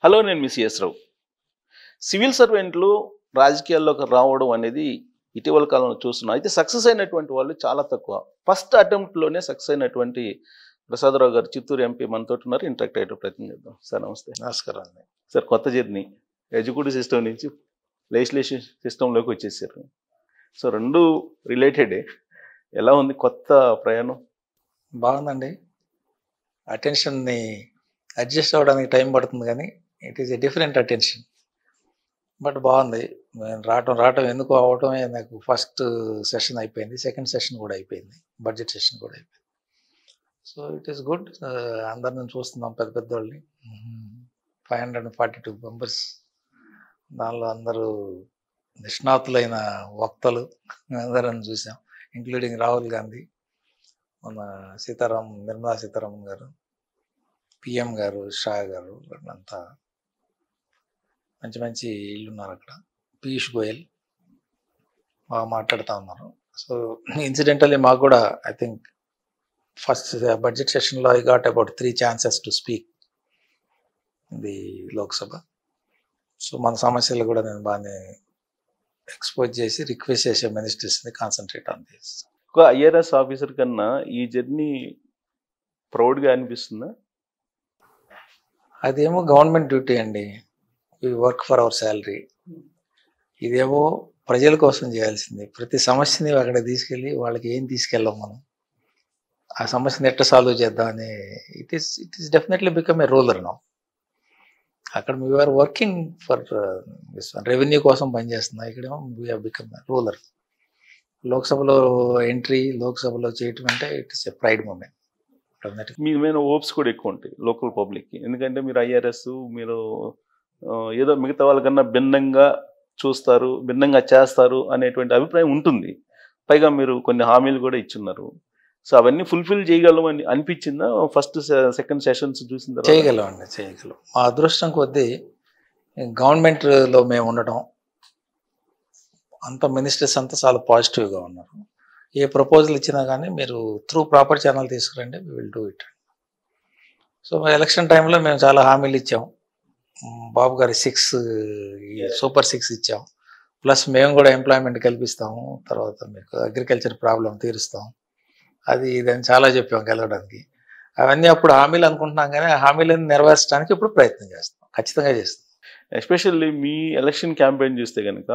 Hello నేను miss S Rao civil సర్వెంట్లు రాజకీయాల్లోకి రావడం అనేది ఇటీవల కాలంలో చూస్తున్నాం అయితే సక్సెస్ అయినటువంటి వాళ్ళు చాలా తక్కువ ఫస్ట్ అటెంప్ట్లోనే సక్సెస్ అయినటువంటి ప్రసాదరావు గారు చిత్తూరు ఎంపీ మనతో ఉన్నారు ఇంటరాక్ట్ అయ్యే ప్రయత్నం చేద్దాం సార్ నమస్తే నమస్కారం అండి సార్ కొత్త జర్నీ ఎడ్యుకేటివ్ సిస్టమ్ నుంచి లెజిస్లేషన్ సిస్టంలోకి వచ్చేసారు సో రెండు రిలేటెడే ఎలా ఉంది కొత్త ప్రయాణం బాగుందండి అటెన్షన్ని అడ్జస్ట్ అవ్వడానికి టైం పడుతుంది కానీ it is a different attention but బాగుంది నేను రావటం రావటం ఎందుకు అవటమే నాకు ఫస్ట్ సెషన్ అయిపోయింది సెకండ్ సెషన్ కూడా అయిపోయింది బడ్జెట్ సెషన్ కూడా అయిపోయింది సో ఇట్ ఈస్ గుడ్ అందరిని చూస్తున్నాం పెద్ద పెద్ద వాళ్ళని five hundred forty two members దానిలో అందరూ నిష్ణాతులైన వక్తలు అందరం చూసాం ఇంక్లూడింగ్ రాహుల్ గాంధీ మన సీతారాం నిర్మలా సీతారామన్ గారు పిఎం గారు షా గారు వీళ్ళంతా మంచి మంచి ఇల్లు ఉన్నారు అక్కడ పీయూష్ గోయల్ బాగా మాట్లాడుతూ ఉన్నారు సో ఇన్సిడెంటల్లీ మాకు కూడా ఐ థింక్ ఫస్ట్ బడ్జెట్ సెషన్లో I got about three chances to speak the Lok Sabha so మన సమస్యలు కూడా నేను బాగానే ఎక్స్పోజ్ చేసి రిక్వెస్ట్ చేసే మినిస్టర్స్ని కాన్సన్ట్రేట్ ఆన్ దిస్ ఒక ఐఆర్ఎస్ ఆఫీసర్ కన్నా ఈ జర్నీ ప్రౌడ్గా అనిపిస్తుందా అదేమో గవర్నమెంట్ డ్యూటీ అండి we work for our salary ఇదేమో ప్రజల కోసం చేయాల్సింది ప్రతి సమస్యని అక్కడ తీసుకెళ్ళి వాళ్ళకి ఏం తీసుకెళ్ళాం మనం ఆ సమస్యని ఎట్లా సాల్వ్ చేద్దామని it is it is definitely become a ruler now అక్కడ వీఆర్ వర్కింగ్ ఫర్ రెవెన్యూ కోసం పనిచేస్తున్నా ఇక్కడేమో వీఆర్ బికమ్ రూలర్ లోక్సభలో ఎంట్రీ లోక్సభలో చేయటం అంటే it is a pride moment మీ మీద ఓప్స్ కూడా ఎక్కువ ఉంటాయి లోకల్ పబ్లిక్కి ఎందుకంటే మీరు ఐఆర్ఎస్ మీరు ఆ, ఏదో మిగతా వాళ్ళకన్నా భిన్నంగా చూస్తారు భిన్నంగా చేస్తారు అనేటువంటి అభిప్రాయం ఉంటుంది పైగా మీరు కొన్ని హామీలు కూడా ఇచ్చున్నారు సో అవన్నీ ఫుల్ఫిల్ చేయగలమని అనిపించిందా ఫస్ట్ సెకండ్ సెషన్స్ చూసిన తర్వాత చేయగలం అండి చేయగలం మా అదృష్టం కొద్దీ గవర్నమెంట్లో మేము ఉండటం అంత మినిస్టర్స్ అంతా చాలా పాజిటివ్గా ఉన్నారు ఏ ప్రపోజల్ ఇచ్చినా కానీ మీరు త్రూ ప్రాపర్ ఛానల్ తీసుకురండి we will do it so election టైంలో మేము చాలా హామీలు ఇచ్చాం మ్, బాబు గారి సిక్స్ సూపర్ సిక్స్ ఇచ్చాం ప్లస్ మేము కూడా ఎంప్లాయ్మెంట్ కల్పిస్తాము తర్వాత మీకు అగ్రికల్చర్ ప్రాబ్లం తీరుస్తాం అది ఇదని చాలా చెప్పాం గెలవడానికి అవన్నీ అప్పుడు హామీలు అనుకుంటున్నాం కానీ ఆ హామీలను నెరవేర్చడానికి ఇప్పుడు ప్రయత్నం చేస్తాం ఖచ్చితంగా చేస్తాం ఎస్పెషల్లీ మీ ఎలక్షన్ క్యాంపెయిన్ చూస్తే కనుక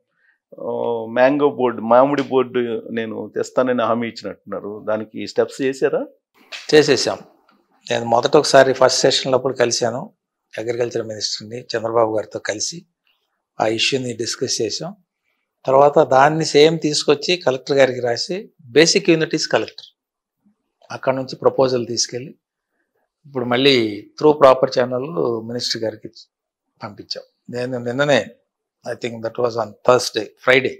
మ్యాంగో బోర్డు మామిడి బోర్డు నేను తెస్తానని హామీ ఇచ్చినట్టున్నారు దానికి స్టెప్స్ చేశారా చేసేసాం నేను మొదట ఒకసారి ఫస్ట్ సెషన్లో అప్పుడు కలిశాను అగ్రికల్చర్ మినిస్టర్ని చంద్రబాబు గారితో కలిసి ఆ ఇష్యూని డిస్కస్ చేసాం తర్వాత దాన్ని సేమ్ తీసుకొచ్చి కలెక్టర్ గారికి రాసి బేసిక్ యూనిటీస్ కలెక్టర్ అక్కడ నుంచి ప్రపోజల్ తీసుకెళ్ళి ఇప్పుడు మళ్ళీ త్రూ ప్రాపర్ ఛానల్ మినిస్టర్ గారికి పంపించాం నేను నిన్ననే I think that was on Thursday Friday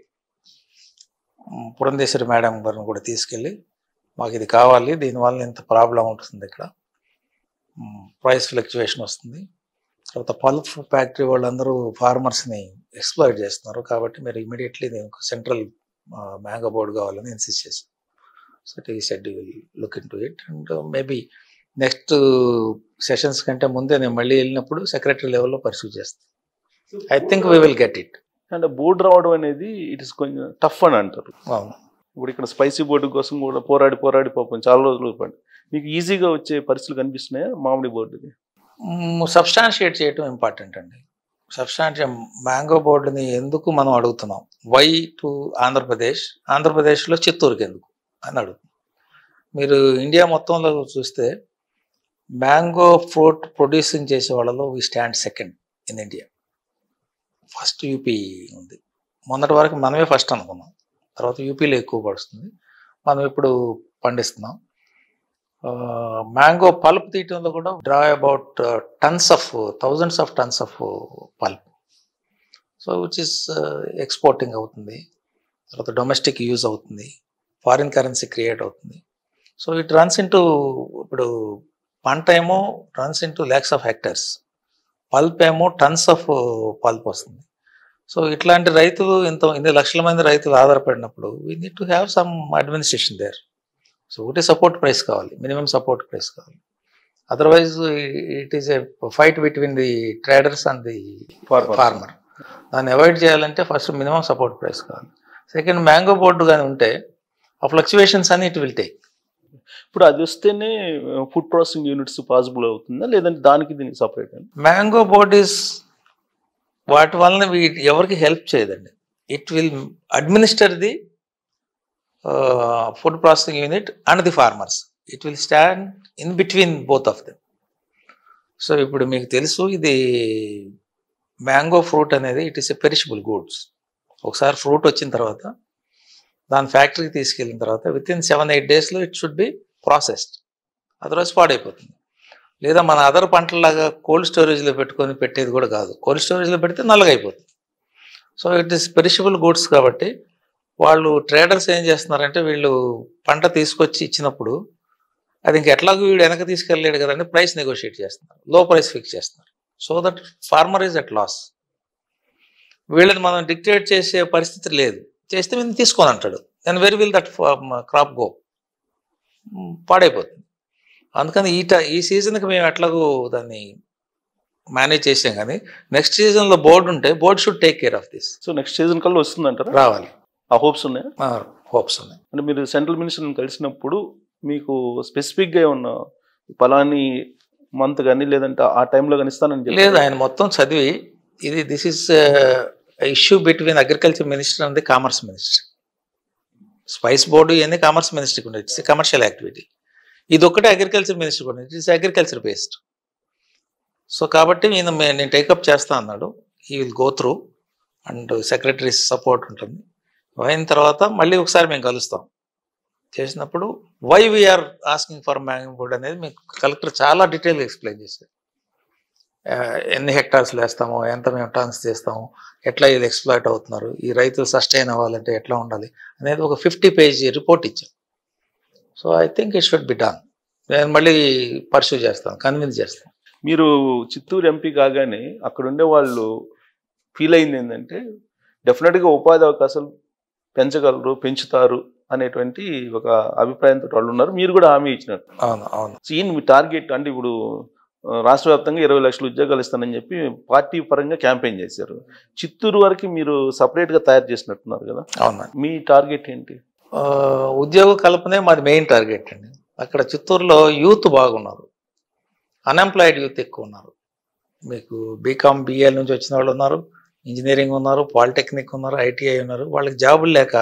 Purandeswari madam గారిని కూడా తీసుకెళ్ళి మాకు ఇది కావాలి దీనివల్ల ఇంత ప్రాబ్లం ఉంటుంది ఇక్కడ ప్రైస్ ఫ్లక్చువేషన్ వస్తుంది తర్వాత పల్ప్ ఫ్యాక్టరీ వాళ్ళందరూ ఫార్మర్స్ని ఎక్స్ప్లోర్ చేస్తున్నారు కాబట్టి మీరు ఇమీడియట్లీ నేను సెంట్రల్ మ్యాంగో బోర్డు కావాలని ఇన్సిస్ట్ చేశాను so it he said will look into it and maybe next sessions కంటే ముందే నేను మళ్ళీ వెళ్ళినప్పుడు సెక్రటరీ లెవెల్లో పర్సూ చేస్తాను I think we will get it అంటే బోర్డు రావడం అనేది ఇట్ ఇస్ కొంచెం టఫ్ అని అంటారు అవును ఇప్పుడు ఇక్కడ స్పైసీ బోర్డు కోసం కూడా పోరాడి పోరాడి పాపం చాలా రోజులు పడి మీకు ఈజీగా వచ్చే పరిస్థితులు కనిపిస్తున్నాయా మామిడి బోర్డుది సబ్స్టాన్షియేట్ చేయటం ఇంపార్టెంట్ అండి సబ్స్టాన్షియం మ్యాంగో బోర్డుని ఎందుకు మనం అడుగుతున్నాం వై టు ఆంధ్రప్రదేశ్ ఆంధ్రప్రదేశ్లో చిత్తూరుకి ఎందుకు అని అడుగుతున్నాం మీరు ఇండియా మొత్తంలో చూస్తే మ్యాంగో ఫ్రూట్ ప్రొడ్యూసింగ్ చేసే వాళ్ళలో we stand second in India first UP ఉంది మొన్నటి వరకు మనమే ఫస్ట్ అనుకున్నాం తర్వాత యూపీలో ఎక్కువ పడుతుంది మనం ఇప్పుడు పండిస్తున్నాం మ్యాంగో పల్ప్ తీయటంలో కూడా draw about tons of thousands of tons of pulp so which is exporting అవుతుంది తర్వాత డొమెస్టిక్ యూజ్ అవుతుంది ఫారిన్ కరెన్సీ క్రియేట్ అవుతుంది సో ఇట్ రన్స్ ఇంటూ ఇప్పుడు పంట ఏమో runs into lakhs of hectares pulp ఏమో టన్స్ ఆఫ్ పల్ప్ వస్తుంది సో ఇట్లాంటి రైతులు ఇంత ఇన్ని లక్షల మంది రైతులు ఆధారపడినప్పుడు we need to have some administration there so ఒకటి సపోర్ట్ ప్రైస్ కావాలి మినిమం సపోర్ట్ ప్రైస్ కావాలి otherwise it is a fight between the traders and the Farmers. Farmer దాన్ని అవాయిడ్ చేయాలంటే ఫస్ట్ మినిమం సపోర్ట్ ప్రైస్ కావాలి సెకండ్ మ్యాంగో బోర్డు కానీ ఉంటే ఆ fluctuations అని ఇట్ విల్ టేక్ ఇప్పుడు అది వస్తేనే ఫుడ్ ప్రాసెసింగ్ యూనిట్స్ పాసిబుల్ అవుతుందా లేదంటే దానికి దీనికి సపరేట్ అండి మ్యాంగో బోర్డ్ ఇస్ వాటి వలన వీ- ఎవరికి హెల్ప్ చేయదండి it will administer the food processing unit and the farmers it will stand in between both of them so ఇప్పుడు మీకు తెలుసు ఇది మ్యాంగో ఫ్రూట్ అనేది it is a perishable goods ఒకసారి ఫ్రూట్ వచ్చిన తర్వాత దాని ఫ్యాక్టరీకి తీసుకెళ్ళిన తర్వాత విత్ ఇన్ సెవెన్ ఎయిట్ డేస్లో it should be processed otherwise పాడైపోతుంది లేదా మన అదర్ పంటలాగా కోల్డ్ స్టోరేజ్లో పెట్టుకొని పెట్టేది కూడా కాదు కోల్డ్ స్టోరేజ్లో పెడితే నల్లగా అయిపోతుంది so it is perishable goods కాబట్టి వాళ్ళు ట్రేడర్స్ ఏం చేస్తున్నారంటే వీళ్ళు పంట తీసుకొచ్చి ఇచ్చినప్పుడు అది ఇంక ఎట్లాగో వీడు వెనక తీసుకెళ్ళలేడు కదండి ప్రైస్ నెగోషియేట్ చేస్తున్నారు లో ప్రైస్ ఫిక్స్ చేస్తున్నారు so that farmer is at loss వీళ్ళని మనం డిక్టేట్ చేసే పరిస్థితి లేదు చేస్తే మేము తీసుకొని అంటాడు then very will that crop go పాడైపోతుంది అందుకని ఈ ట ఈ సీజన్కి మేము ఎట్లాగో దాన్ని మేనేజ్ చేసాం కానీ నెక్స్ట్ సీజన్లో బోర్డు ఉంటే board should take care of this so next season కల్లా వస్తుందంటారా రావాలి ఆ హోప్స్ ఉన్నాయా హోప్స్ ఉన్నాయి అంటే మీరు సెంట్రల్ మినిస్టర్ని కలిసినప్పుడు మీకు స్పెసిఫిక్గా ఉన్న పలాని మంత్ కానీ లేదంటే ఆ టైంలో కానీ ఇస్తానని చెప్పి లేదు ఆయన మొత్తం చదివి ఇది this is issue between agriculture minister and the commerce minister spice board ఇవన్నీ కామర్స్ మినిస్టర్కి ఉండేది ఇట్స్ కమర్షియల్ యాక్టివిటీ ఇది ఒక్కటే అగ్రికల్చర్ మినిస్టర్ కూడా it is agriculture based so కాబట్టి నేను మే- నేను టేకప్ చేస్తా అన్నాడు he will go through and secretary support ఉంటుంది అయిన తర్వాత మళ్ళీ ఒకసారి మేము కలుస్తాం చేసినప్పుడు why we're asking for mango board అనేది మీకు కలెక్టర్ చాలా డీటెయిల్గా ఎక్స్ప్లెయిన్ చేశారు ఆ, ఎన్ని హెక్టార్స్లో వేస్తాము ఎంత మేము టన్స్ చేస్తాము ఎట్లా ఇది ఎక్స్ప్లాయిట్ అవుతున్నారు ఈ రైతులు సస్టైన్ అవ్వాలంటే ఎట్లా ఉండాలి అనేది ఒక ఫిఫ్టీ పేజీ రిపోర్ట్ ఇచ్చాం so I think it should be done నేను మళ్ళీ పర్సూ చేస్తాను కన్విన్స్ చేస్తాను మీరు చిత్తూరు ఎంపీ కాగానే అక్కడ ఉండే వాళ్ళు ఫీల్ అయింది ఏంటంటే డెఫినెట్గా ఉపాధి అవకాశాలు పెంచగలరు పెంచుతారు అనేటువంటి ఒక అభిప్రాయంతో వాళ్ళు ఉన్నారు మీరు కూడా హామీ ఇచ్చినట్టు అవును అవును సో ఈయన మీ టార్గెట్ అంటే ఇప్పుడు ఆ, రాష్ట్ర వ్యాప్తంగా ఇరవై లక్షల ఉద్యోగాలు ఇస్తానని చెప్పి పార్టీ పరంగా క్యాంపెయిన్ చేశారు చిత్తూరు వరకు మీరు సపరేట్గా తయారు చేసినట్టున్నారు కదా అవును మీ టార్గెట్ ఏంటి ఆ, ఉద్యోగ కల్పనే మాది మెయిన్ టార్గెట్ అండి అక్కడ చిత్తూరులో యూత్ బాగున్నారు అన్ఎంప్లాయిడ్ యూత్ ఎక్కువ ఉన్నారు మీకు బీకామ్ బిఎల్ నుంచి వచ్చిన వాళ్ళు ఉన్నారు ఇంజనీరింగ్ ఉన్నారు పాలిటెక్నిక్ ఉన్నారు ఐటీఐ ఉన్నారు వాళ్ళకి జాబులు లేక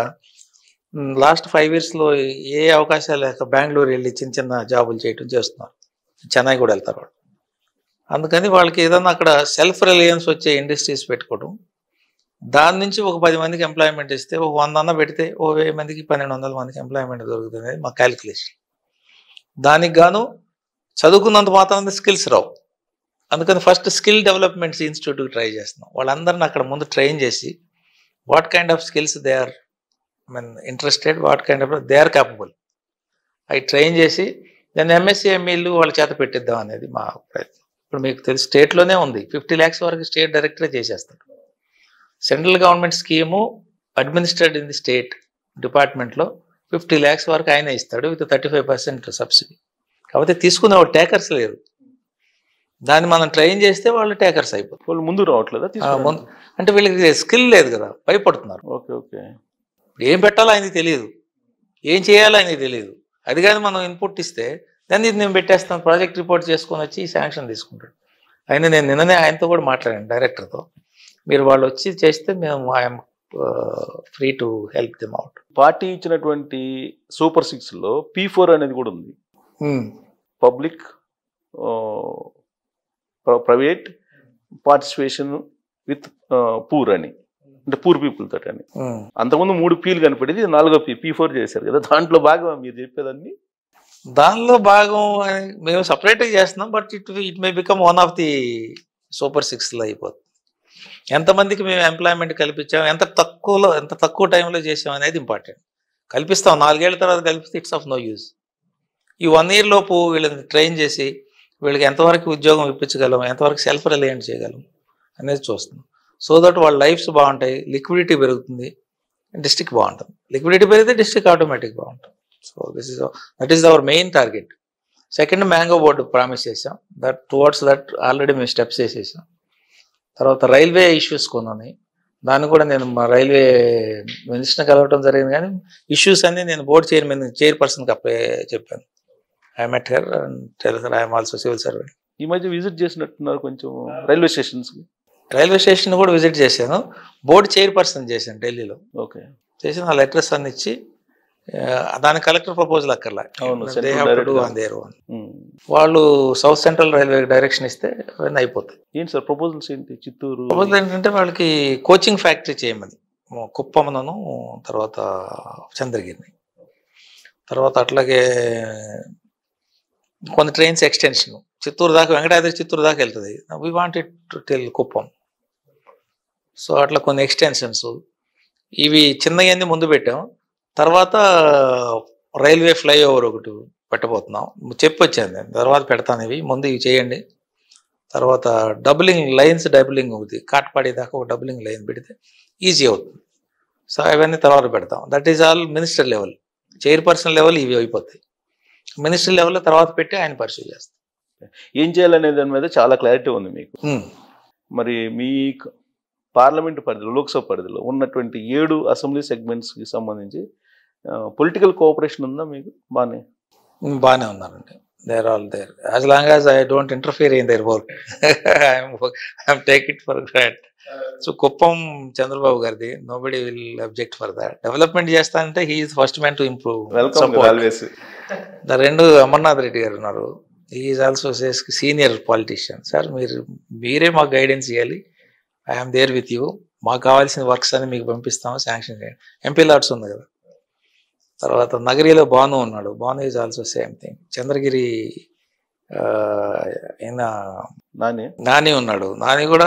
లాస్ట్ ఫైవ్ ఇయర్స్లో ఏ అవకాశాలు లేక బెంగళూరు వెళ్ళి చిన్న చిన్న జాబులు చేయటం చేస్తున్నారు చెన్నై కూడా వెళ్తారు వాళ్ళు అందుకని వాళ్ళకి ఏదన్నా అక్కడ సెల్ఫ్ రిలయన్స్ వచ్చే ఇండస్ట్రీస్ పెట్టుకోవడం దాని నుంచి ఒక పది మందికి ఎంప్లాయ్మెంట్ ఇస్తే ఒక వంద అన్న పెడితే ఓ వెయ్యి మందికి పన్నెండు వందల మందికి ఎంప్లాయ్మెంట్ దొరుకుతుంది అనేది మా క్యాలిక్యులేషన్ దానికి గాను చదువుకున్నంత మాత్రం స్కిల్స్ రావు అందుకని ఫస్ట్ స్కిల్ డెవలప్మెంట్స్ ఇన్స్టిట్యూట్కి ట్రై చేస్తున్నాం వాళ్ళందరిని అక్కడ ముందు ట్రైన్ చేసి what kind of skills they are mean interested what kind of they are capable అవి ట్రైన్ చేసి దాన్ని ఎంఎస్సీ ఎంఈలు వాళ్ళ చేత పెట్టిద్దాం అనేది మా ప్రయత్నం ఇప్పుడు మీకు తెలిసి స్టేట్లోనే ఉంది ఫిఫ్టీ ల్యాక్స్ వరకు స్టేట్ డైరెక్టరే చేసేస్తారు central government scheme administrate in the state డిపార్ట్మెంట్లో ఫిఫ్టీ ల్యాక్స్ వరకు ఆయన ఇస్తాడు with thirty five percent subsidy కాకపోతే తీసుకునే వాళ్ళు టేకర్స్ లేరు దాన్ని మనం ట్రైన్ చేస్తే వాళ్ళు టేకర్స్ అయిపోతారు వాళ్ళు ముందు రావట్లేదా ఆ, తీసుకోవడానికి? ముందు అంటే వీళ్ళకి స్కిల్ లేదు కదా భయపడుతున్నారు ఓకే ఓకే ఏం పెట్టాలో ఆయనకి తెలియదు ఏం చేయాలో ఆయనకి తెలియదు అది కానీ మనం ఇన్పుట్ ఇస్తే దాన్ని ఇది నేను పెట్టేస్తాను ప్రాజెక్ట్ రిపోర్ట్ చేసుకొని వచ్చి శాంక్షన్ తీసుకుంటాడు ఆయన నేను నిన్ననే ఆయనతో కూడా మాట్లాడాను డైరెక్టర్తో మీరు వాళ్ళు వచ్చి చేస్తే మేము I'm free to help them out party ఇచ్చినటువంటి సూపర్ సిక్స్ లో పీ ఫోర్ అనేది కూడా ఉంది public private participation with poor అని అంటే పూర్ పీపుల్ తోటి అని అంతకుముందు మూడు పీలు కనపడేది ఇది నాలుగో పీ పీ ఫోర్ చేశారు కదా దాంట్లో బాగా మీరు చెప్పేదాన్ని దానిలో భాగం అని మేము సపరేట్గా చేస్తున్నాం but it it may become one of the super సిక్స్లో అయిపోతుంది ఎంతమందికి మేము ఎంప్లాయ్మెంట్ కల్పించాం ఎంత తక్కువలో ఎంత తక్కువ టైంలో చేసాం అనేది ఇంపార్టెంట్ కల్పిస్తాం నాలుగేళ్ల తర్వాత కల్పిస్తే ఇట్స్ ఆఫ్ నో యూజ్ ఈ వన్ ఇయర్ లోపు వీళ్ళని ట్రైన్ చేసి వీళ్ళకి ఎంతవరకు ఉద్యోగం ఇప్పించగలం ఎంతవరకు సెల్ఫ్ రిలయంట్ చేయగలం అనేది చూస్తున్నాం సో దట్ వాళ్ళ లైఫ్స్ బాగుంటాయి లిక్విడిటీ పెరుగుతుంది డిస్టిక్ బాగుంటుంది లిక్విడిటీ పెరిగితే డిస్టిక్ ఆటోమేటిక్ బాగుంటుంది so this is that is our main target second mango board promise చేసాం దట్ టువర్డ్స్ దట్ ఆల్రెడీ మేము స్టెప్స్ వేసేసాం తర్వాత రైల్వే ఇష్యూస్ కొన్ని ఉన్నాయి దాన్ని కూడా నేను మా రైల్వే మినిస్టర్ని కలవటం జరిగింది కానీ ఇష్యూస్ అన్ని నేను బోర్డు చైర్మన్ చైర్పర్సన్కి అప్లై చెప్పాను I met her and tell I'm also civil servant ఈ మధ్య విజిట్ చేసినట్టున్నారు కొంచెం రైల్వే స్టేషన్స్ కి రైల్వే స్టేషన్ కూడా విజిట్ చేశాను బోర్డు చైర్పర్సన్ చేశాను ఢిల్లీలో ఓకే చేసి నా లెటర్స్ అన్ని ఇచ్చి ఆ, దానికి కలెక్టర్ ప్రపోజల్ అక్కర్లా అవును, They central have to do direct on their own. వాళ్ళు సౌత్ సెంట్రల్ రైల్వే డైరెక్షన్ ఇస్తే అవన్నీ అయిపోతాయి ఏంటి సార్ ప్రపోజల్స్ ఏంటి చిత్తూరు ప్రపోజల్ ఏంటంటే వాళ్ళకి కోచింగ్ ఫ్యాక్టరీ చేయమని కుప్పంను తర్వాత చంద్రగిరిని తర్వాత అట్లాగే కొన్ని ట్రైన్స్ ఎక్స్టెన్షన్ చిత్తూరు దాకా వెంకటాద్రి చిత్తూరు దాకా వెళ్తుంది we want it to tell Kuppam so అట్లా కొన్ని ఎక్స్టెన్షన్స్ ఇవి చిన్నవన్నీ ముందు పెట్టాం తర్వాత రైల్వే ఫ్లైఓవర్ ఒకటి పెట్టబోతున్నాం చెప్పొచ్చాను నేను తర్వాత పెడతాను ఇవి ముందు ఇవి చేయండి తర్వాత డబులింగ్ లైన్స్ డబులింగ్ అవుతుంది కాట్పాడి దాకా ఒక డబులింగ్ లైన్ పెడితే ఈజీ అవుతుంది సో అవన్నీ తర్వాత పెడతాం that is all minister level chairperson level ఇవి అయిపోతాయి మినిస్టర్ లెవెల్లో తర్వాత పెట్టి ఆయన పర్సూ చేస్తాం ఏం చేయాలనే దాని మీద చాలా క్లారిటీ ఉంది మీకు ఉమ్. మరి మీ పార్లమెంట్ పరిధిలో లోక్సభ పరిధిలో ఉన్నటువంటి ఏడు అసెంబ్లీ సెగ్మెంట్స్ కి సంబంధించి పొలిటికల్ కోఆపరేషన్ ఉందా మీకు బాగానే ఉమ్, బాగానే ఉన్నారండి they're all there as long as I don't interfere in their work I'm take it for granted so Kuppam Chandrababu గారిది nobody will object for that development చేస్తానంటే he is first man to improve welcome always the రెండు అమర్నాథ్ రెడ్డి గారు ఉన్నారు is also senior politician sir మీరు మీరే మాకు guidance ఇవ్వాలి I'm there with you మాకు కావాల్సిన వర్క్స్ అని మీకు పంపిస్తాము శాంక్షన్ చేయండి ఎంపీ లాట్స్ ఉంది కదా తర్వాత నగరిలో భాను ఉన్నాడు Bhanu is also same thing Chandragiri ఆ, ఈయన నానే నాని ఉన్నాడు నాని కూడా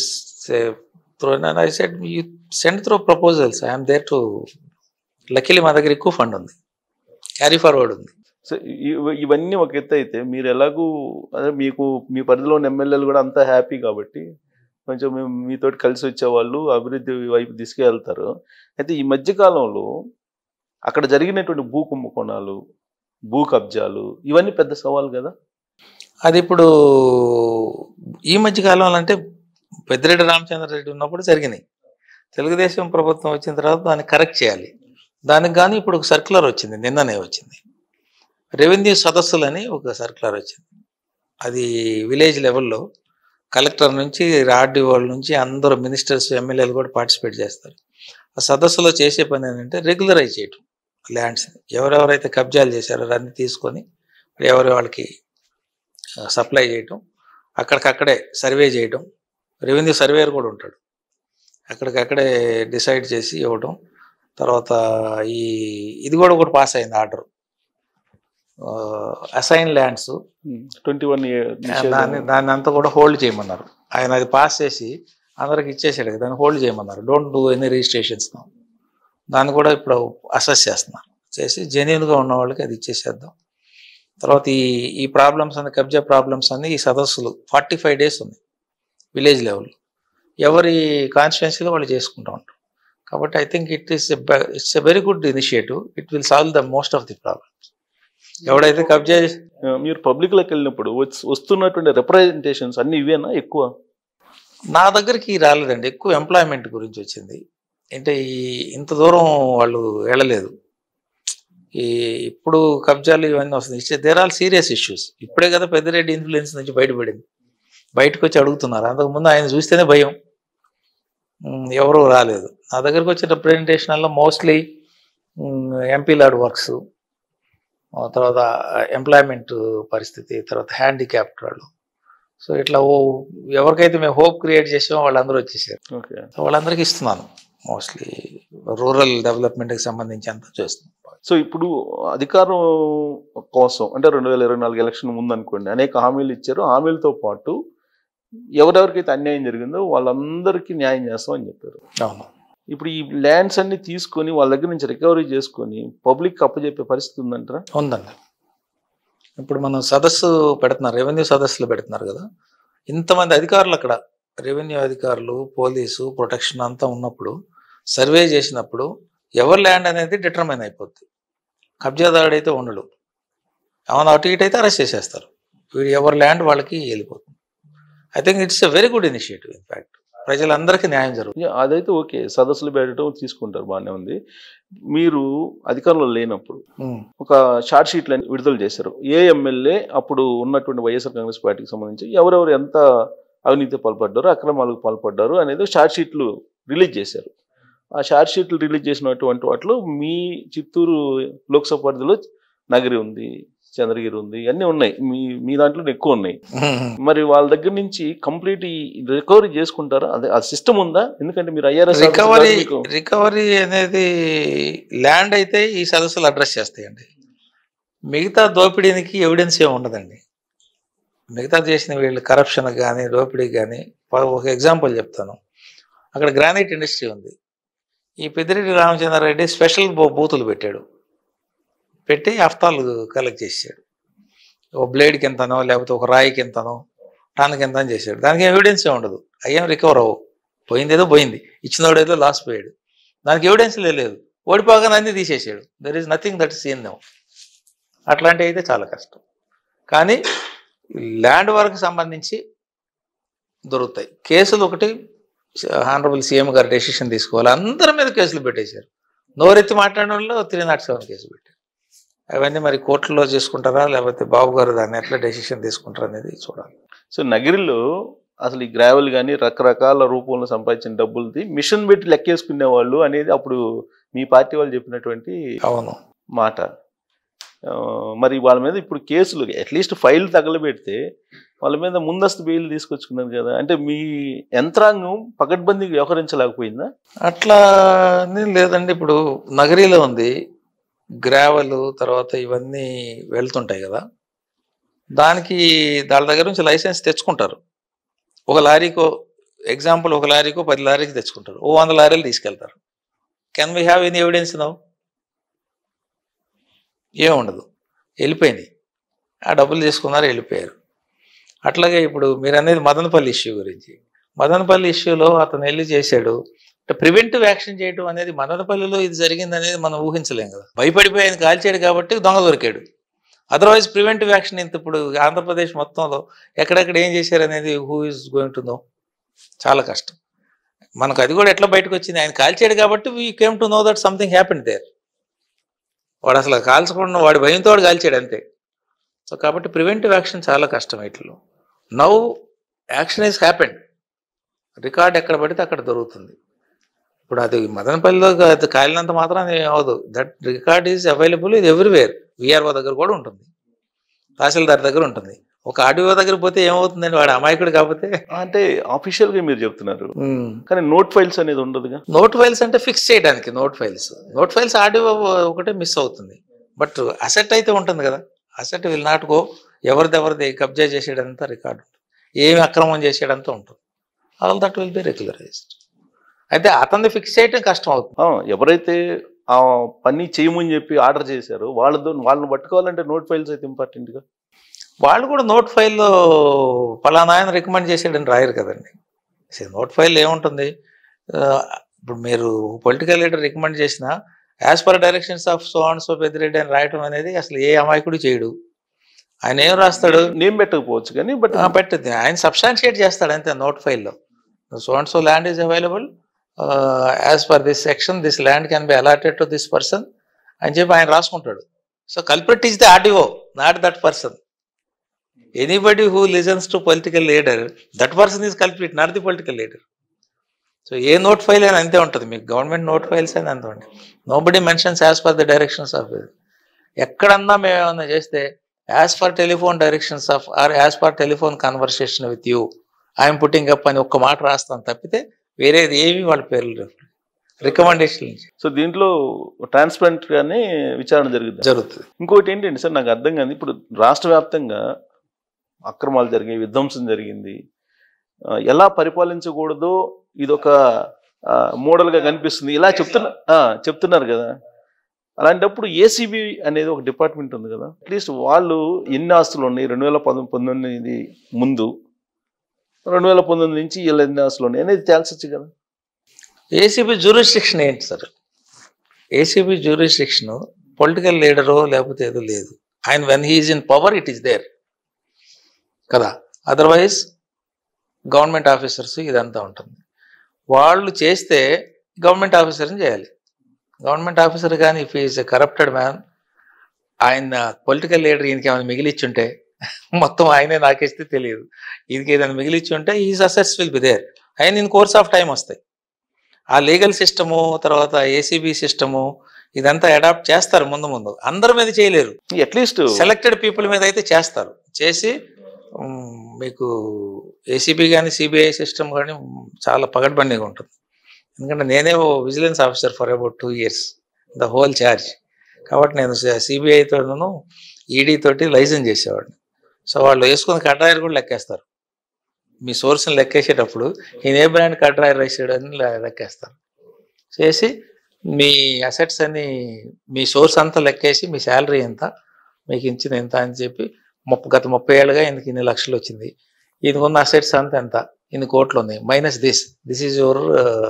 through I said you send through proposals I'm there to luckily మా దగ్గర ఎక్కువ ఫండ్ ఉంది క్యారీ ఫార్వర్డ్ ఉంది సో ఇవ- ఇవన్నీ ఒక ఎత్తు అయితే మీరు ఎలాగూ అదే మీకు మీ పరిధిలో ఉన్న ఎమ్మెల్యేలు కూడా అంతా హ్యాపీ కాబట్టి కొంచెం మేము మీతోటి కలిసి వచ్చేవాళ్ళు అభివృద్ధి వైపు తీసుకెళ్తారు అయితే ఈ మధ్య కాలంలో అక్కడ జరిగినటువంటి భూ కుంభకోణాలు భూ కబ్జాలు ఇవన్నీ పెద్ద సవాల్ కదా అది ఇప్పుడు ఈ మధ్య కాలంలో అంటే పెద్దిరెడ్డి రామచంద్రారెడ్డి ఉన్నప్పుడు జరిగినాయి తెలుగుదేశం ప్రభుత్వం వచ్చిన తర్వాత దాన్ని కరెక్ట్ చేయాలి దానికి కానీ ఇప్పుడు ఒక సర్క్యులర్ వచ్చింది నిన్ననే వచ్చింది రెవెన్యూ సదస్సులని ఒక సర్క్యులర్ వచ్చింది అది విలేజ్ లెవెల్లో కలెక్టర్ నుంచి ఆర్డీఓ నుంచి అందరూ మినిస్టర్స్ ఎమ్మెల్యేలు కూడా పార్టిసిపేట్ చేస్తారు ఆ సదస్సులో చేసే పని ఏంటంటే రెగ్యులరైజ్ చేయటం ల్యాండ్స్ ఎవరెవరైతే కబ్జాలు చేశారో అన్ని తీసుకొని ఎవరి వాళ్ళకి సప్లై చేయటం అక్కడికక్కడే సర్వే చేయటం రెవెన్యూ సర్వేయర్ కూడా ఉంటాడు అక్కడికక్కడే డిసైడ్ చేసి ఇవ్వటం తర్వాత ఈ ఇది కూడా ఒకటి పాస్ అయింది order assign lands twenty one దాన్ని దాన్ని అంతా కూడా హోల్డ్ చేయమన్నారు ఆయన అది పాస్ చేసి అందరికి ఇచ్చేసాడు కదా, దాన్ని హోల్డ్ చేయమన్నారు డోంట్ డూ ఎనీ రిజిస్ట్రేషన్స్ దాన్ని కూడా ఇప్పుడు అసెస్ చేస్తున్నారు చేసి జెన్యున్గా ఉన్న వాళ్ళకి అది ఇచ్చేసేద్దాం తర్వాత ఈ ఈ ప్రాబ్లమ్స్ అన్ని కబ్జా ప్రాబ్లమ్స్ అన్ని ఈ సదస్సులు ఫార్టీ ఫైవ్ డేస్ ఉన్నాయి విలేజ్ లెవెల్ ఎవరి కాన్స్టిట్యున్సీలో వాళ్ళు చేసుకుంటూ ఉంటారు కాబట్టి I think it is it's a very good initiative it will solve the most of the problems ఎవడైతే కబ్జా చేసి మీరు పబ్లిక్ లోకి వెళ్ళినప్పుడు వచ్- వస్తున్నటువంటి రిప్రజెంటేషన్స్ అన్ని ఇవేనా ఎక్కువ నా దగ్గరికి రాలేదండి ఎక్కువ ఎంప్లాయ్మెంట్ గురించి వచ్చింది అంటే ఈ ఇంత దూరం వాళ్ళు వెళ్ళలేదు ఈ ఇప్పుడు కబ్జాలు ఇవన్నీ వస్తుంది దేర్ ఆల్ సీరియస్ ఇష్యూస్ ఇప్పుడే కదా పెద్దిరెడ్డి ఇన్ఫ్లుయెన్స్ నుంచి బయటపడింది బయటకు వచ్చి అడుగుతున్నారు అంతకుముందు ఆయన చూస్తేనే భయం ఉమ్, ఎవరు రాలేదు నా దగ్గరకు వచ్చిన రిప్రజెంటేషన్లో మోస్ట్లీ ఎంపీ లాడ్ వర్క్స్ తర్వాత ఎంప్లాయ్మెంట్ పరిస్థితి తర్వాత హ్యాండిక్యాప్ట్ వాళ్ళు సో ఇట్లా ఓ ఎవరికైతే మేము హోప్ క్రియేట్ చేసామో వాళ్ళందరూ వచ్చేసారు ఓకే సో వాళ్ళందరికీ ఇస్తున్నాను మోస్ట్లీ రూరల్ డెవలప్మెంట్కి సంబంధించి అంతా చేస్తున్నాం సో ఇప్పుడు అధికారం కోసం అంటే రెండు వేల ఇరవై నాలుగు ఎలక్షన్ ముందు అనుకోండి అనేక హామీలు ఇచ్చారు హామీలతో పాటు ఎవరెవరికైతే అన్యాయం జరిగిందో వాళ్ళందరికీ న్యాయం చేస్తాం అని చెప్పారు అవును ఇప్పుడు ఈ ల్యాండ్స్ అన్ని తీసుకొని వాళ్ళ దగ్గర నుంచి రికవరీ చేసుకొని పబ్లిక్ అప్పచెప్పే పరిస్థితి ఉందంటారా ఉందండి ఇప్పుడు మనం సదస్సు పెడుతున్నారు రెవెన్యూ సదస్సులు పెడుతున్నారు కదా ఇంతమంది అధికారులు అక్కడ రెవెన్యూ అధికారులు పోలీసు ప్రొటెక్షన్ అంతా ఉన్నప్పుడు సర్వే చేసినప్పుడు ఎవరి ల్యాండ్ అనేది డిటర్మైన్ అయిపోద్ది కబ్జాదారుడు అయితే ఉండడు ఏమైనా అటు ఇటు అయితే అరెస్ట్ చేసేస్తారు వీడు ఎవరి ల్యాండ్ వాళ్ళకి వెళ్ళిపోతుంది I think it's a very good initiative in fact ప్రజలందరికీ న్యాయం జరుగుతుంది యా, అదైతే ఓకే సదస్సులు పెట్టడం తీసుకుంటారు బాగానే ఉంది మీరు అధికారంలో లేనప్పుడు ఉమ్, ఒక షార్ట్ షీట్లు అని విడుదల చేశారు ఏ ఎమ్మెల్యే అప్పుడు ఉన్నటువంటి వైఎస్ఆర్ కాంగ్రెస్ పార్టీకి సంబంధించి ఎవరెవరు ఎంత అవినీతి పాల్పడ్డారు అక్రమాలకు పాల్పడ్డారు అనేది షార్ట్ షీట్లు రిలీజ్ చేశారు ఆ షార్ట్ షీట్లు రిలీజ్ చేసినటువంటి వాటిలో మీ చిత్తూరు లోక్సభ పరిధిలో నగరి ఉంది చంద్రగిరి ఉంది అన్నీ ఉన్నాయి మీ మీ దాంట్లో ఎక్కువ ఉన్నాయి ఉమ్, మరి వాళ్ళ దగ్గర నుంచి కంప్లీట్ రికవరీ చేసుకుంటారా అదే ఆ సిస్టమ్ ఉందా ఎందుకంటే మీరు ఐఆర్ఎస్ రికవరీ రికవరీ అనేది ల్యాండ్ అయితే ఈ సదస్సులు అడ్రస్ చేస్తాయండి మిగతా దోపిడీనికి ఎవిడెన్స్ ఏమి ఉండదండి మిగతా చేసిన వీళ్ళు కరప్షన్ కానీ దోపిడీకి కానీ ఒక ఎగ్జాంపుల్ చెప్తాను అక్కడ గ్రానైట్ ఇండస్ట్రీ ఉంది ఈ పెద్దిరెడ్డి రామచంద్రారెడ్డి స్పెషల్ బూ- బూతులు పెట్టాడు పెట్టి హఫ్తాలు కలెక్ట్ చేసాడు ఒక బ్లేడ్కి ఎంతనో లేకపోతే ఒక రాయికి ఎంతనో టన్కి ఎంత అని చేశాడు దానికి ఎవిడెన్స్ ఉండదు అయ్యేం రికవర్ అవ్వవు పోయింది ఏదో పోయింది ఇచ్చినోడు ఏదో లాస్ పోయాడు దానికి ఎవిడెన్స్ లేదు ఓడిపోగానే అన్ని తీసేసాడు there is nothing that seen no అట్లాంటివి అయితే చాలా కష్టం కానీ ల్యాండ్ వర్క్ సంబంధించి దొరుకుతాయి కేసులు ఒకటి హానరబుల్ సీఎం గారు డెసిషన్ తీసుకోవాలి అందరి మీద కేసులు పెట్టేశారు నోరెత్తి మాట్లాడిన వాళ్ళు త్రీ నాట్ సెవెన్ కేసు పెట్టారు అవన్నీ మరి కోర్టులో చేసుకుంటారా లేకపోతే బాబు గారు దాన్ని ఎట్లా డెసిషన్ తీసుకుంటారా అనేది చూడాలి సో నగిరిలో అసలు ఈ గ్రావెల్ కానీ రకరకాల రూపంలో సంపాదించిన డబ్బులది మిషన్ పెట్టి లెక్కేసుకునే వాళ్ళు అనేది అప్పుడు మీ పార్టీ వాళ్ళు చెప్పినటువంటి అవును మాట ఆ, మరి వాళ్ళ మీద ఇప్పుడు కేసులు అట్లీస్ట్ ఫైల్ తగలబెడితే వాళ్ళ మీద ముందస్తు బెయిల్ తీసుకొచ్చుకున్నారు కదా అంటే మీ యంత్రాంగం పకడ్బందీగా వ్యవహరించలేకపోయిందా అట్లా అని లేదండి ఇప్పుడు నగరీలో ఉంది గ్రావెల్ తర్వాత ఇవన్నీ వెళ్తుంటాయి కదా దానికి దాని దగ్గర నుంచి లైసెన్స్ తెచ్చుకుంటారు ఒక లారీకో ఎగ్జాంపుల్ ఒక లారీకో పది లారీకి తెచ్చుకుంటారు ఓ వంద లారీలు తీసుకెళ్తారు can we have any evidence now ఏముండదు వెళ్ళిపోయింది ఆ డబ్బులు తీసుకున్నారు వెళ్ళిపోయారు అట్లాగే ఇప్పుడు మీరు అనేది మదనపల్లి ఇష్యూ గురించి మదనపల్లి ఇష్యూలో అతను వెళ్ళి చేశాడు అంటే ప్రివెంటివ్ యాక్షన్ చేయడం అనేది మదనపల్లిలో ఇది జరిగింది అనేది మనం ఊహించలేం కదా భయపడిపోయి ఆయన కాల్చాడు కాబట్టి దొంగ దొరికాడు అదర్వైజ్ ప్రివెంటివ్ యాక్షన్ ఇంత ఇప్పుడు ఆంధ్రప్రదేశ్ మొత్తంలో ఎక్కడెక్కడ ఏం చేశారు అనేది who is going to know చాలా కష్టం మనకు అది కూడా ఎట్లా బయటకు వచ్చింది ఆయన కాల్చాడు కాబట్టి we came to know that something happened there వాడు అసలు కాల్చకుండా వాడి భయంతో వాడు కాల్చాడు అంతే సో కాబట్టి ప్రివెంటివ్ యాక్షన్ చాలా కష్టం వీటిలో now action is happened record ఎక్కడ పడితే అక్కడ దొరుకుతుంది ఇప్పుడు అది మదనపల్లిలో అది కాలినంత మాత్రం అవ్వదు దట్ రికార్డ్ ఈజ్ అవైలబుల్ ఇది ఎవ్రీవేర్ విఆర్ఓ దగ్గర కూడా ఉంటుంది తహసీల్దార్ దగ్గర ఉంటుంది ఒక ఆర్డీఓ దగ్గర పోతే ఏమవుతుందండి వాడు అమాయకుడు కాకపోతే అంటే అఫీషియల్ గా మీరు చెప్తున్నారు కానీ నోట్ ఫైల్స్ అనేది ఉండదుగా నోట్ ఫైల్స్ అంటే ఫిక్స్ చేయడానికి note files note files audio ఒకటే మిస్ అవుతుంది బట్ అసెట్ అయితే ఉంటుంది కదా అసెట్ విల్ నాట్ గో ఎవరిది ఎవరిది కబ్జా చేసేదంతా రికార్డు ఏమి అక్రమం చేసేదంతా ఉంటుంది all that will be regularized అయితే అతన్ని ఫిక్స్ చేయడం కష్టం అవుతుంది ఆ, ఎవరైతే ఆ పని చేయమని చెప్పి ఆర్డర్ చేశారో వాళ్ళతో వాళ్ళని పట్టుకోవాలంటే నోట్ ఫైల్స్ అయితే ఇంపార్టెంట్ గా వాళ్ళు కూడా నోట్ ఫైల్లో పలానా ఆయన రికమెండ్ చేసాడని రాయరు కదండి నోట్ ఫైల్ ఏముంటుంది ఆ, ఇప్పుడు మీరు పొలిటికల్ లీడర్ రికమెండ్ చేసిన as per directions of so and so Peddireddy అని రాయటం అనేది అసలు ఏ అమాయకుడు చేయడు ఆయన ఏం రాస్తాడు నేమ్ పెట్టకపోవచ్చు కానీ బట్ ఆ, పెట్టద్ది ఆయన సబ్స్టాన్షియేట్ చేస్తాడు అంతే నోట్ ఫైల్లో so and so land is available as per this section this land can be allotted to this person అని చెప్పి ఆయన రాసుకుంటాడు so culprit is the RDO not that person anybody who listens to political leader that person is culprit not the political leader so ఏ note file అయినా అంతే ఉంటుంది మీకు government note files అయినా అంతే ఉంటాయి nobody mentions as per the directions of ఎక్కడన్నా మేము ఏమన్నా చేస్తే as per telephone directions of or as per telephone conversation with you I'm putting up అని ఒక్క మాట రాస్తాం తప్పితే వేరేది ఏమి వాళ్ళ పేర్లు రికమెండేషన్ సో దీంట్లో ట్రాన్స్పరెంట్ గానే విచారణ జరుగుతుంది జరుగుతుంది ఇంకోటి ఏంటంటే సార్ నాకు అర్థం కాదు ఇప్పుడు రాష్ట్ర వ్యాప్తంగా అక్రమాలు జరిగాయి విధ్వంసం జరిగింది ఆ, ఎలా పరిపాలించకూడదో ఇదొక ఆ, మోడల్గా కనిపిస్తుంది ఇలా చెప్తున్నా ఆ, చెప్తున్నారు కదా అలాంటప్పుడు ఏసీబీ అనేది ఒక డిపార్ట్మెంట్ ఉంది కదా అట్లీస్ట్ వాళ్ళు ఎన్ని ఆస్తులు ఉన్నాయి రెండు వేల పంతొమ్మిది పంతొమ్మిది ముందు రెండు వేల పంతొమ్మిది నుంచి వీళ్ళ ఎన్ని ఆస్తులు ఉన్నాయి అనేది తేల్చొచ్చు కదా ఏసీబీ జ్యూరిస్టిక్షన్ ఏంటి సార్ ఏసీబీ జ్యూరిస్టిక్షన్ పొలిటికల్ లీడరో లేకపోతే ఏదో లేదు ఆయన when he is in power it is there కదా అదర్వైజ్ గవర్నమెంట్ ఆఫీసర్స్ ఇదంతా ఉంటుంది వాళ్ళు చేస్తే గవర్నమెంట్ ఆఫీసర్ని చేయాలి గవర్నమెంట్ ఆఫీసర్ కానీ if is a corrupted man ఆయన పొలిటికల్ లీడర్ ఈయనకి ఏమైనా మిగిలిచ్చుంటే మొత్తం ఆయనే నాకేస్తే తెలియదు ఈయనకి ఏదైనా మిగిలిచ్చుంటే is assets will be there ఆయన ఇన్ కోర్స్ ఆఫ్ టైం వస్తాయి ఆ లీగల్ సిస్టము తర్వాత ఏసీబీ సిస్టము ఇదంతా అడాప్ట్ చేస్తారు ముందు ముందు అందరి మీద చేయలేరు అట్లీస్ట్ సెలెక్టెడ్ పీపుల్ మీద అయితే చేస్తారు చేసి ఉమ్, మీకు ఏసీబీ కానీ సిబిఐ సిస్టమ్ కానీ చాలా పగడ్బందీగా ఉంటుంది ఎందుకంటే నేనే ఓ vigilance officer for about two years the whole charge కాబట్టి నేను సిబిఐ తోను ఈడీ తోటి లైసెన్స్ చేసేవాడిని సో వాళ్ళు వేసుకున్న కడ్రాయర్ కూడా లెక్కేస్తారు మీ సోర్స్ని లెక్కేసేటప్పుడు ఈయన ఏ బ్రాండ్ కడ్రాయర్ వేసాడు అని లె- లెక్కేస్తారు చేసి మీ అసెట్స్ అన్ని మీ సోర్స్ అంతా లెక్కేసి మీ శాలరీ ఎంత మీకు ఇచ్చింది ఎంత అని చెప్పి ముప్ప గత ముప్పై ఏళ్ళుగా ఇందుకు ఇన్ని లక్షలు వచ్చింది ఈయనకు ఉన్న అసెట్స్ అంతా ఎంత ఇన్ని కోట్లు ఉంది minus this this is your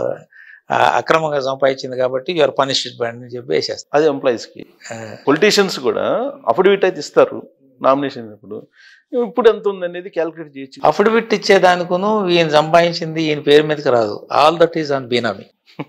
అక్రమంగా సంపాదించింది కాబట్టి యువర్ పనిష్డ్ బ్రాండ్ అని చెప్పి వేసేస్తారు అదే ఎంప్లాయీస్ కి ఆ, పొలిటీషియన్స్ కూడా అఫిడవిట్ అయితే ఇస్తారు నామినేషన్ ఇప్పుడు ఇప్పుడు ఎంత ఉంది అనేది క్యాలిక్యులేట్ చేయొచ్చు అఫిడవిట్ ఇచ్చేదానికును ఈయన సంపాదించింది ఈయన పేరు మీదకి రాదు all that is on benami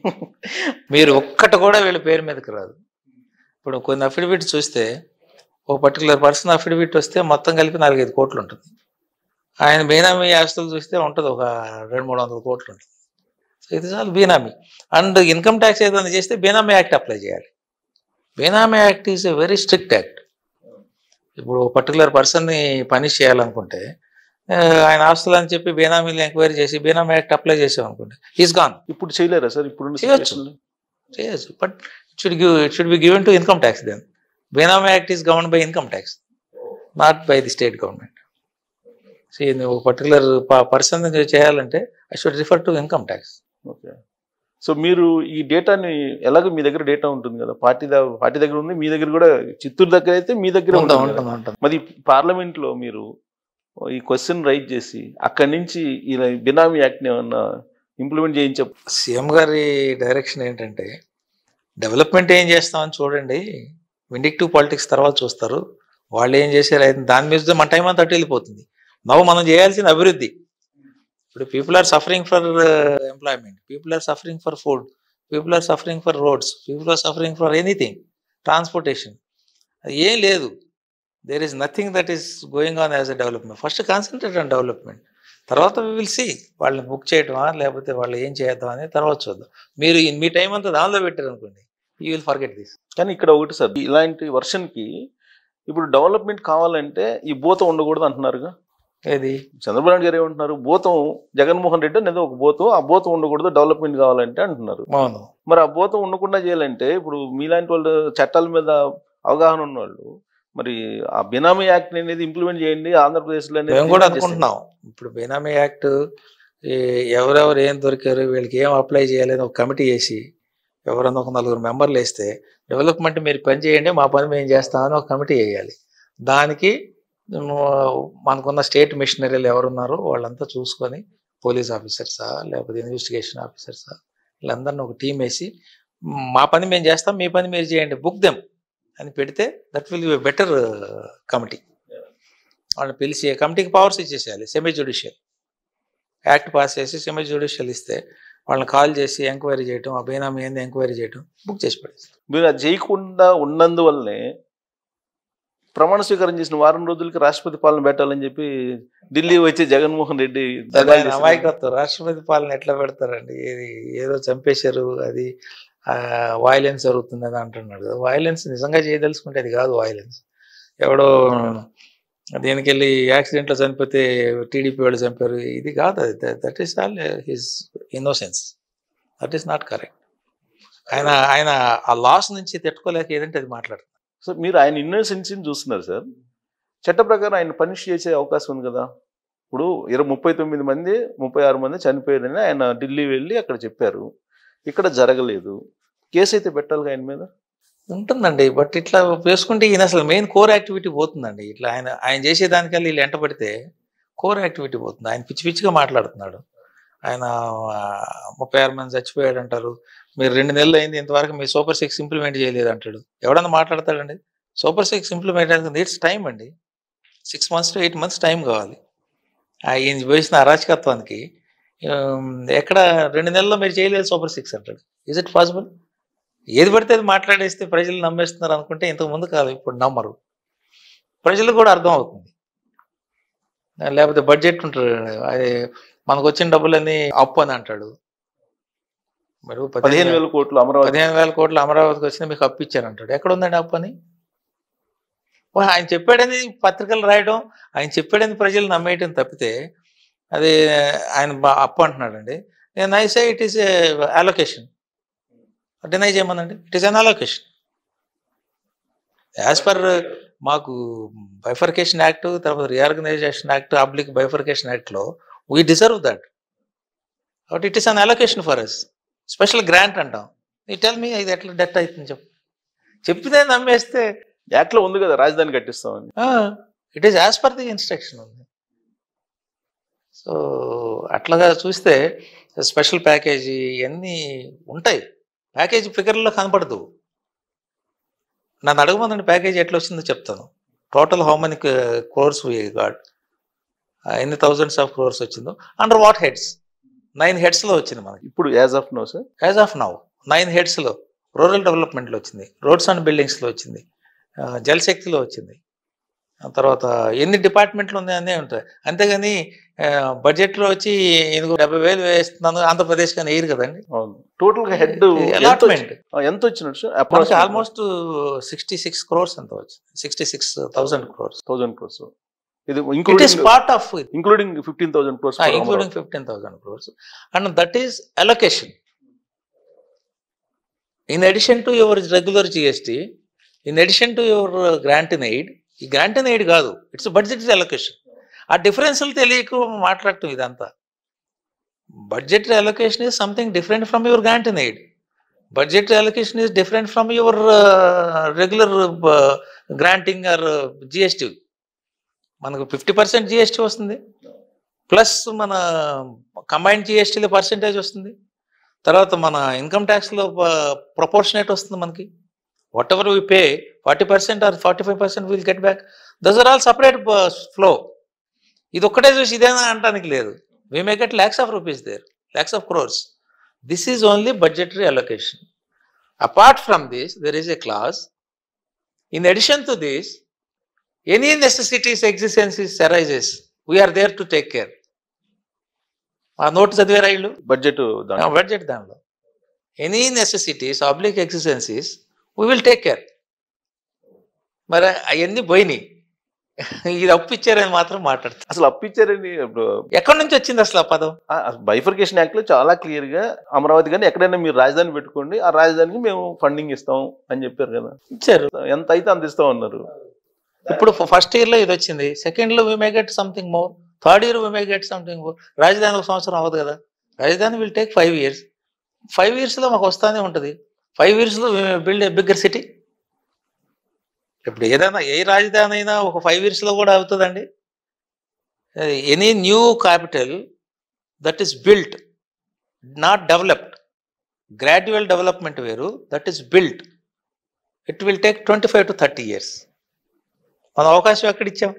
మీరు ఒక్కటి కూడా వీళ్ళ పేరు మీదకి రాదు ఇప్పుడు కొన్ని అఫిడవిట్ చూస్తే ఒక పర్టికులర్ పర్సన్ అఫిడవిట్ వస్తే మొత్తం కలిపి నాలుగైదు కోట్లు ఉంటుంది ఆయన బీనామీ ఆస్తులు చూస్తే ఉంటుంది ఒక రెండు మూడు వందల కోట్లు ఉంటుంది సో ఇది చాలు బీనామీ అండ్ ఇన్కమ్ ట్యాక్స్ ఏదైనా చేస్తే బీనామీ యాక్ట్ అప్లై చేయాలి benami act is a very strict act ఇప్పుడు పర్టికులర్ పర్సన్ని పనిష్ చేయాలనుకుంటే ఆ, ఆయన ఆస్తులు అని చెప్పి బేనామీలు ఎంక్వైరీ చేసి బేనామీ యాక్ట్ అప్లై చేసాం అనుకోండి ఈస్ గాన్ ఇప్పుడు చేయలేరా సార్ ఇప్పుడు చేయొచ్చు. చేయొచ్చు but it should give it should be given to income tax then benami act is govern by income tax not by the state government so నువ్వు పర్టికులర్ పర్సన్ చేయాలంటే I should refer to income tax okay so మీరు ఈ డేటాని ఎలాగో మీ దగ్గర data ఉంటుంది కదా party the- party దగ్గర ఉంది మీ దగ్గర కూడా చిత్తూరు దగ్గర అయితే మీ దగ్గర ఉంటుంది ఉంటుంది కదా. ఉంటుంది ఉంటుంది మరి పార్లమెంట్ లో మీరు ఈ క్వశ్చన్ రైజ్ చేసి అక్కడి నుంచి ఇలా బినామీ యాక్ట్ ఏమన్నా ఇంప్లిమెంట్ చేయించ సీఎం గారి డైరెక్షన్ ఏంటంటే డెవలప్మెంట్ ఏం చేస్తామని చూడండి విండిక్టివ్ పాలిటిక్స్ తర్వాత చూస్తారు వాళ్ళు ఏం చేశారు అయితే దాని మీద మన టైం అంతా అటు వెళ్ళిపోతుంది నవ్వు మనం చేయాల్సిన అభివృద్ధి ఇప్పుడు people are suffering for employment people are suffering for food people are suffering for roads people are suffering for anything transportation అది ఏం లేదు there is nothing that is going on as a development first concentrate on development తర్వాత we will see వాళ్ళని book చేయటమా లేకపోతే వాళ్ళు ఏం చేద్దాం అనేది తర్వాత చూద్దాం మీరు ఈ- మీ టైం అంతా దానిలో పెట్టారు అనుకోండి యూ విల్ ఫర్గెట్ దిస్ కానీ ఇక్కడ ఒకటి సార్ ఇలాంటి వర్షన్ కి ఇప్పుడు డెవలప్మెంట్ కావాలంటే ఈ భూతం ఉండకూడదు అంటున్నారుగా ఏది చంద్రబాబు నాయుడు గారు ఏమంటున్నారు భూతం జగన్మోహన్ రెడ్డి అనేది ఒక భూతం ఆ భూతం ఉండకూడదు డెవలప్మెంట్ కావాలంటే అంటున్నారు అవును మరి ఆ భూతం ఉండకుండా చేయాలంటే ఇప్పుడు మీలాంటి వాళ్ళు చట్టాల మీద అవగాహన ఉన్నవాళ్ళు మరి ఆ బినామీ యాక్ట్ అనేది ఇంప్లిమెంట్ చేయండి ఆంధ్రప్రదేశ్లో అనేది మేము కూడా చేస్తే- అనుకుంటున్నాం ఇప్పుడు బెనామీ యాక్ట్ ఈ ఎవరెవరు ఏం దొరికారు వీళ్ళకి ఏం అప్లై చేయాలని ఒక కమిటీ వేసి ఎవరన్నా ఒక నలుగురు మెంబర్లు వేస్తే డెవలప్మెంట్ మీరు పని చేయండి మా పని మేము చేస్తామని ఒక కమిటీ వేయాలి దానికి మ్, మనకున్న స్టేట్ మిషనరీలు ఎవరున్నారో వాళ్ళంతా చూసుకొని పోలీస్ ఆఫీసర్సా లేకపోతే ఇన్వెస్టిగేషన్ ఆఫీసర్సా వీళ్ళందరిని ఒక టీం వేసి "మ్, మా పని మేము చేస్తాం మీ పని మీరు చేయండి బుక్ దెమ్ అని పెడితే that will be better committee వాళ్ళని పిలిచి కమిటీకి పవర్స్ ఇచ్చేసేయాలి సెమీ జ్యుడిషియల్ యాక్ట్ పాస్ చేసి సెమీ జ్యుడిషియల్ ఇస్తే వాళ్ళని కాల్ చేసి ఎంక్వైరీ చేయటం ఆ బేనామీ ఏంది ఎంక్వైరీ చేయటం బుక్ చేసి పడేస్తారు మీరు అది చేయకుండా ఉన్నందువల్లనే ప్రమాణ స్వీకారం చేసిన వారం రోజులకి రాష్ట్రపతి పాలన పెట్టాలని చెప్పి ఢిల్లీ వచ్చి జగన్మోహన్ రెడ్డి ధర్నా ఆయన చేశారు. అమాయకత్వం రాష్ట్రపతి పాలన ఎట్లా పెడతారండి ఏది ఏదో చంపేశారు అది వాయిలెన్స్ జరుగుతుంది అని అంటున్నాడు వాయిలెన్స్ నిజంగా చేయదలుచుకుంటే అది కాదు వాయిలెన్స్ ఎవడో దీనికి వెళ్ళి యాక్సిడెంట్లో చనిపోతే టీడీపీ వాళ్ళు చంపారు ఇది కాదు అది that is all his innocence that is not correct ఆయన ఆయన ఆ లాస్ నుంచి తట్టుకోలేక ఏదంటే అది మాట్లాడుతుంది సో మీరు ఆయన ఇన్నోసెన్సీని చూస్తున్నారు సార్ చట్ట ప్రకారం ఆయన పనిష్ చేసే అవకాశం ఉంది కదా ఇప్పుడు ఇరవై ముప్పై తొమ్మిది మంది ముప్పై ఆరు మంది చనిపోయారని ఆయన ఢిల్లీ వెళ్ళి అక్కడ చెప్పారు ఇక్కడ జరగలేదు కేసు అయితే పెట్టాలి ఆయన మీద ఉంటుందండి బట్ ఇట్లా వేసుకుంటే ఈయన అసలు మెయిన్ కోర్ యాక్టివిటీ పోతుందండి ఇట్లా ఆయన ఆయన చేసేదానికల్లా వీళ్ళు ఎంట పడితే కోర్ యాక్టివిటీ పోతుంది ఆయన పిచ్చి పిచ్చిగా మాట్లాడుతున్నాడు ఆయన ఆ, ముప్పై ఆరు మంది చచ్చిపోయాడు అంటారు మీరు రెండు నెలలు అయింది ఇంతవరకు మీ సూపర్ సిక్స్ ఇంప్లిమెంట్ చేయలేదు అంటాడు ఎవడన్నా మాట్లాడతాడండి super six implement needs time అండి six months to eight months time కావాలి ఆ ఈయన వేసిన అరాచకత్వానికి ఉమ్, ఎక్కడ రెండు నెలల్లో మీరు చేయలేదు సూపర్ సిక్స్ అంటాడు ఇజ్ ఇట్ పాసిబుల్ ఏది పడితే అది మాట్లాడేస్తే ప్రజలు నమ్మేస్తున్నారు అనుకుంటే ఇంతకు ముందు కాదు ఇప్పుడు నమ్మరు ప్రజలకు కూడా అర్థం అవుతుంది లేకపోతే బడ్జెట్ ఉంటాడు అది మనకు వచ్చిన డబ్బులన్నీ అప్పు అని అంటాడు మరి పదిహేను వేల కోట్లు అమరావతి పదిహేను వేల కోట్లు అమరావతికి వచ్చినా మీకు అప్పు ఇచ్చారంటాడు ఎక్కడ ఉందండి అప్పు అని ఓ, ఆయన చెప్పాడని పత్రికలు రాయడం ఆయన చెప్పాడని ప్రజలు నమ్మేయటం తప్పితే అది ఆయన బా- అప్పు అంటున్నాడండి నేను I say it is allocation deny చేయమనండి it is an allocation as per మాకు బైఫర్కేషన్ యాక్ట్ తర్వాత రీఆర్గనైజేషన్ యాక్ట్ పబ్లిక్ బైఫర్కేషన్ యాక్ట్లో వీ డిజర్వ్ దట్ కాబట్టి it is an allocation for us special grant అంటాం ఈ టెల్ మీ ఇది ఎట్లా debt అవుతుంది చెప్పు చెప్పితే నమ్మేస్తే యాక్ట్ లో ఉంది కదా రాజధాని కట్టిస్తామని it is as per the instruction ఉంది సో అట్లాగా చూస్తే స్పెషల్ ప్యాకేజీ ఇవన్నీ ఉంటాయి ప్యాకేజీ ఫిగర్లో కనపడదు నన్ను అడగమందండి ప్యాకేజీ ఎట్లా వచ్చిందో చెప్తాను total how many crores got ఎన్ని థౌజండ్స్ ఆఫ్ క్రోర్స్ వచ్చిందో అండర్ వాట్ హెడ్స్ నైన్ హెడ్స్లో వచ్చింది మనకి ఇప్పుడు as of no sir as of now nine హెడ్స్లో రూరల్ డెవలప్మెంట్లో వచ్చింది రోడ్స్ అండ్ బిల్డింగ్స్లో వచ్చింది ఆ, జలశక్తిలో వచ్చింది ఆ తర్వాత ఎన్ని డిపార్ట్మెంట్లు ఉన్నాయనే ఉంటాయి అంతేగాని ఆ, బడ్జెట్లో వచ్చి ఎనిమిది డెబ్బై వేలు వేస్తున్నాను ఆంధ్రప్రదేశ్ కానీ వేయరు కదండి అవును టోటల్ గా హెడ్ అలాట్మెంట్ ఎంత వచ్చినట్టు సార్ మనకి approx almost sixty six crores ఎంత వచ్చింది sixty six thousand crores thousand crores ఇది it is including part of including fifteen thousand crores including fifteen thousand crores and that is allocation in addition to your regular GST in addition to your grant in aid ఈ grant in aid కాదు it's budget allocation ఆ డిఫరెన్స్లు తెలియక మాట్లాడటం ఇదంతా budget allocation is something different from your grant in aid budget allocation is different from your regular granting or GST మనకు fifty percent GST వస్తుంది plus మన కంబైన్డ్ జిఎస్టీలో పర్సెంటేజ్ వస్తుంది తర్వాత మన ఇన్కమ్ ట్యాక్స్లో ప్రపోర్షనేట్ వస్తుంది మనకి whatever we pay forty percent or forty five percent will get back thus are all separate flow ఇది ఒక్కటే చూసి ఇదేనా అనడానికి లేదు we may get lakhs of rupees there lakhs of crores this is only budgetary allocation apart from this there is a clause in addition to this any necessities exigencies arises we're there to take care ఆ note చదివారా వీళ్ళు budget budget దానిలో any necessities public exigencies we will take care మరి అవన్నీ పోయినాయి ఇది అప్పు ఇచ్చారని మాత్రం మాట్లాడతారు అసలు అప్పిచ్చారండి ఇప్పుడు ఎక్కడి నుంచి వచ్చింది అసలు ఆ పదం బైఫర్కేషన్ యాక్ట్ లో చాలా క్లియర్ గా అమరావతి కానీ ఎక్కడైనా మీరు రాజధాని పెట్టుకోండి ఆ రాజధానికి మేము ఫండింగ్ ఇస్తాం అని చెప్పారు కదా ఇచ్చారు ఎంత అయితే అంత ఇస్తాం అన్నారు ఇప్పుడు ఫస్ట్ ఇయర్ లో ఇది వచ్చింది సెకండ్ లో we may get something more third year we may get something more రాజధాని ఒక సంవత్సరం అవ్వదు కదా రాజధాని will take five years five years లో మాకు వస్తానే ఉంటుంది ఫైవ్ ఇయర్స్ లో బిల్డ్ ఏ బిగ్గర్ సిటీ ఇప్పుడు ఏదైనా ఏ రాజధాని అయినా ఒక ఫైవ్ ఇయర్స్ లో కూడా అవుతుందండి any new capital that is built not developed gradual development వేరు that is built it will take twenty five to thirty years మన అవకాశం ఎక్కడ ఇచ్చాం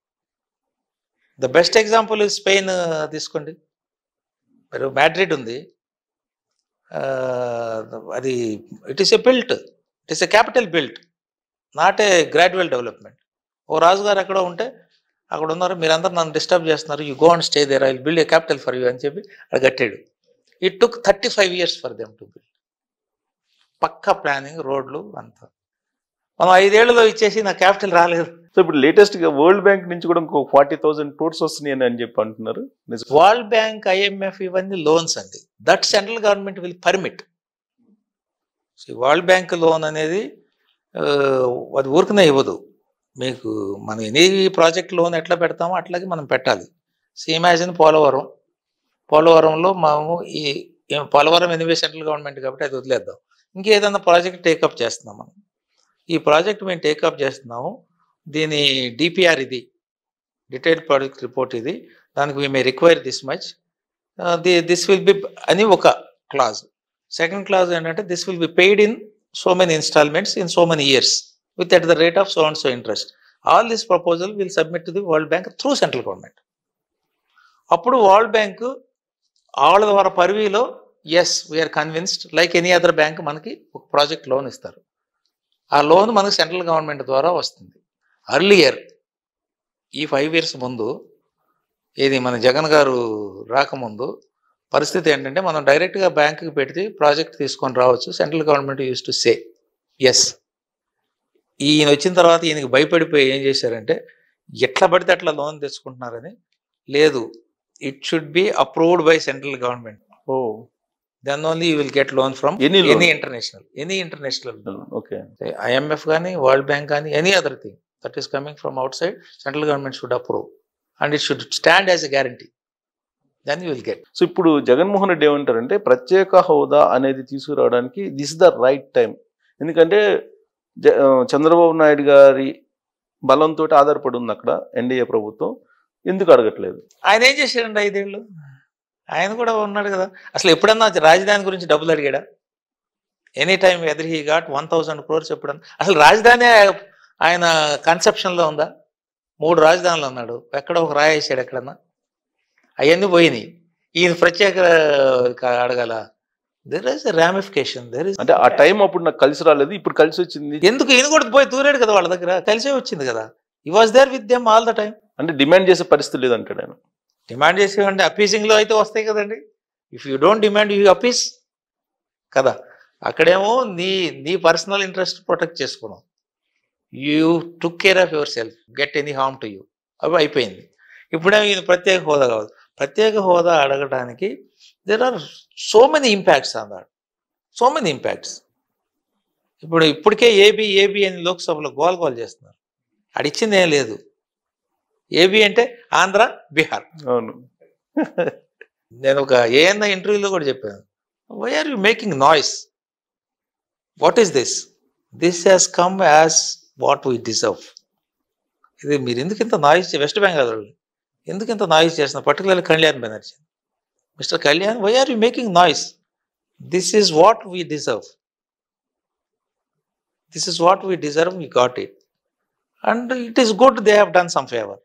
ద బెస్ట్ ఎగ్జాంపుల్ స్పెయిన్ తీసుకోండి మరి మ్యాడ్రిడ్ ఉంది ఆ, అది it is a built it is a capital built not a gradual development ఓ రాజుగారు ఎక్కడో ఉంటే అక్కడ ఉన్నారు మీరందరూ నన్ను డిస్టర్బ్ చేస్తున్నారు you go and stay there I will build a capital for you అని చెప్పి అక్కడ కట్టాడు it took thirty five years for them to build పక్కా ప్లానింగ్ రోడ్లు అంతా మనం ఐదేళ్లలో ఇచ్చేసి నా క్యాపిటల్ రాలేదు సో ఇప్పుడు లేటెస్ట్ గా వరల్డ్ బ్యాంక్ నుంచి కూడా ఇంకో ఫార్టీ థౌసండ్ క్రోర్స్ వస్తున్నాయి అని చెప్పి అంటున్నారు నిజం. వరల్డ్ బ్యాంక్ ఐఎంఎఫ్ ఇవన్నీ లోన్స్ అండి that central government will permit world bank loan అనేది ఆ, అది ఊరికనే ఇవ్వదు మీకు మనం ఎనీ ప్రాజెక్ట్ లోన్ ఎట్లా పెడతామో అట్లాగే మనం పెట్టాలి సో ఇమాజిన్ పోలవరం పోలవరంలో మనము ఈ ఈ పోలవరం ఎనివే సెంట్రల్ గవర్నమెంట్ కాబట్టి అది వదిలేద్దాం ఇంకేదైనా ప్రాజెక్ట్ టేకప్ చేస్తున్నాం మనం ఈ ప్రాజెక్ట్ మేము టేకప్ చేస్తున్నాము దీని డిపిఆర్ ఇది డీటెయిల్డ్ ప్రాజెక్ట్ రిపోర్ట్ ఇది దానికి we may require this much the this will be అని ఒక క్లాజ్ సెకండ్ క్లాజ్ ఏంటంటే this will be paid in so many instalments in so many years with at the rate of so and so interest all this proposal will submit to the world bank through central government అప్పుడు world bank వాళ్ళ ద్వారా పరివిలో yes we're convinced like any other bank మనకి ఒక project loan ఇస్తారు ఆ loan మనకి central government ద్వారా వస్తుంది అర్లియర్ ఈ ఫైవ్ ఇయర్స్ ముందు ఏది మన జగన్ గారు రాకముందు పరిస్థితి ఏంటంటే మనం డైరెక్ట్గా బ్యాంకుకి పెడితే ప్రాజెక్ట్ తీసుకొని రావచ్చు central government used to say yes ఈయన వచ్చిన తర్వాత ఈయనకి భయపడిపోయి ఏం చేశారంటే ఎట్లా పడితే అట్లా లోన్ తెచ్చుకుంటున్నారని లేదు it should be approved by central government ఓ then only you will get loan from any any international any international okay IMF కానీ వరల్డ్ బ్యాంక్ కానీ any other thing that is coming from outside central government should approve and it should stand as a guarantee then you will get so ఇప్పుడు జగన్మోహన్ రెడ్డి ఏమంటారంటే ప్రత్యేక హోదా అనేది తీసుకురావడానికి this the right time ఎందుకంటే జ- ఆ, చంద్రబాబు నాయుడు గారి బలంతో ఆధారపడి ఉంది అక్కడ ఎన్డీఏ ప్రభుత్వం ఎందుకు అడగట్లేదు ఆయన ఏం చేశాడండి ఐదేళ్ళు ఆయన కూడా ఉన్నాడు కదా అసలు ఎప్పుడన్నా రాజధాని గురించి డబ్బులు అడిగాడా any time either he got one thousand crores ఎప్పుడన్నా అసలు రాజధాని ఆయన కన్సెప్షన్లో ఉందా మూడు రాజధానులు అన్నాడు ఎక్కడ ఒక రాయేసాడు ఎక్కడన్నా అవన్నీ పోయినాయి ఈయన ప్రత్యేక క- అడగాల there is ramification there is అంటే ఆ టైం అప్పుడు నాకు కలిసి రాలేదు ఇప్పుడు కలిసి వచ్చింది ఎందుకు ఈయన కూడా పోయి దూరాడు కదా వాళ్ళ దగ్గర కలిసే వచ్చింది కదా he was there with them all the time అంటే డిమాండ్ చేసే పరిస్థితి లేదంటాడు ఆయన డిమాండ్ చేసేవంటే అప్పీసింగ్లో అయితే వస్తాయి కదండి if you don't demand you appease కదా అక్కడేమో నీ నీ పర్సనల్ ఇంట్రెస్ట్ ప్రొటెక్ట్ చేసుకున్నాం you took care of yourself get any harm to you అవి అయిపోయింది ఇప్పుడేమో ఈయన ప్రత్యేక హోదా కావాలి ప్రత్యేక హోదా అడగడానికి there are so many impacts on that so many impacts ఇప్పుడు ఇప్పటికే ఏబి ఏబి అని లోక్సభలో గోల్ గోల్ చేస్తున్నారు అడిచ్చింది ఏం లేదు ఏబి అంటే ఆంధ్ర బీహార్ అవును నేను ఒక ఏఎన్ఐ ఇంటర్వ్యూలో కూడా చెప్పాను why are you making noise what is this this has come as what we deserve ఇది మీరు ఎందుకు ఇంత నాయిస్ వెస్ట్ బెంగాల్ వాళ్ళు ఎందుకు ఇంత నాయిస్ చేస్తున్నారు particularly Kalyan Banerjee mister Kalyan why are you making noise this is what we deserve this is what we deserve we got it and it is good they have done some favour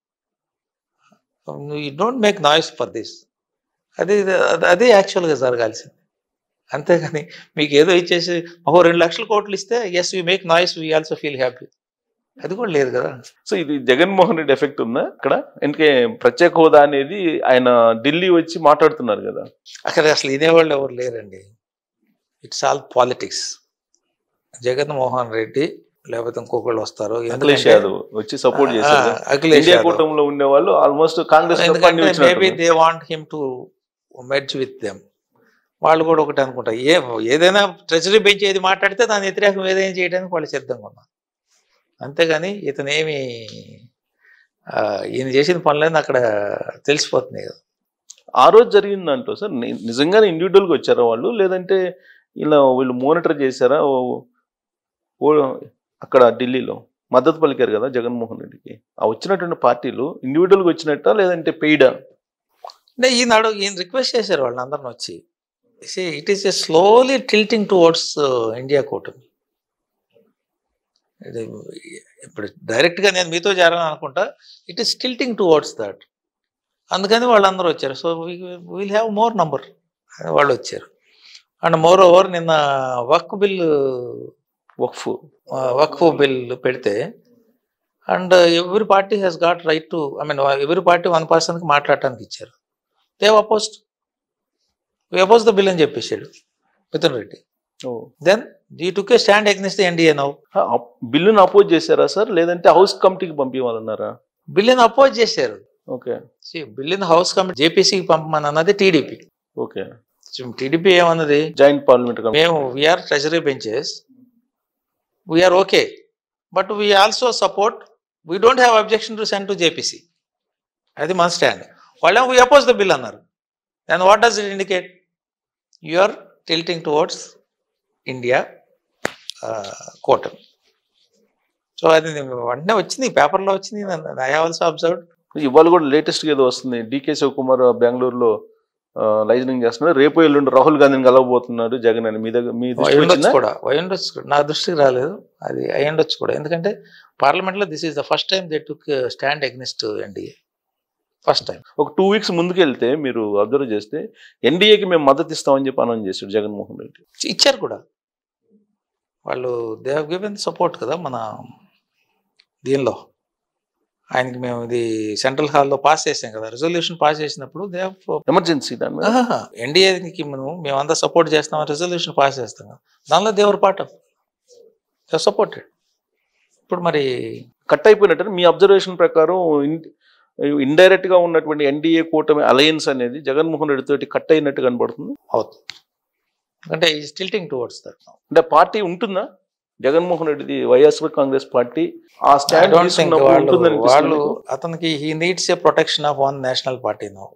you don't make noise for this అది అది- అదే యాక్చువల్గా జరగాల్సింది అంతేగాని మీకు ఏదో ఇచ్చేసి ఓ రెండు లక్షల కోట్లు ఇస్తే yes we make noise we also feel happy అది కూడా లేదు కదా సో ఇది జగన్మోహన్ రెడ్డి ఎఫెక్ట్ ఉందా అక్కడ ఎందుకే ప్రత్యేక హోదా అనేది ఆయన ఢిల్లీ వచ్చి మాట్లాడుతున్నారు కదా అక్కడ అసలు ఇదేవాళ్ళు ఎవరు లేరండి it's all politics Jaganmohan Reddy లేకపోతే ఇంకొకళ్ళు వస్తారు అఖిలేష్ ఎందుకంటే- యాదవ్ వచ్చి సపోర్ట్ ఆ, చేశారు అఖిలేష్ ఇండియా యాదవ్. కూటమిలో ఉండే వాళ్ళు ఆల్మోస్ట్ కాంగ్రెస్ తప్ప అన్ని ఎందుకంటే మేబీ వచ్చినట్టున్నారు. They want him to merge with them వాళ్ళు కూడా ఒకటి అనుకుంటా ఏ ఏదైనా ట్రెజరీ బెంచ్ ఏది మాట్లాడితే దాని వ్యతిరేకం ఏదైనా చేయడానికి వాళ్ళు సిద్ధంగా ఉన్నారు అంతేగాని ఇతను ఏమి ఆ, ఈయన చేసిన పనులన్నీ అక్కడ తెలిసిపోతున్నాయి కదా ఆ రోజు జరిగిందంటో సార్ ని- నిజంగానే ఇండివిజువల్గా వచ్చారా వాళ్ళు లేదంటే ఇలా వీళ్ళు మోనిటర్ చేశారా ఓ- ఓ అక్కడ ఢిల్లీలో మద్దతు పలికారు కదా జగన్మోహన్ రెడ్డికి ఆ వచ్చినటువంటి పార్టీలు ఇండివిజువల్గా వచ్చినట్ట లేదంటే పెయిడా అంటే ఈయన అడుగు ఈయన రిక్వెస్ట్ చేశారు వాళ్ళని అందరిని వచ్చి it is a slowly tilting towards India కూటమి ఇది ఇప్పుడు డైరెక్ట్గా నేను మీతో చేరాలని అనుకుంటా it is tilting towards that అందుకని వాళ్ళందరూ వచ్చారు so will have more number వాళ్ళు వచ్చారు అండ్ మోర్ ఓవర్ నిన్న వక్ బిల్ వక్ఫ్ వక్ఫ్ బిల్ పెడితే and every party has got right to I mean every party one పర్సన్కి మాట్లాడటానికి ఇచ్చారు they've opposed oppose the bill అని చెప్పేసాడు మిథున్ రెడ్డి దెన్ ఈ టుక్ a stand against NDA now బిల్లును అపోజ్ చేశారా సార్ లేదంటే హౌస్ కమిటీకి పంపించాలన్నారా బిల్లుని అపోజ్ చేశారు ఓకే బిల్లుని హౌస్ కమిటీ జేపీసీకి పంపమని అన్నది టీడీపీ ఓకే టీడీపీ ఏమన్నది జాయింట్ పార్లమెంట్ కమిటీ మేము we're treasury benches we're okay but we also support we don't have objection to send to JPC అది మన స్టాండ్ వాళ్ళేమో వీ అపోజ్ ద బిల్ అన్నారు then what does it indicate you are tilting towards India కూటమి so అది వెంటనే వచ్చింది పేపర్లో వచ్చింది ఐ హావ్ ఆల్సో అబ్జర్వ్డ్ ఇవాళ కూడా లేటెస్ట్ ఏదో వస్తుంది డికే శివకుమార్ బెంగళూరులో లైజనింగ్ చేస్తున్నారు రేపు ఎల్లుండి రాహుల్ గాంధీని కలవబోతున్నాడు జగన్ అని మీ దగ్గర మీ దృష్టికి అయ్యుండొచ్చు వచ్చిందా? కూడా అయ్యుండొచ్చు కూడా నా దృష్టికి రాలేదు అది అయ్యుండొచ్చు కూడా ఎందుకంటే పార్లమెంట్ లో this is the first time they took stand against NDA first time ఒక టూ వీక్స్ ముందుకు వెళ్తే మీరు అబ్జర్వ్ చేస్తే ఎన్డీఏకి మేము మద్దతు ఇస్తామని చెప్పి అనౌన్స్ చేశాడు జగన్మోహన్ రెడ్డి ఇచ్చారు కూడా వాళ్ళు దే హావ్ గివెన్ సపోర్ట్ కదా మన దీనిలో ఆయనకి మేము ఇది సెంట్రల్ హాల్లో పాస్ చేసాం కదా రెజల్యూషన్ పాస్ చేసినప్పుడు దే ఎమర్జెన్సీ దాని మీద ఎన్డీఏకి మనం మేమంతా సపోర్ట్ చేస్తాం రెజల్యూషన్ పాస్ చేస్తాం కదా దానిలో they were part of they supported ఇప్పుడు మరి కట్ అయిపోయినట్టు మీ అబ్జర్వేషన్ ప్రకారం ఇండైరెక్ట్ గా ఉన్నటువంటి ఎన్డీఏ కూటమి అలయన్స్ అనేది జగన్మోహన్ రెడ్డి తోటి కట్ అయినట్టు కనబడుతుంది అవుతుంది ఎందుకంటే ఈ స్టిల్టింగ్ టువర్డ్స్ దట్ అంటే పార్టీ ఉంటుందా జగన్మోహన్ రెడ్డిది వైఎస్ఆర్ కాంగ్రెస్ పార్టీ ఆ ఐ స్టాండ్ డోంట్ థింక్ తీసుకున్నప్పుడు వాళ్ళు ఉంటుందని వాళ్ళు అతనికి he needs a protection of one national party now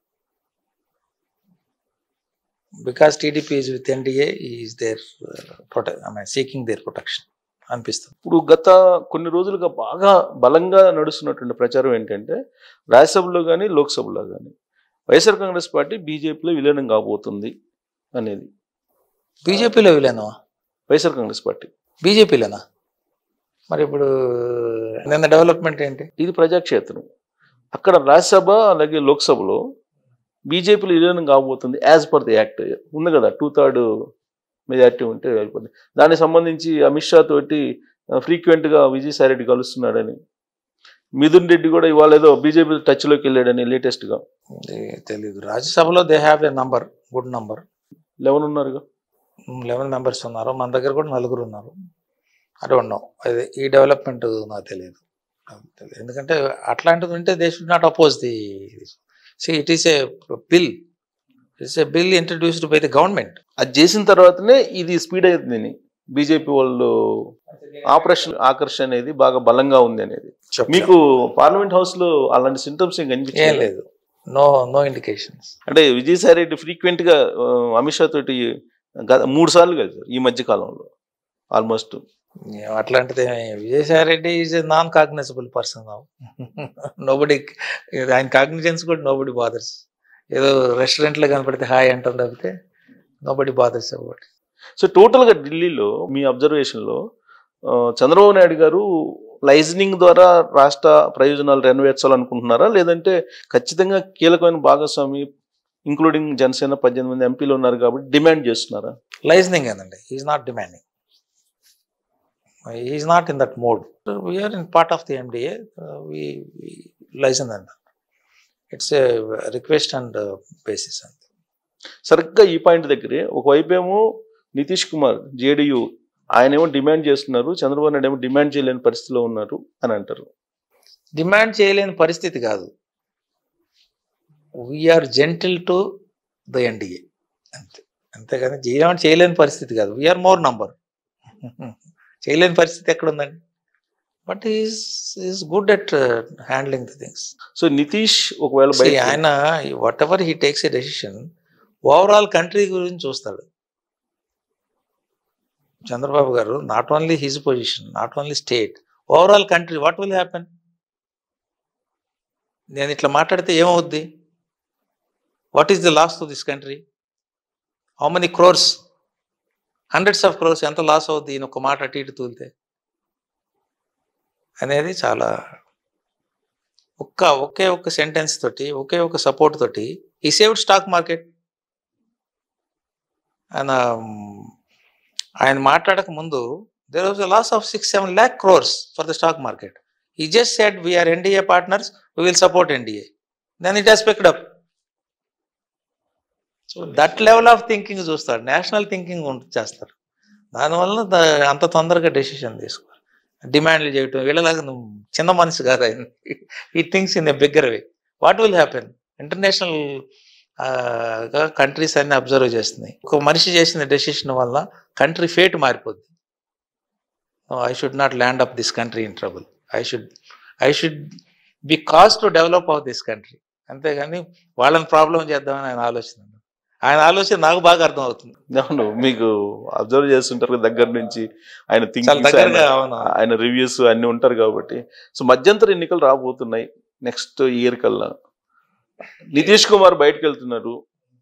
because TDP is with NDA is their protect I mean seeking their protection అనిపిస్తుంది ఇప్పుడు గత కొన్ని రోజులుగా బాగా బలంగా నడుస్తున్నటువంటి ప్రచారం ఏంటంటే రాజ్యసభలో కానీ లోక్సభలో కానీ వైఎస్ఆర్ కాంగ్రెస్ పార్టీ బీజేపీలో విలీనం కాబోతుంది అనేది బీజేపీలో విలేనవా వైఎస్ఆర్ కాంగ్రెస్ పార్టీ బీజేపీలోనా మరి ఇప్పుడు నిన్న డెవలప్మెంట్ ఏంటి ఇది ప్రజాక్షేత్రం అక్కడ రాజ్యసభ అలాగే లోక్సభలో బీజేపీలో విలీనం కాబోతుంది యాజ్ పర్ ది యాక్ట్ ఉంది కదా టూ థర్డ్ మెజార్టీ ఉంటే అయిపోతుంది దానికి సంబంధించి అమిత్ షా తోటి ఫ్రీక్వెంట్ గా విజయసాయి రెడ్డి కలుస్తున్నాడని మిథున్ రెడ్డి కూడా ఇవాళ ఏదో బీజేపీ టచ్ లోకి వెళ్ళాడని లేటెస్ట్ గా ఇది తెలీదు రాజ్యసభలో they have a number good number eleven ఉన్నారుగా లెవెన్ మెంబర్స్ ఉన్నారు మన దగ్గర కూడా నలుగురు ఉన్నారు ఐ డోంట్ నో అది ఈ డెవలప్మెంట్ నాకు తెలియదు నాకు తెలియదు. ఎందుకంటే అట్లాంటిది ఉంటే they should not oppose the see it is a bill it's a bill introduced by the government అది చేసిన తర్వాతనే ఇది స్పీడ్ అవుతుంది బీజేపీ వాళ్ళు ఆపరేషన్ ఆకర్షణ అనేది బాగా బలంగా ఉంది అనేది మీకు పార్లమెంట్ హౌస్ లో అలాంటి సింటమ్స్ ఏం ఏం కనిపించాయి లేదు నో నో ఇండికేషన్స్ అంటే విజయసాయి రెడ్డి ఫ్రీక్వెంట్ గా ఆ, అమిత్ షా తోటి గత మూడు సార్లు కలిసారు ఈ మధ్య కాలంలో ఆల్మోస్ట్ అట్లాంటిది Vijayasai Reddy is a non cognizable person nobody ఆయన కాగ్నిజెన్స్ కూడా నోబడి బాదర్స్ ఏదో రెస్టారెంట్లో కనపడితే హాయ్ అంటాం తప్పితే nobody bothers about so total గా ఢిల్లీలో మీ అబ్జర్వేషన్ లో ఆ, చంద్రబాబు నాయుడు గారు లైజనింగ్ ద్వారా రాష్ట్ర ప్రయోజనాలు నెరవేర్చాలనుకుంటున్నారా లేదంటే ఖచ్చితంగా కీలకమైన భాగస్వామి ఇంక్లూడింగ్ జనసేన పద్దెనిమిది మంది ఎంపీలు ఉన్నారు కాబట్టి డిమాండ్ చేస్తున్నారా లైజనింగ్ అండి is not demanding is not in that mode we're in part of the NDA liaison అండి it's a request and basis అంతే సరిగ్గా ఈ పాయింట్ దగ్గరే ఒకవైపు ఏమో నితీష్ కుమార్ జేడీయూ ఆయన ఏమో డిమాండ్ చేస్తున్నారు చంద్రబాబు నాయుడు ఏమో డిమాండ్ చేయలేని పరిస్థితిలో ఉన్నారు అని అంటారు డిమాండ్ చేయలేని పరిస్థితి కాదు we're gentle to the NDA అంతే అంతేగాని డిమాండ్ చేయలేని పరిస్థితి కాదు వీఆర్ మోర్ నంబర్ చేయలేని పరిస్థితి ఎక్కడ ఉందండి but is is good at handling the things so Nitish ఒకవేళ See, బయట ఆయన whatever he takes a decision overall country గురించి చూస్తాడు Chandrababu garu not only his position not only state overall country what will happen నేను ఇట్లా మాట్లాడితే ఏమవుద్ది what is the loss to this country how many crores hundreds of crores ఎంత loss అవుద్ది ఈయన ఒక మాట అటు ఇటు తూలితే అనేది చాలా ఒక్క ఒకే ఒక్క సెంటెన్స్ తోటి ఒకే ఒక సపోర్ట్ తోటి ఈ సేవ్డ్ స్టాక్ మార్కెట్ ఆయన మ్, ఆయన మాట్లాడక ముందు there was a loss of six seven lakh crores for the stock market he just said we're NDA partners we will support NDA then it has picked up so that level of thinking చూస్తారు national thinking చేస్తారు దానివల్ల the- అంత తొందరగా decision తీసుకోరు డిమాండ్లు చేయటం వీళ్ళలాగా నువ్వు చిన్న మనిషి కాదు ఆయన ఈ things in a bigger way what will happen international countries అన్ని అబ్జర్వ్ చేస్తున్నాయి ఒక మనిషి చేసిన డెసిషన్ వల్ల కంట్రీ ఫేట్ మారిపోద్ది I should not land up this country in trouble I should I should be cause to develop of this country అంతేగాని వాళ్ళని problem చేద్దామని ఆయన ఆలోచన ఆయన ఆలోచన నాకు బాగా అర్థం అవుతుంది అవును మీకు అబ్జర్వ్ చేస్తుంటారు కదా దగ్గర నుంచి ఆయన చాలా థింకింగ్ దగ్గరగా అవును ఆయన రివ్యూస్ అన్ని ఉంటారు కాబట్టి సో మధ్యంతర ఎన్నికలు రాబోతున్నాయి నెక్స్ట్ ఇయర్ కల్లా నితీష్ కుమార్ బయటకు వెళ్తున్నారు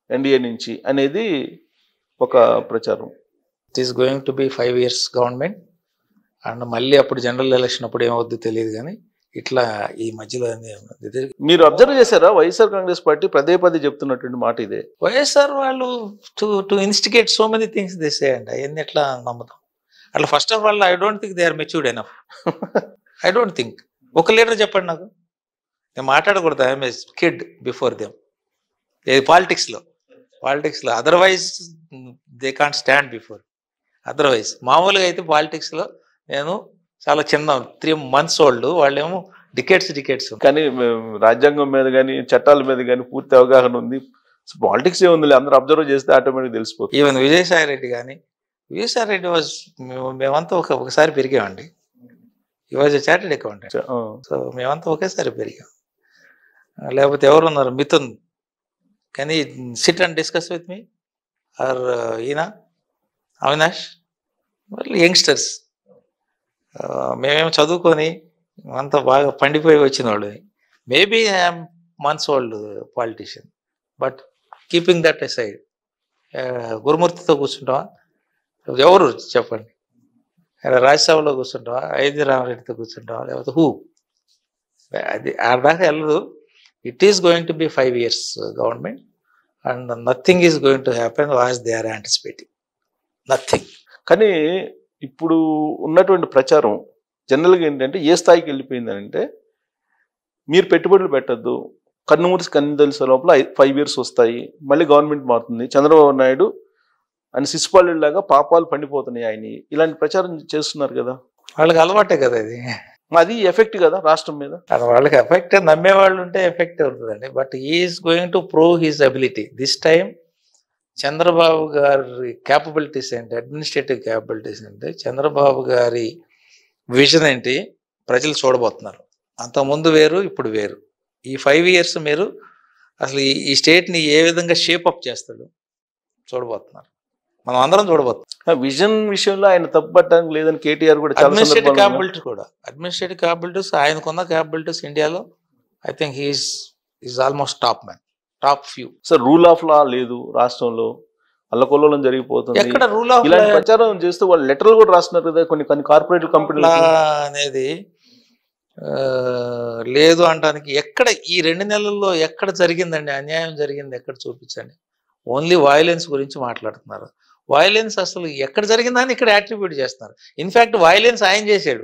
ఎన్డీఏ నుంచి అనేది ఒక ప్రచారం it is going to be five years government and మళ్ళీ అప్పుడు జనరల్ ఎలక్షన్ అప్పుడు ఏమవుద్దో తెలియదు కానీ ఇట్లా ఈ మధ్యలో అన్ని ఉన్నది. ఇది మీరు అబ్జర్వ్ చేశారా వైఎస్ఆర్ కాంగ్రెస్ పార్టీ పదే పదే చెప్తున్నటువంటి మాట ఇదే వైఎస్ఆర్ వాళ్ళు to to instigate so many things this అండి అవన్నీ ఎట్లా నమ్ముతాం అట్లా first of all I don't think they are matured enough I don't think ఒక లీడర్ చెప్పండి నాకు నేను మాట్లాడకూడదు I'm a kid before them ఏది పాలిటిక్స్లో పాలిటిక్స్లో otherwise they can't stand before otherwise మామూలుగా అయితే పాలిటిక్స్లో నేను చాలా చిన్న త్రీ మంత్స్ ఓల్డ్ వాళ్ళేమో డికెట్స్ డికెట్స్ కానీ మేము రాజ్యాంగం మీద కానీ చట్టాల మీద కానీ పూర్తి అవగాహన ఉంది పాలిటిక్స్ ఏముంది అందరూ అబ్జర్వ్ చేస్తే ఆటోమేటిక్ తెలిసిపోతుంది ఈవెన్ విజయసాయి రెడ్డి కానీ విజయసాయి రెడ్డి వాజ్ మేమంతా ఒక ఒకసారి పెరిగామండి ఈ వాజ్ చార్టెడ్ అకౌంటెంట్ ఆ, సో మేమంతా ఒకేసారి పెరిగాం ఆ, లేకపోతే ఎవరు ఉన్నారు మిథున్ కానీ sit and discuss with me or ఈయన అవినాష్ వాళ్ళు యంగ్స్టర్స్ మేమేమో చదువుకొని అంతా బాగా పండిపోయి వచ్చిన వాళ్ళు maybe I'm months old politician but keeping that side గురుమూర్తితో కూర్చుంటావా ఎవరు చెప్పండి ఆయన రాజ్యసభలో కూర్చుంటావా ఐది రామరెడ్డితో కూర్చుంటావా లేకపోతే హూ అది ఆ దాకా వెళ్ళదు it is going to be five years government and nothing is going to happen was they are anticipating nothing కానీ ఇప్పుడు ఉన్నటువంటి ప్రచారం జనరల్గా ఏంటంటే ఏ స్థాయికి వెళ్ళిపోయింది అంటే మీరు పెట్టుబడులు పెట్టద్దు కన్ను మూసి కన్ను తెలిసే లోపల ఫైవ్ ఇయర్స్ వస్తాయి మళ్ళీ గవర్నమెంట్ మారుతుంది చంద్రబాబు నాయుడు అని శిశుపాలు లాగా పాపాలు పండిపోతున్నాయి ఆయన ఇలాంటి ప్రచారం చేస్తున్నారు కదా వాళ్ళకి అలవాటే కదా ఇది అది ఎఫెక్ట్ కదా రాష్ట్రం మీద అది వాళ్ళకి ఎఫెక్ట్ నమ్మే వాళ్ళు ఉంటే ఎఫెక్ట్ అవుతుందండి but is going to prove his ability this time Chandrababu గారి క్యాపబిలిటీస్ ఏంటి అడ్మినిస్ట్రేటివ్ క్యాపబిలిటీస్ ఏంటి చంద్రబాబు గారి విజన్ ఏంటి ప్రజలు చూడబోతున్నారు అంతకుముందు వేరు ఇప్పుడు వేరు ఈ ఫైవ్ ఇయర్స్ మీరు అసలు ఈ- ఈ స్టేట్ని ఏ విధంగా షేప్ అప్ చేస్తాడు చూడబోతున్నారు మనం అందరం చూడబోతున్నాం విజన్ విషయంలో ఆయన తప్పుపట్టడానికి లేదని కేటీఆర్ కూడా చాలా అడ్మినిస్ట్రేటివ్ సందర్భాల్లో క్యాపబిలిటీ కూడా అడ్మినిస్ట్రేటివ్ క్యాపబిలిటీస్ ఆయనకున్న క్యాపబిలిటీస్ ఇండియాలో I think he's is almost top man top few sir rule of law లేదు రాష్ట్రంలో అల్లకొల్లోలం జరిగిపోతుంది ఎక్కడ రూల్ ఆఫ్ ఇలాంటి ప్రచారం చేస్తూ వాళ్ళు లెటర్లు కూడా రాస్తున్నారు కదా కొన్ని కొన్ని కార్పొరేట్ కంపెనీలు అనేది ఆ, లేదు అనడానికి ఎక్కడ ఈ రెండు నెలల్లో ఎక్కడ జరిగిందండి అన్యాయం జరిగింది ఎక్కడ చూపించండి ఓన్లీ వైలెన్స్ గురించి మాట్లాడుతున్నారు వైలెన్స్ అసలు ఎక్కడ జరిగిందని ఇక్కడ యాట్రిబ్యూట్ చేస్తున్నారు ఇన్ఫ్యాక్ట్ వైలెన్స్ ఆయన చేశాడు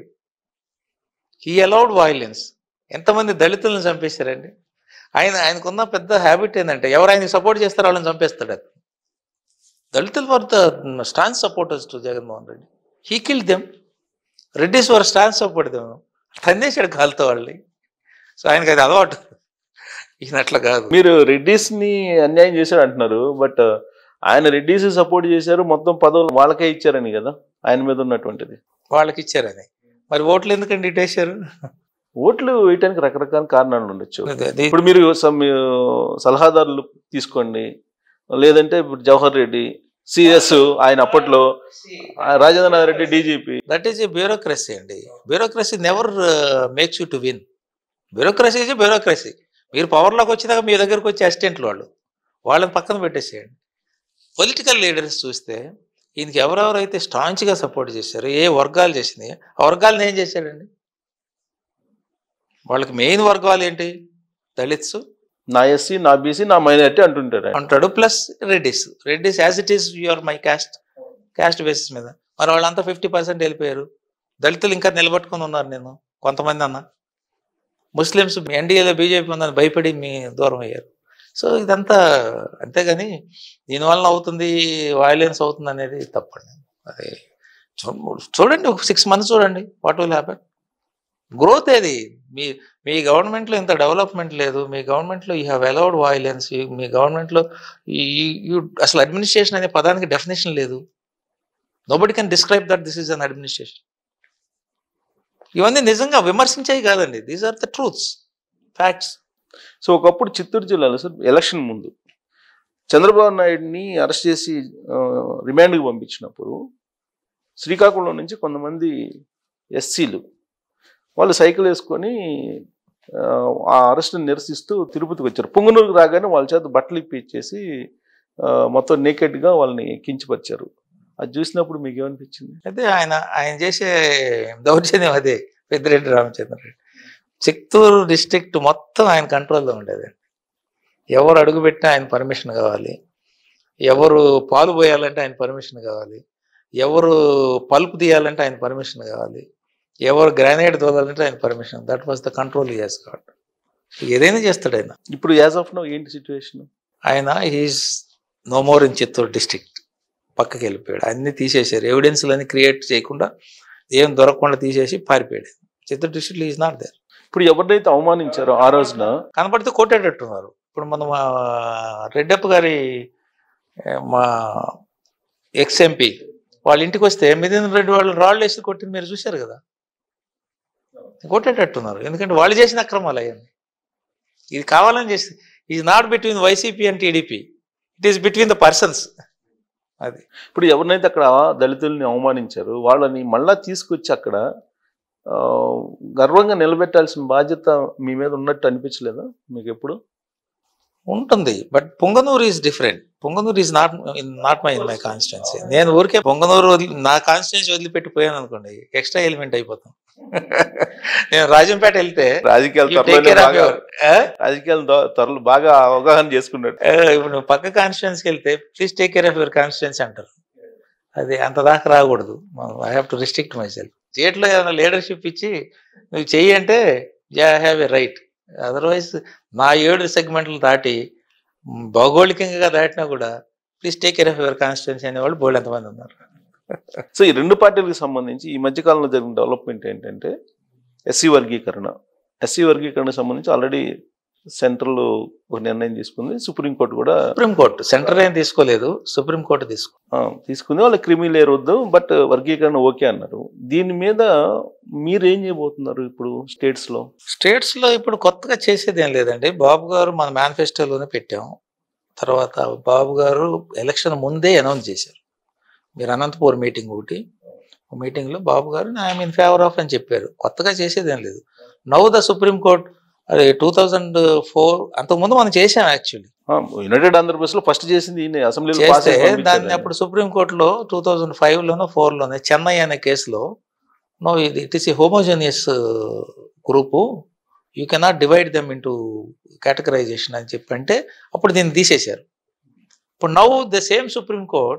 హీ అలౌడ్ వైలెన్స్ ఎంతమంది దళితులను చంపేశారండి ఆయన ఆయనకున్న పెద్ద హ్యాబిట్ ఏంటంటే ఎవరు ఆయనకి సపోర్ట్ చేస్తారో వాళ్ళని చంపేస్తాడు అది దళితులు were the staunch supporters to Jaganmohan Reddy he kill them Reddys were staunch support them తన్నేశాడు కాలుతో వాళ్ళని సో ఆయనకి అది అలవాటు ఈయన అట్లా కాదు మీరు రెడ్డిస్ ని అన్యాయం చేశాడు అంటున్నారు బట్ ఆయన రెడ్డిస్ సపోర్ట్ చేశారు మొత్తం పదవులు వాళ్ళకే ఇచ్చారని కదా ఆయన మీద ఉన్నటువంటిది వాళ్ళకి ఇచ్చారని మరి ఓట్లు ఎందుకండి ఇటేశారు ఓట్లు వేయటానికి రకరకాల కారణాలు ఉండొచ్చు అది- అది ఇప్పుడు మీరు some, ఆ, సలహాదారులు తీసుకోండి లేదంటే ఇప్పుడు జవహర్ రెడ్డి సిఎస్ ఆయన అప్పట్లో ఆ, Rajendranath Reddy DGP that is a bureaucracy అండి bureaucracy never makes you to win bureaucracy is bureaucracy మీరు పవర్లోకి వచ్చినాక మీ దగ్గరకు వచ్చే అసిస్టెంట్లు వాళ్ళు వాళ్ళని పక్కన పెట్టేసేయండి పొలిటికల్ లీడర్స్ చూస్తే ఈయనకి ఎవరెవరైతే స్టాంచ్గా సపోర్ట్ చేశారో ఏ వర్గాలు చేసినాయి ఆ వర్గాలను ఏం చేశాడండి వాళ్ళకి మెయిన్ వర్గాలు ఏంటి దళిత్స్ నా ఎస్సీ నా బీసీ నా మైనారిటీ అంటుంటారు ఆయన. అంటాడు plus Reddys Reddys as it is your my caste caste basis మీద మరి వాళ్ళంతా ఫిఫ్టీ పర్సెంట్ వెళ్ళిపోయారు దళితులు ఇంకా నిలబెట్టుకొని ఉన్నారు నేను కొంతమంది అన్న ముస్లిమ్స్ ఎన్డీఏలో బీజేపీ ఉందని భయపడి మీ దూరం అయ్యారు సో ఇదంతా అంతేగాని దీనివల్ల అవుతుంది వైలెన్స్ అవుతుంది అనేది తప్పండి అది చూ- చూడండి ఒక సిక్స్ మంత్స్ చూడండి వాట్ విల్ హ్యాపెన్ గ్రోత్ ఏది మీ మీ గవర్నమెంట్లో ఇంత డెవలప్మెంట్ లేదు మీ గవర్నమెంట్లో యూ హ్యావ్ అలౌడ్ వైలెన్స్ మీ గవర్నమెంట్లో యూ అసలు అడ్మినిస్ట్రేషన్ అనే పదానికి డెఫినేషన్ లేదు nobody can describe that this is an administration ఇవన్నీ నిజంగా విమర్శించేవి కాదండి these are the truths facts so ఒకప్పుడు చిత్తూరు జిల్లాలో సార్ ఎలక్షన్ ముందు చంద్రబాబు నాయుడిని అరెస్ట్ చేసి ఆ, రిమాండ్కి పంపించినప్పుడు శ్రీకాకుళం నుంచి కొంతమంది ఎస్సీలు వాళ్ళు సైకిల్ వేసుకొని ఆ, ఆ అరెస్ట్ని నిరసిస్తూ తిరుపతికి వచ్చారు పొంగునూరుకు రాగానే వాళ్ళ చేత బట్టలు ఇప్పించేసి ఆ, మొత్తం నేకెడ్ గా వాళ్ళని కించపరిచారు అది చూసినప్పుడు మీకు ఏమనిపించింది అయితే ఆయన ఆయన చేసే దౌర్జన్యం అదే పెద్దిరెడ్డి రామచంద్ర రెడ్డి చిత్తూరు డిస్ట్రిక్ట్ మొత్తం ఆయన కంట్రోల్లో ఉండేది ఎవరు అడుగుపెట్టినా ఆయన పర్మిషన్ కావాలి ఎవరు పాలు పోయాలంటే ఆయన పర్మిషన్ కావాలి ఎవరు పల్పు తీయాలంటే ఆయన పర్మిషన్ కావాలి ఎవరు గ్రానైట్ తోలాలంటే ఆయన permission that was the control years కాబట్టి ఏదైనా చేస్తాడు ఆయన ఇప్పుడు యాజ్ ఆఫ్ నో ఏంటి సిచ్యువేషన్ ఆయన he's no more in Chittoor district పక్కకి వెళ్ళిపోయాడు అన్ని తీసేశారు ఎవిడెన్స్లన్నీ క్రియేట్ చేయకుండా ఏం దొరకకుండా తీసేసి పారిపోయాడు Chittoor district is not there ఇప్పుడు ఎవరినైతే అవమానించారో ఆ రోజున కనపడితే కొట్టేటట్టున్నారు ఇప్పుడు మనం ఆ, రెడ్డప్ప గారి ఏ, మా ఎక్స్ ఎంపీ వాళ్ళ ఇంటికి వస్తే మిథున్ రెడ్డి వాళ్ళు రాళ్ళు వేసి కొట్టింది మీరు చూశారు కదా కొట్టేటట్టున్నారు ఎందుకంటే వాళ్ళు చేసిన అక్రమాలు అయ్యింది ఇది కావాలని చేసి ఇది not between YCP and TDP it is between the persons అది ఇప్పుడు ఎవరినైతే అక్కడ దళితుల్ని అవమానించారు వాళ్ళని మళ్ళా తీసుకొచ్చి అక్కడ ఆ, గర్వంగా నిలబెట్టాల్సిన బాధ్యత మీ మీద ఉన్నట్టు అనిపించలేదా మీకు ఎప్పుడు ఉంటుంది but Punganur is different Punganur is not not my in my constituency నేను ఊరికే పొంగనూరు వదిలి నా కాన్స్టిట్యున్సీ వదిలిపెట్టిపోయాను అనుకోండి ఎక్స్ట్రా ఎలిమెంట్ అయిపోతాం నేను రాజంపేట వెళ్తే రాజకీయాలు you take త్వరలోనే care of బాగా your- eh? రాజకీయాలు ద- త్వరలో బాగా అవగాహన చేసుకున్నట్టు Eh, ఇప్పుడు నువ్వు పక్క కాన్స్టిట్యున్సీకి వెళ్తే please take care of your constituency అంటారు అది అంత దాకా రాకూడదు I have to restrict myself స్టేట్లో ఏదైనా లీడర్షిప్ ఇచ్చి నువ్వు చెయ్యి అంటే I have a right otherwise నా ఏడు సెగ్మెంట్లు దాటి మ్, భౌగోళికంగా దాటినా కూడా please take care of your constituency అనేవాళ్ళు బోల్డ్ ఎంతమంది ఉన్నారు సో ఈ రెండు పార్టీలకు సంబంధించి ఈ మధ్య కాలంలో జరిగిన డెవలప్మెంట్ ఏంటంటే ఎస్సీ వర్గీకరణ ఎస్సీ వర్గీకరణకు సంబంధించి ఆల్రెడీ సెంట్రల్ ఒక నిర్ణయం తీసుకుంది సుప్రీంకోర్టు కూడా సుప్రీంకోర్టు సెంటర్ ఏం తీసుకోలేదు సుప్రీంకోర్టు తీసుకో ఆ, తీసుకుంది వాళ్ళ క్రిమి లేయర్ వద్దు బట్ వర్గీకరణ ఓకే అన్నారు దీని మీద మీరు ఏం చేయబోతున్నారు ఇప్పుడు స్టేట్స్ లో స్టేట్స్ లో ఇప్పుడు కొత్తగా చేసేది ఏం లేదండి బాబు గారు మన మేనిఫెస్టోలోనే పెట్టాం తర్వాత బాబు గారు ఎలక్షన్ ముందే అనౌన్స్ చేశారు మీరు అనంతపూర్ మీటింగ్ ఒకటి మీటింగ్ లో బాబు గారు ఐఎమ్ ఇన్ ఫేవర్ ఆఫ్ అని చెప్పారు కొత్తగా చేసేది ఏం లేదు నౌ ద సుప్రీం కోర్ట్ అది టూ థౌజండ్ ఫోర్ అంతకుముందు మనం చేసాం యాక్చువల్లీ యునైటెడ్ ఆంధ్రప్రదేశ్ లో ఫస్ట్ చేసింది ఈయన అసెంబ్లీలో పాస్ చేస్తే చేసి పంపించారు దాన్ని ఆయన. అప్పుడు సుప్రీం కోర్టులో టూ థౌజండ్ ఫైవ్ లోనో ఫోర్ లోనే చెన్నై అనే కేసులో నో ఇది it is a homogeneous group you cannot divide them into categorization అని చెప్పి అంటే అప్పుడు దీన్ని తీసేశారు ఇప్పుడు now the same supreme court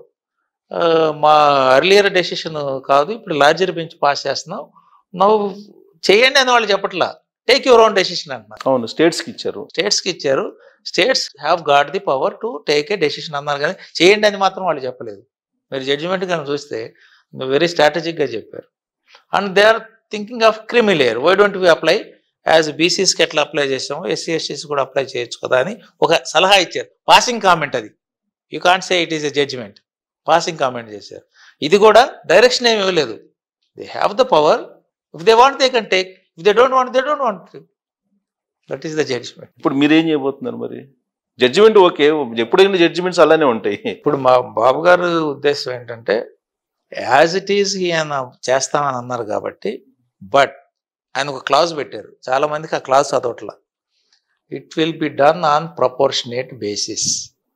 మా అర్లియర్ డెసిషన్ కాదు ఇప్పుడు లార్జర్ బెంచ్ పాస్ చేస్తున్నాం నవ్వు చేయండి అని వాళ్ళు చెప్పట్లా టేక్ యువర్ ఓన్ డెసిషన్ అంటున్నారు అవును స్టేట్స్ కి ఇచ్చారు స్టేట్స్ కి ఇచ్చారు states have got the power to take a decision అన్నారు కానీ చేయండి అని మాత్రం వాళ్ళు చెప్పలేదు మీరు జడ్జిమెంట్ కానీ చూస్తే వెరీ స్ట్రాటజిక్ గా చెప్పారు and they are thinking of creamy layer why don't we apply as బీసీస్కి ఎట్లా అప్లై చేసామో ఎస్సీ ఎస్టీస్ కూడా అప్లై చేయొచ్చు కదా అని ఒక సలహా ఇచ్చారు పాసింగ్ కామెంట్ అది you can't say it is a judgment passing comment చేశారు ఇది కూడా డైరెక్షన్ ఏమి ఇవ్వలేదు they have the power if they want they can take if they don't want they don't want that is the judgment ఇప్పుడు మీరేం చేయబోతున్నారు మరి judgement okay ఎప్పుడైనా జడ్జిమెంట్స్ అలానే ఉంటాయి ఇప్పుడు మా బాబు గారు ఉద్దేశం ఏంటంటే యాజ్ ఇట్ ఈజ్ ఈయన చేస్తామని అన్నారు కాబట్టి బట్ ఆయన ఒక క్లాజ్ పెట్టారు చాలా మందికి ఆ క్లాజ్ చదవట్ల it will be done on proportionate basis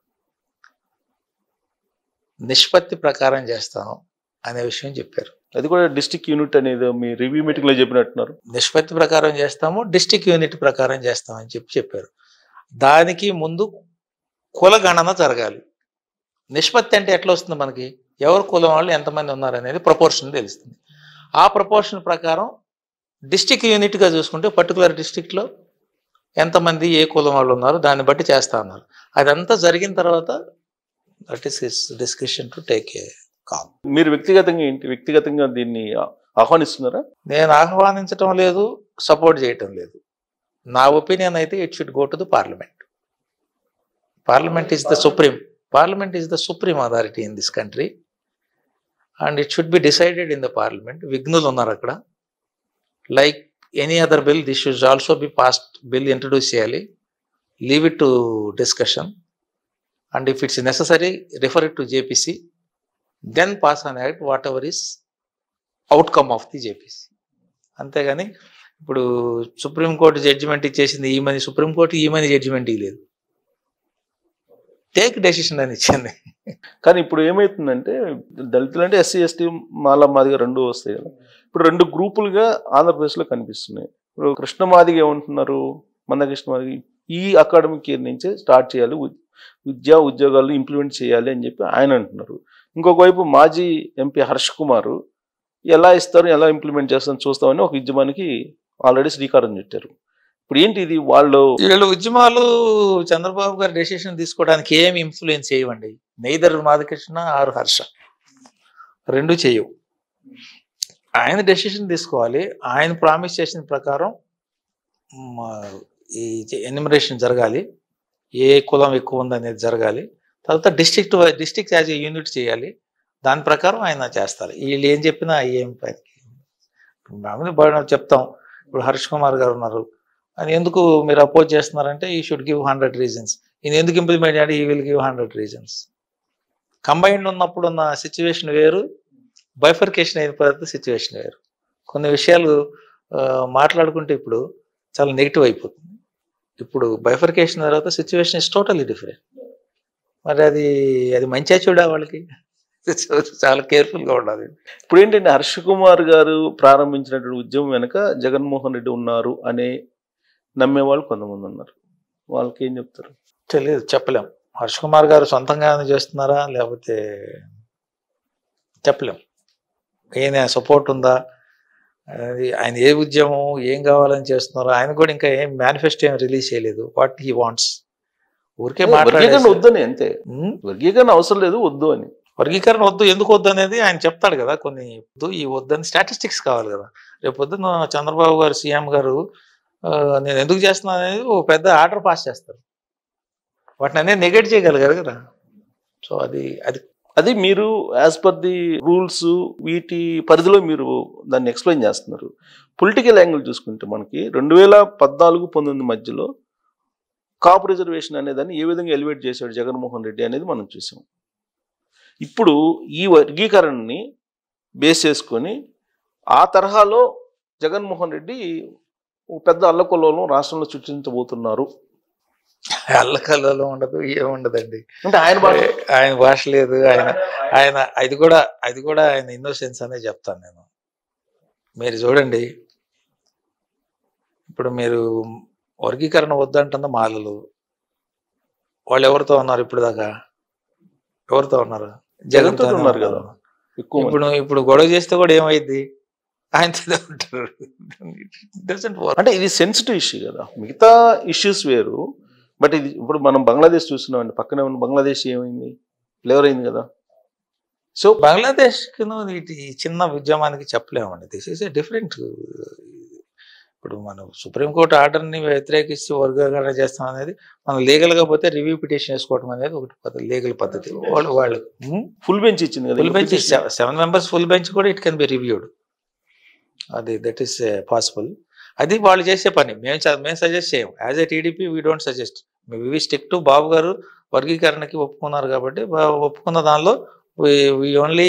నిష్పత్తి ప్రకారం చేస్తాను అనే విషయం చెప్పారు అది కూడా డిస్ట్రిక్ట్ యూనిట్ అనేది మీ రివ్యూ మీటింగ్ లో చెప్పినట్టున్నారు నిష్పత్తి ప్రకారం చేస్తాము డిస్టిక్ యూనిట్ ప్రకారం చేస్తామని చెప్పి చెప్పారు దానికి ముందు కుల గణన జరగాలి నిష్పత్తి అంటే ఎట్లా వస్తుంది మనకి ఎవరు కులం వాళ్ళు ఎంతమంది ఉన్నారు అనేది ప్రపోర్షన్ తెలుస్తుంది ఆ ప్రపోర్షన్ ప్రకారం డిస్టిక్ యూనిట్గా చూసుకుంటే పర్టికులర్ డిస్టిక్లో ఎంతమంది ఏ కులం వాళ్ళు ఉన్నారు దాన్ని బట్టి చేస్తా ఉన్నారు అదంతా జరిగిన తర్వాత that is his discussion to take a call మీరు వ్యక్తిగతంగా ఏంటి వ్యక్తిగతంగా దీన్ని ఆహ్వానిస్తున్నారా నేను ఆహ్వానించటం లేదు సపోర్ట్ చేయటం లేదు నా ఒపీనియన్ అయితే it should go to the parliament parliament is the supreme parliament is the supreme authority in this country and it should be decided in the parliament విఘ్నులు ఉన్నారు అక్కడ like any other bill this should also be passed bill introduce చేయాలి leave it to discussion and if it's necessary refer it to JPC then pass an act whatever is outcome of the JPC అంతేగాని ఇప్పుడు supreme court judgement ఇచ్చేసింది ఈమెని supreme court ఈమెని judgement ఇవ్వలేదు take decision అని ఇచ్చింది కానీ ఇప్పుడు ఏమైతుందంటే దళితులు అంటే ఎస్సీ ఎస్టీ మాల మాదిగా రెండు వస్తాయి కదా ఇప్పుడు రెండు గ్రూపులుగా ఆంధ్రప్రదేశ్లో కనిపిస్తున్నాయి ఇప్పుడు కృష్ణమాదిగ ఏమంటున్నారు మందకృష్ణ మాదిగ ఈ అకాడమిక్ ఇయర్ నుంచే స్టార్ట్ చేయాలి ఉ- విద్యా ఉద్యోగాలు ఇంప్లిమెంట్ చేయాలి అని చెప్పి ఆయన అంటున్నారు ఇంకొక వైపు మాజీ ఎంపీ హర్ష్ కుమార్ ఎలా ఇస్తారు ఎలా ఇంప్లిమెంట్ చేస్తారని చూస్తామని ఒక ఉద్యమానికి ఆల్రెడీ శ్రీకారం చుట్టారు ఇప్పుడు ఏంటి ఇది వాళ్ళు వీళ్ళు ఉద్యమాలు చంద్రబాబు గారు డెసిషన్ తీసుకోవడానికి ఏమి ఇన్ఫ్లుయెన్స్ చేయవండి నెయిదర్ మాధకృష్ణ ఆర్ హర్ష రెండు చేయవు ఆయన డెసిషన్ తీసుకోవాలి ఆయన ప్రామిస్ చేసిన ప్రకారం మ, ఈ ఎన్యూమరేషన్ జరగాలి ఏ కులం ఎక్కువ ఉందనేది జరగాలి తర్వాత district district as a unit చేయాలి దాని ప్రకారం ఆయన చేస్తారు వీళ్ళు ఏం చెప్పినా ఏం పనికి మామూలు బడ- చెప్తాం ఇప్పుడు హర్ష్ కుమార్ గారు ఉన్నారు అని ఎందుకు మీరు అపోజ్ చేస్తున్నారంటే ఈ షుడ్ గివ్ హండ్రెడ్ రీజన్స్ ఈయన ఎందుకు ఇంప్లిమెంట్ చేయాలి he will give hundred reasons combined ఉన్నప్పుడు ఉన్న సిచ్యువేషన్ వేరు బైఫర్కేషన్ అయిన తర్వాత సిచ్యువేషన్ వేరు కొన్ని విషయాలు ఆ, మాట్లాడుకుంటే ఇప్పుడు చాలా నెగిటివ్ అయిపోతుంది ఇప్పుడు బైఫర్కేషన్ తర్వాత సిచ్యువేషన్ ఇస్ టోటలీ డిఫరెంట్ మరి అది అది మంచిగా చూడా వాళ్ళకి చాలా కేర్ఫుల్గా ఉండాలి ఇప్పుడు ఏంటంటే హర్ష కుమార్ గారు ప్రారంభించినటువంటి ఉద్యమం వెనక జగన్మోహన్ రెడ్డి ఉన్నారు అనే నమ్మేవాళ్ళు కొంతమంది ఉన్నారు వాళ్ళకి ఏం చెప్తారు తెలియదు చెప్పలేం హర్ష్ కుమార్ గారు సొంతంగా ఏమైనా చేస్తున్నారా లేకపోతే చెప్పలేం ఈయన సపోర్ట్ ఉందా అది ఆయన ఏ ఉద్యమం ఏం కావాలని చేస్తున్నారో ఆయన కూడా ఇంకా ఏం మేనిఫెస్టో ఏం రిలీజ్ చేయలేదు వాట్ హీ వాంట్స్ ఊరికే వర్గీకరణ మాట్లాడే వద్దని అంతే వర్గీకరణ అవసరం లేదు వద్దు అని వర్గీకరణ వద్దు ఎందుకు వద్దు అనేది ఆయన చెప్తాడు కదా కొన్ని వద్దు ఈ వద్దని స్టాటిస్టిక్స్ కావాలి కదా రేపు పొద్దున్న చంద్రబాబు గారు సీఎం గారు ఆ, నేను ఎందుకు చేస్తున్నా అనేది ఒక పెద్ద ఆర్డర్ పాస్ చేస్తారు వాటిని అనేది నెగెట్ చేయగలిగారు కదా సో అది అది అది మీరు యాజ్ పర్ ది రూల్స్ వీటి పరిధిలో మీరు దాన్ని ఎక్స్ప్లెయిన్ చేస్తున్నారు పొలిటికల్ యాంగిల్ చూసుకుంటే మనకి రెండు వేల పద్నాలుగు పంతొమ్మిది మధ్యలో కాపు రిజర్వేషన్ అనేదాన్ని ఏ విధంగా ఎలివేట్ చేశాడు జగన్మోహన్ రెడ్డి అనేది మనం చూసాం ఇప్పుడు ఈ వర్గీకరణని బేస్ చేసుకొని ఆ తరహాలో జగన్మోహన్ రెడ్డి ఒక పెద్ద అల్లకొల్లలో రాష్ట్రంలో సృష్టించబోతున్నారు అల్లకల్లలో ఉండదు ఏముండదండి అంటే ఆయన భాష ఆయన భాష లేదు ఆయన ఆయన అది కూడా అది కూడా ఆయన ఇన్నోసెన్స్ అనే చెప్తాను నేను మీరు చూడండి ఇప్పుడు మీరు వర్గీకరణ వద్దంటున్న మాలలు వాళ్ళు ఎవరితో ఉన్నారు ఇప్పుడు దాకా ఎవరితో ఉన్నారు జగన్తో జగన్తోనే ఉన్నారు కదా. ఎక్కువ మంది. ఇప్పుడు ఇప్పుడు గొడవ చేస్తే కూడా ఏమైంది ఆయనతోనే ఉంటారు Doesn't work. అంటే ఇది సెన్సిటివ్ ఇష్యూ కదా మిగతా ఇష్యూస్ వేరు బట్ ఇది ఇప్పుడు మనం బంగ్లాదేశ్ చూస్తున్నామండి పక్కనే ఉన్న బంగ్లాదేశ్ ఏమైంది ఫ్లేవర్ అయింది కదా సో బంగ్లాదేశ్ ఈ చిన్న ఉద్యమానికి చెప్పలేమండి దిస్ ఈస్ ఏ డిఫరెంట్ ఇప్పుడు మనం సుప్రీంకోర్టు ఆర్డర్ని వ్యతిరేకిస్తూ వర్గీకరణ చేస్తాం అనేది మనం లీగల్ గా పోతే రివ్యూ పిటిషన్ వేసుకోవడం అనేది ఒకటి లీగల్ పద్ధతి వాళ్ళు వాళ్ళు ఫుల్ బెంచ్ ఇచ్చింది కదా full bench seven members full bench కూడా ఇట్ కెన్ బి రివ్యూడ్ అది దట్ ఈస్ పాసిబుల్ అది వాళ్ళు చేసే పని మేము చ- మేము సజెస్ట్ చేయం as a TDP we don't suggest we stick to Babu గారు వర్గీకరణకి ఒప్పుకున్నారు కాబట్టి బా- ఒప్పుకున్న దానిలో we only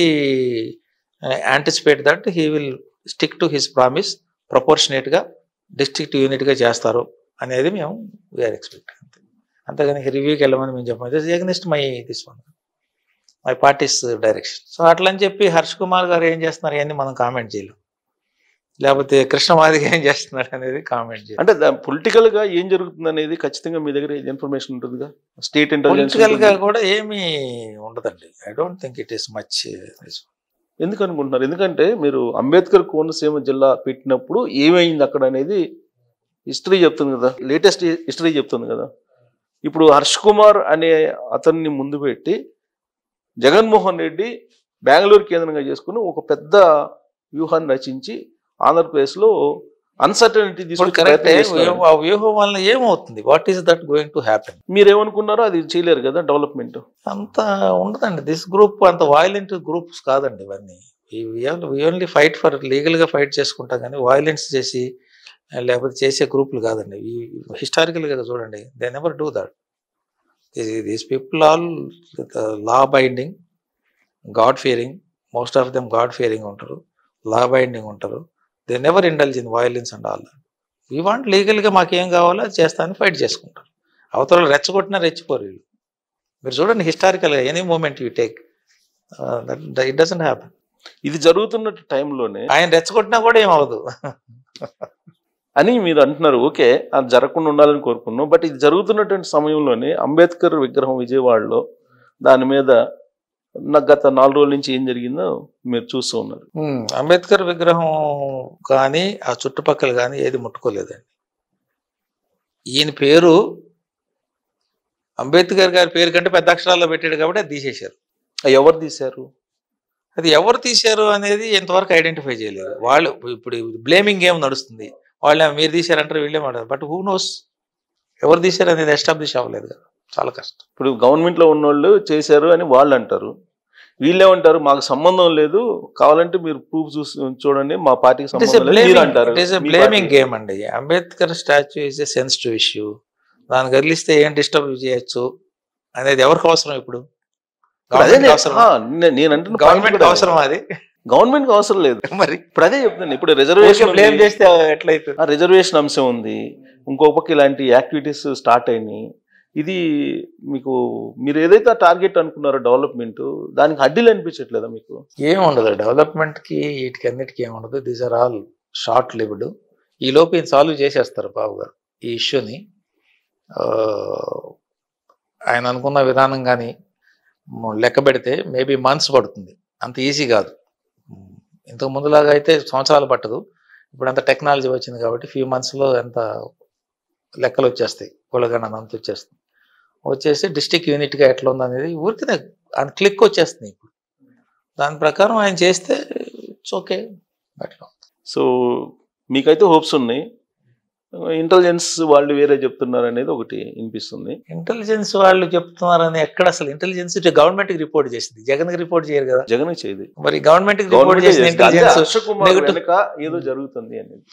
anticipate that he will stick to his promise ప్రపోర్షనేట్గా డిస్ట్రిక్ట్ యూనిట్గా చేస్తారు అనేది మేము వీఆర్ ఎక్స్పెక్ట్ అంతే అంతేగాని రివ్యూకి వెళ్ళమని మేము చెప్పాము this against my this one my party's direction so అట్లా అని చెప్పి హర్ష్ కుమార్ గారు ఏం చేస్తున్నారు అని మనం కామెంట్ చేయలేం లేకపోతే కృష్ణమాదిగా ఏం చేస్తున్నాడు అనేది కామెంట్ చేయాలి అంటే పొలిటికల్ గా ఏం జరుగుతుంది అనేది ఖచ్చితంగా మీ దగ్గర ఇన్ఫర్మేషన్ ఉంటుందిగా స్టేట్ పొలిటికల్ గా ఇంటెలిజెన్స్ కూడా ఏమీ ఉండదండి I don't think it is much ఎందుకు అనుకుంటున్నారు ఎందుకంటే మీరు అంబేద్కర్ కోనసీమ జిల్లా పెట్టినప్పుడు ఏమైంది అక్కడ అనేది హిస్టరీ చెప్తుంది కదా లేటెస్ట్ హిస్టరీ చెప్తుంది కదా ఇప్పుడు హర్ష్ కుమార్ అనే అతన్ని ముందు పెట్టి జగన్మోహన్ రెడ్డి బెంగళూరు కేంద్రంగా చేసుకుని ఒక పెద్ద వ్యూహాన్ని రచించి ఆంధ్రప్రదేశ్లో అన్సర్టనిటీ ఇప్పుడు తీసుకొచ్చే కరెక్ట్ ప్రయత్నం చేస్తున్నారు. ఆ వ్యూహం వల్ల ఏమవుతుంది what is that going to happen మీరేమనుకున్నారో అది చేయలేరు కదా డెవలప్మెంట్ అంత ఉండదండి దిస్ గ్రూప్ అంత వైలెంట్ గ్రూప్స్ కాదండి ఇవన్నీ ఓన్లీ ఫైట్ ఫర్ లీగల్ గా ఫైట్ చేసుకుంటాం కానీ వైలెన్స్ చేసి ఆ, లేకపోతే చేసే గ్రూపులు కాదండి ఈ హిస్టారికల్ గా చూడండి they never do that these people all law binding god fearing most of them god fearing ఉంటారు లా బైండింగ్ ఉంటారు they never indulge in violence and all that we want లీగల్గా మాకేం కావాలో అది చేస్తానని ఫైట్ చేసుకుంటారు అవతల రెచ్చగొట్టినా రెచ్చిపోరు వీళ్ళు మీరు చూడండి హిస్టారికల్గా any moment you take it doesn't happen ఇది జరుగుతున్న టైంలోనే ఆయన రెచ్చగొట్టినా కూడా ఏం అవ్వదు అని మీరు అంటున్నారు ఓకే అది జరగకుండా ఉండాలని కోరుకున్నాం బట్ ఇది జరుగుతున్నటువంటి సమయంలోనే అంబేద్కర్ విగ్రహం విజయవాడలో దాని మీద నాకు గత నాలుగు రోజుల నుంచి ఏం జరిగిందో మీరు చూస్తూ ఉన్నారు ఉమ్, అంబేద్కర్ విగ్రహం కానీ ఆ చుట్టుపక్కల కానీ ఏది ముట్టుకోలేదండి ఈయన పేరు అంబేద్కర్ గారి పేరు కంటే పెద్ద అక్షరాల్లో పెట్టాడు కాబట్టి అది తీసేశారు అవి ఎవరు తీశారు అది ఎవరు తీశారు అనేది ఇంతవరకు ఐడెంటిఫై చేయలేదు వాళ్ళు ఇప్పుడు బ్లేమింగ్ గేమ్ నడుస్తుంది వాళ్ళు మీరు తీశారంటారు వీళ్ళే మాట బట్ హూ నోస్ ఎవరు తీశారు అనేది ఎస్టాబ్లిష్ అవ్వలేదు కదా చాలా కష్టం ఇప్పుడు గవర్నమెంట్ లో ఉన్నోళ్ళు చేశారు అని వాళ్ళు అంటారు వీళ్ళేమంటారు మాకు సంబంధం లేదు కావాలంటే మీరు ప్రూఫ్ చూసి చూడండి మా పార్టీకి ఇట్ ఈస్ సంబంధం లేదు మీరు అంటారు it is me blaming party- game అండి Ambedkar statue is a sensitive issue దాన్ని కదిలిస్తే ఏం డిస్టర్బ్ చేయొచ్చు అనేది ఎవరికి అవసరం ఇప్పుడు ఇప్పుడు అదే గవర్నమెంట్ నేను- అవసరం ఆ, నే- నేను అంటున్న గవర్నమెంట్ అవసరం అది గవర్నమెంట్ కి అవసరం లేదు మరి ఇప్పుడు అదే చెప్తాను ఇప్పుడు రిజర్వేషన్ బ్లేమ్ చేస్తే ఎట్లయితుంది ఆ రిజర్వేషన్ అంశం ఉంది ఇంకో పక్క ఇలాంటి యాక్టివిటీస్ స్టార్ట్ అయినాయి ఇది మీకు మీరు ఏదైతే టార్గెట్ అనుకున్నారో డెవలప్మెంట్ దానికి అడ్డీలు అనిపించట్లేదా మీకు ఏం ఉండదు డెవలప్మెంట్ కి వీటికి అన్నిటికీ ఏం ఉండదు these are all short lived ఈ లోపు ఈయన సాల్వ్ చేసేస్తారు బాబు గారు ఈ ఇష్యూని ఆయన అనుకున్న విధానం కానీ లెక్క పెడితే మేబీ మంత్స్ పడుతుంది అంత ఈజీ కాదు మ్, ఇంతకు ముందులాగా అయితే సంవత్సరాలు పట్టదు ఇప్పుడు అంత టెక్నాలజీ వచ్చింది కాబట్టి ఫ్యూ మంత్స్లో ఎంత లెక్కలు వచ్చేస్తాయి కులగణన అంత వచ్చేస్తుంది వచ్చేసి డిస్టిక్ యూనిట్గా ఎట్లా ఉందనేది ఊరికి క్లిక్ వచ్చేస్తుంది ఇప్పుడు దాని ప్రకారం ఆయన చేస్తే ఇట్స్ ఓకే అట్లా సో మీకైతే హోప్స్ ఉన్నాయి ఇంటెలిజెన్స్ వాళ్ళు వేరే చెప్తున్నారు అనేది ఒకటి వినిపిస్తుంది ఇంటెలిజెన్స్ వాళ్ళు చెప్తున్నారని ఎక్కడ అసలు ఇంటెలిజెన్స్ గవర్నమెంట్ కి రిపోర్ట్ చేసింది జగన్ కి రిపోర్ట్ చేయరు కదా జగన్ చేయదు మరి గవర్నమెంట్ కి రిపోర్ట్ గవర్నమెంట్ చేసిన ఇంటెలిజెన్స్ హర్ష కుమార్ negative- వెనక ఏదో జరుగుతుంది అనేది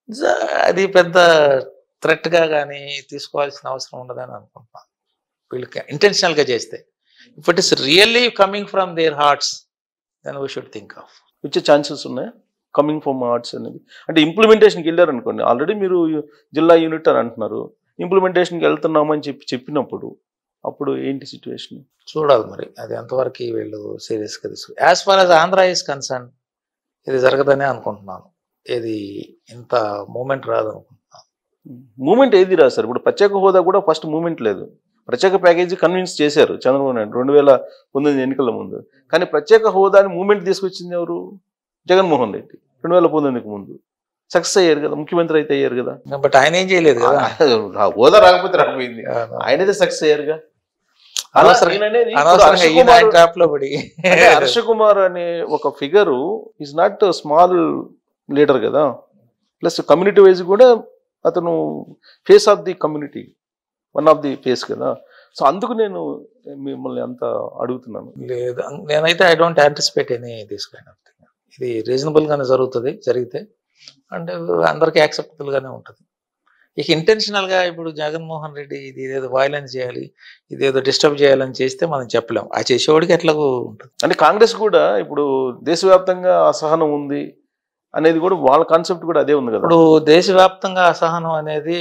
అది పెద్ద థ్రెట్ గా కానీ తీసుకోవాల్సిన అవసరం ఉండదని అనుకుంటున్నాను వీళ్ళకి ఇంటెన్షనల్ గా చేస్తే if it is really coming from their hearts then we should think of వచ్చే ఛాన్సెస్ ఉన్నాయి కమింగ్ ఫ్రమ్ ఆర్ట్స్ అనేది అంటే ఇంప్లిమెంటేషన్కి వెళ్ళారు అనుకోండి ఆల్రెడీ మీరు జిల్లా యూనిట్ అని అంటున్నారు ఇంప్లిమెంటేషన్కి వెళ్తున్నామని చెప్పి చెప్పినప్పుడు అప్పుడు ఏంటి సిచ్యువేషన్ చూడాలి మరి అది ఎంతవరకు వీళ్ళు సీరియస్ గా తీసుకు as far as Andhra is concern ఇది జరగదనే అనుకుంటున్నాను ఇది ఇంత మూమెంట్ రాదు అనుకుంటున్నాను మూమెంట్ ఏది రాదు సార్ ఇప్పుడు ప్రత్యేక హోదా కూడా ఫస్ట్ మూమెంట్ లేదు ప్రత్యేక ప్యాకేజీ కన్విన్స్ చేశారు చంద్రబాబు నాయుడు రెండు వేల పంతొమ్మిది ఎన్నికల ముందు కానీ ప్రత్యేక హోదాని మూమెంట్ తీసుకొచ్చింది ఎవరు జగన్మోహన్ రెడ్డి రెండు వేల పంతొమ్మిదికి ముందు సక్సెస్ అయ్యారు కదా ముఖ్యమంత్రి అయితే అయ్యారు కదా బట్ ఆయన ఏం చేయలేదు కదా ఆ హోదా రాకపోతే రాకపోయింది ఆయనైతే సక్సెస్ అయ్యారుగా అలా అనవసరంగా- ఈయన అనేది ఇప్పుడు అనవసరంగా హర్ష ఈయన కుమార్ ఆయన ట్రాప్ లో పడి అంటే హర్ష కుమార్ అనే ఒక figure is not small leader కదా ప్లస్ కమ్యూనిటీ వైజ్ కూడా అతను face of the community one of the face కదా సో అందుకు నేను మిమ్మల్ని అంత అడుగుతున్నాను లేదు నేనైతే ఐ డోంట్ యాంటిసిపేట్ ఎనీ తీసుకుని ఇది రీజనబుల్ గానే జరుగుతుంది జరిగితే అండ్ అందరికీ యాక్సెప్టబుల్ గానే ఉంటుంది ఇక ఇంటెన్షనల్ గా ఇప్పుడు జగన్మోహన్ రెడ్డి ఇది ఏదో వైలెన్స్ చేయాలి ఇదేదో డిస్టర్బ్ చేయాలని చేస్తే మనం చెప్పలేం ఆ చేసేవాడికి ఎట్లాగో ఉంటుంది అంటే కాంగ్రెస్ కూడా ఇప్పుడు దేశవ్యాప్తంగా అసహనం ఉంది అనేది కూడా వాళ్ళ కాన్సెప్ట్ కూడా అదే ఉంది కదా ఇప్పుడు దేశవ్యాప్తంగా అసహనం అనేది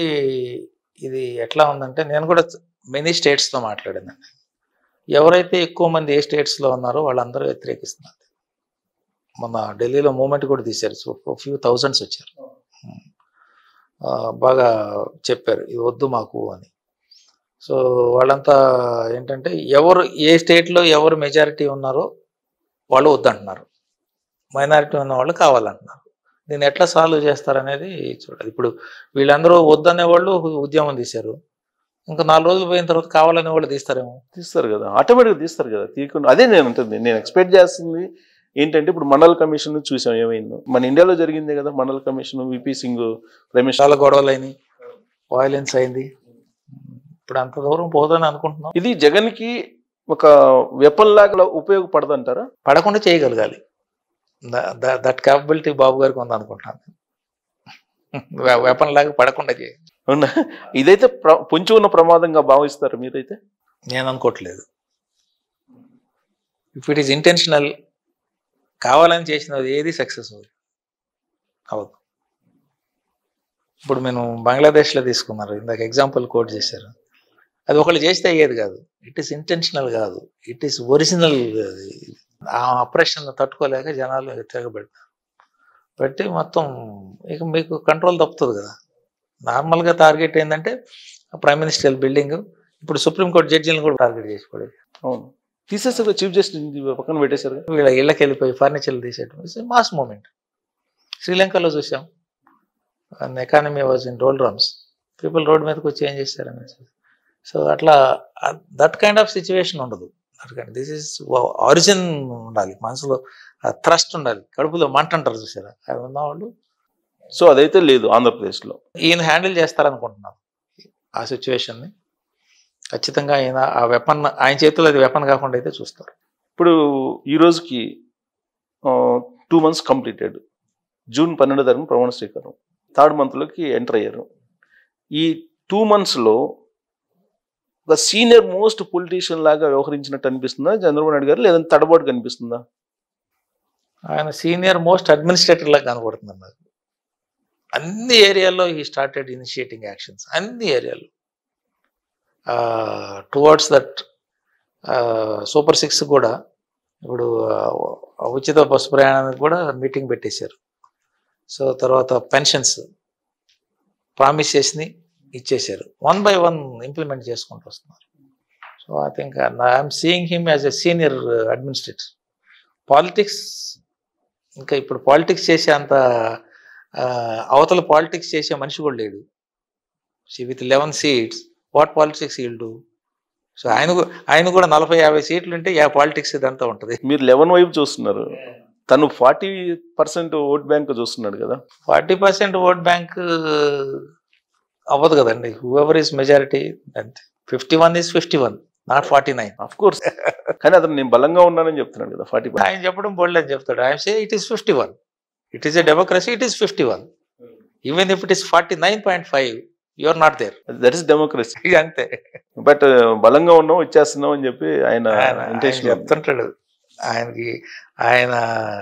ఇది ఎట్లా ఉందంటే నేను కూడా మెనీ స్టేట్స్తో మాట్లాడానండి ఎవరైతే ఎక్కువ మంది ఏ స్టేట్స్లో ఉన్నారో వాళ్ళందరూ వ్యతిరేకిస్తున్నారు మొన్న ఢిల్లీలో మూమెంట్ కూడా తీశారు సో ఫ్యూ థౌజండ్స్ వచ్చారు ఆ, బాగా చెప్పారు ఇది వద్దు మాకు అని సో వాళ్ళంతా ఏంటంటే ఎవరు ఏ స్టేట్లో ఎవరు మెజారిటీ ఉన్నారో వాళ్ళు వద్దంటున్నారు మైనారిటీ ఉన్న వాళ్ళు కావాలంటున్నారు దీన్ని ఎట్లా సాల్వ్ చేస్తారనేది చూడాలి ఇప్పుడు వీళ్ళందరూ వద్దనే వాళ్ళు ఉద్యమం తీశారు ఇంకా నాలుగు రోజులు పోయిన తర్వాత కావాలనే వాళ్ళు తీస్తారేమో తీస్తారు కదా ఆటోమేటిక్గా తీస్తారు కదా తీయకుండా అదే నేను ఉంటుంది నేను ఎక్స్పెక్ట్ చేస్తుంది ఏంటంటే ఇప్పుడు మండల్ కమిషన్ చూసాం ఏమైందో మన ఇండియాలో జరిగిందే కదా మండల్ కమిషన్ విపి సింగ్ రమేష్ చాలా గొడవలు అయినాయి వైలెన్స్ అయింది ఇప్పుడు అంత దూరం పోదని అనుకుంటున్నాం ఇది జగన్ కి ఒక వెపన్ లాగా ఉపయోగపడదంటారా పడకుండా చేయగలగాలి దట్ క్యాపబిలిటీ బాబు గారికి ఉంది అనుకుంటున్నాను వెపన్ లాగా పడకుండా చేయ అవునా ఇదైతే ప్ర- పొంచి ఉన్న ప్రమాదంగా భావిస్తారు మీరైతే నేను అనుకోవట్లేదు ఇఫ్ ఇట్ ఈస్ ఇంటెన్షనల్ కావాలని చేసినది ఏది సక్సెస్ అవ్వదు అవ్వదు ఇప్పుడు నేను బంగ్లాదేశ్లో తీసుకున్నారు ఇందాక ఎగ్జాంపుల్ కోట్ చేశారు అది ఒకళ్ళు చేస్తే అయ్యేది కాదు ఇట్ ఈస్ ఇంటెన్షనల్ కాదు ఇట్ ఈస్ ఒరిజినల్ ఆ అప్రెషన్ తట్టుకోలేక జనాలు తిరగబెడతారు పెట్టి మొత్తం ఇక మీకు కంట్రోల్ తప్పుతుంది కదా నార్మల్గా టార్గెట్ ఏంటంటే ప్రైమ్ మినిస్టర్ బిల్డింగ్ ఇప్పుడు సుప్రీంకోర్టు జడ్జీలను కూడా టార్గెట్ చేసుకోవడం అవును తీసేసారు చీఫ్ జస్టిస్ పక్కన పెట్టేశారు కదా. వీళ్ళ ఇళ్ళకి వెళ్ళిపోయి ఫర్నిచర్లు తీసేయడం మాస్ మూమెంట్ శ్రీలంకలో చూసాం economy was in doldrums people road మీదకి వచ్చి ఏం చేస్తారని సో అట్లా దట్ కైండ్ ఆఫ్ సిచ్యువేషన్ ఉండదు దిస్ ఇస్ ఆరిజిన్ ఉండాలి మనసులో థ్రస్ట్ ఉండాలి కడుపులో మంట అంటారు చూసారా అవి ఉన్న వాళ్ళు సో అదైతే లేదు ఆంధ్రప్రదేశ్లో ఈయన హ్యాండిల్ చేస్తారనుకుంటున్నాను ఆ సిచ్యువేషన్ని ఖచ్చితంగా ఆయన ఆ వెపన్ ఆయన చేతిలో అది వెపన్ కాకుండా అయితే చూస్తారు ఇప్పుడు ఈ రోజుకి టూ మంత్స్ కంప్లీటెడ్ జూన్ పన్నెండో తారీఖు ప్రమాణ స్వీకారం థర్డ్ మంత్లోకి ఎంటర్ అయ్యారు ఈ టూ మంత్స్లో ఒక సీనియర్ మోస్ట్ పొలిటీషియన్ లాగా వ్యవహరించినట్టు అనిపిస్తుందా చంద్రబాబు నాయుడు గారు లేదంటే తడబాటు కనిపిస్తుందా ఆయన సీనియర్ మోస్ట్ అడ్మినిస్ట్రేటర్ లాగా కనబడుతుంది నాకు అన్ని ఏరియాల్లో ఈ స్టార్టెడ్ ఇనిషియేటింగ్ యాక్షన్స్ అన్ని ఏరియాలో టువర్డ్స్ దట్ సూపర్ సిక్స్ కూడా ఇప్పుడు ఆ, ఉచిత బస్సు ప్రయాణానికి కూడా మీటింగ్ పెట్టేశారు సో తర్వాత పెన్షన్స్ ప్రామిస్ చేసి ఇచ్చేశారు వన్ బై వన్ ఇంప్లిమెంట్ చేసుకుంటూ వస్తున్నారు so I think I'm seeing him as a senior administrator politics ఇంకా ఇప్పుడు పాలిటిక్స్ చేసే అంత ఆ, అవతల పాలిటిక్స్ చేసే మనిషి కూడా లేడు with eleven seats what politics will do so ఆయన కూ- ఆయన కూడా నలభై యాభై సీట్లు ఉంటే యా పాలిటిక్స్ ఇదంతా ఉంటుంది మీరు లెవెన్ వైపు చూస్తున్నారు తను ఫార్టీ పర్సెంట్ ఓట్ బ్యాంక్ చూస్తున్నాడు కదా ఫార్టీ పర్సెంట్ ఓట్ బ్యాంక్ అవ్వదు కదండి హూఎవర్ ఈస్ మెజారిటీ అంతే fifty one is fifty one not forty nine of course కానీ అతను నేను బలంగా ఉన్నానని చెప్తున్నాడు కదా ఫార్టీ ఆయన చెప్పడం బోల్డ్ అని చెప్తాడు ఆయన say it is fifty one it is a democracy it is fifty one even if it is forty nine point five you are not there that is democracy ఇది అంతే బట్ బలంగా ఉన్నాం వచ్చేస్తున్నాం అని చెప్పి ఆయన ఆయన ఆయన ఇంటెన్షన్ చెప్తుంటాడు ఆయనకి ఆయన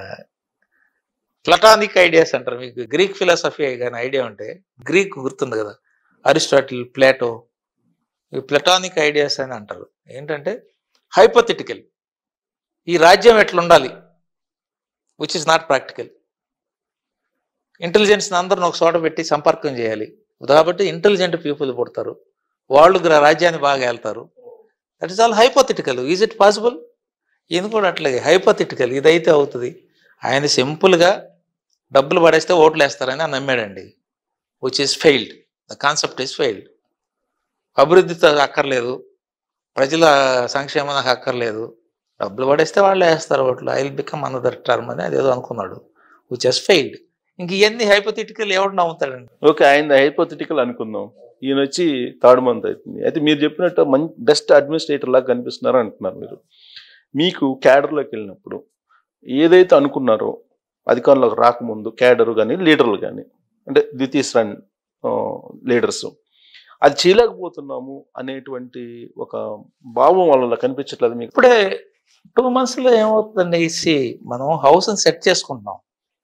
ప్లటానిక్ ఐడియాస్ అంటారు మీకు గ్రీక్ ఫిలాసఫీ కానీ ఐడియా ఉంటే గ్రీక్ గుర్తుంది కదా అరిస్టాటిల్ ప్లాటో ఈ ప్లటానిక్ ఐడియాస్ అని అంటారు ఏంటంటే హైపోథెటికల్ ఈ రాజ్యం ఎట్లుండాలి విచ్ ఇస్ నాట్ ప్రాక్టికల్ ఇంటెలిజెన్స్ని అందరిని ఒక చోట పెట్టి సంపర్కం చేయాలి కాబట్టి ఇంటెలిజెంట్ పీపుల్ పుడతారు వాళ్ళు గ్ర- రాజ్యాన్ని బాగా వెళ్తారు that is all hypothetical is it possible ఈయన కూడా అట్లాగే హైపోథెటికల్ ఇదైతే అవుతుంది ఆయన సింపుల్గా డబ్బులు పడేస్తే ఓట్లు వేస్తారని ఆయన నమ్మాడండి which is failed the concept is failed అభివృద్ధితో అక్కర్లేదు ప్రజల సంక్షేమం నాకు అక్కర్లేదు డబ్బులు పడేస్తే వాళ్ళు వేస్తారు ఓట్లు I will become another term అని అదేదో అనుకున్నాడు విచ్ హెస్ ఫెయిల్డ్ ఇంక ఇవన్నీ హైపోథెటికల్ ఎవడు నమ్ముతాడండి ఓకే ఆయన హైపోథెటికల్ అనుకుందాం ఈయన వచ్చి థర్డ్ మంత్ అవుతుంది అయితే మీరు చెప్పినట్టు మంచి బెస్ట్ అడ్మినిస్ట్రేటర్ లాగా కనిపిస్తున్నారు అంటున్నారు మీరు మీకు క్యాడర్లోకి వెళ్ళినప్పుడు ఏదైతే అనుకున్నారో అధికారంలోకి రాకముందు క్యాడర్ కానీ లీడర్లు కానీ అంటే ద్వితీయ శ్రేణి లీడర్స్ అది చేయలేకపోతున్నాము అనేటువంటి ఒక భావం వాళ్ళలో కనిపించట్లేదు మీకు ఇప్పుడే టూ మంత్స్లో ఏమవుతుందండి సి మనం హౌస్ని సెట్ చేసుకుంటున్నాం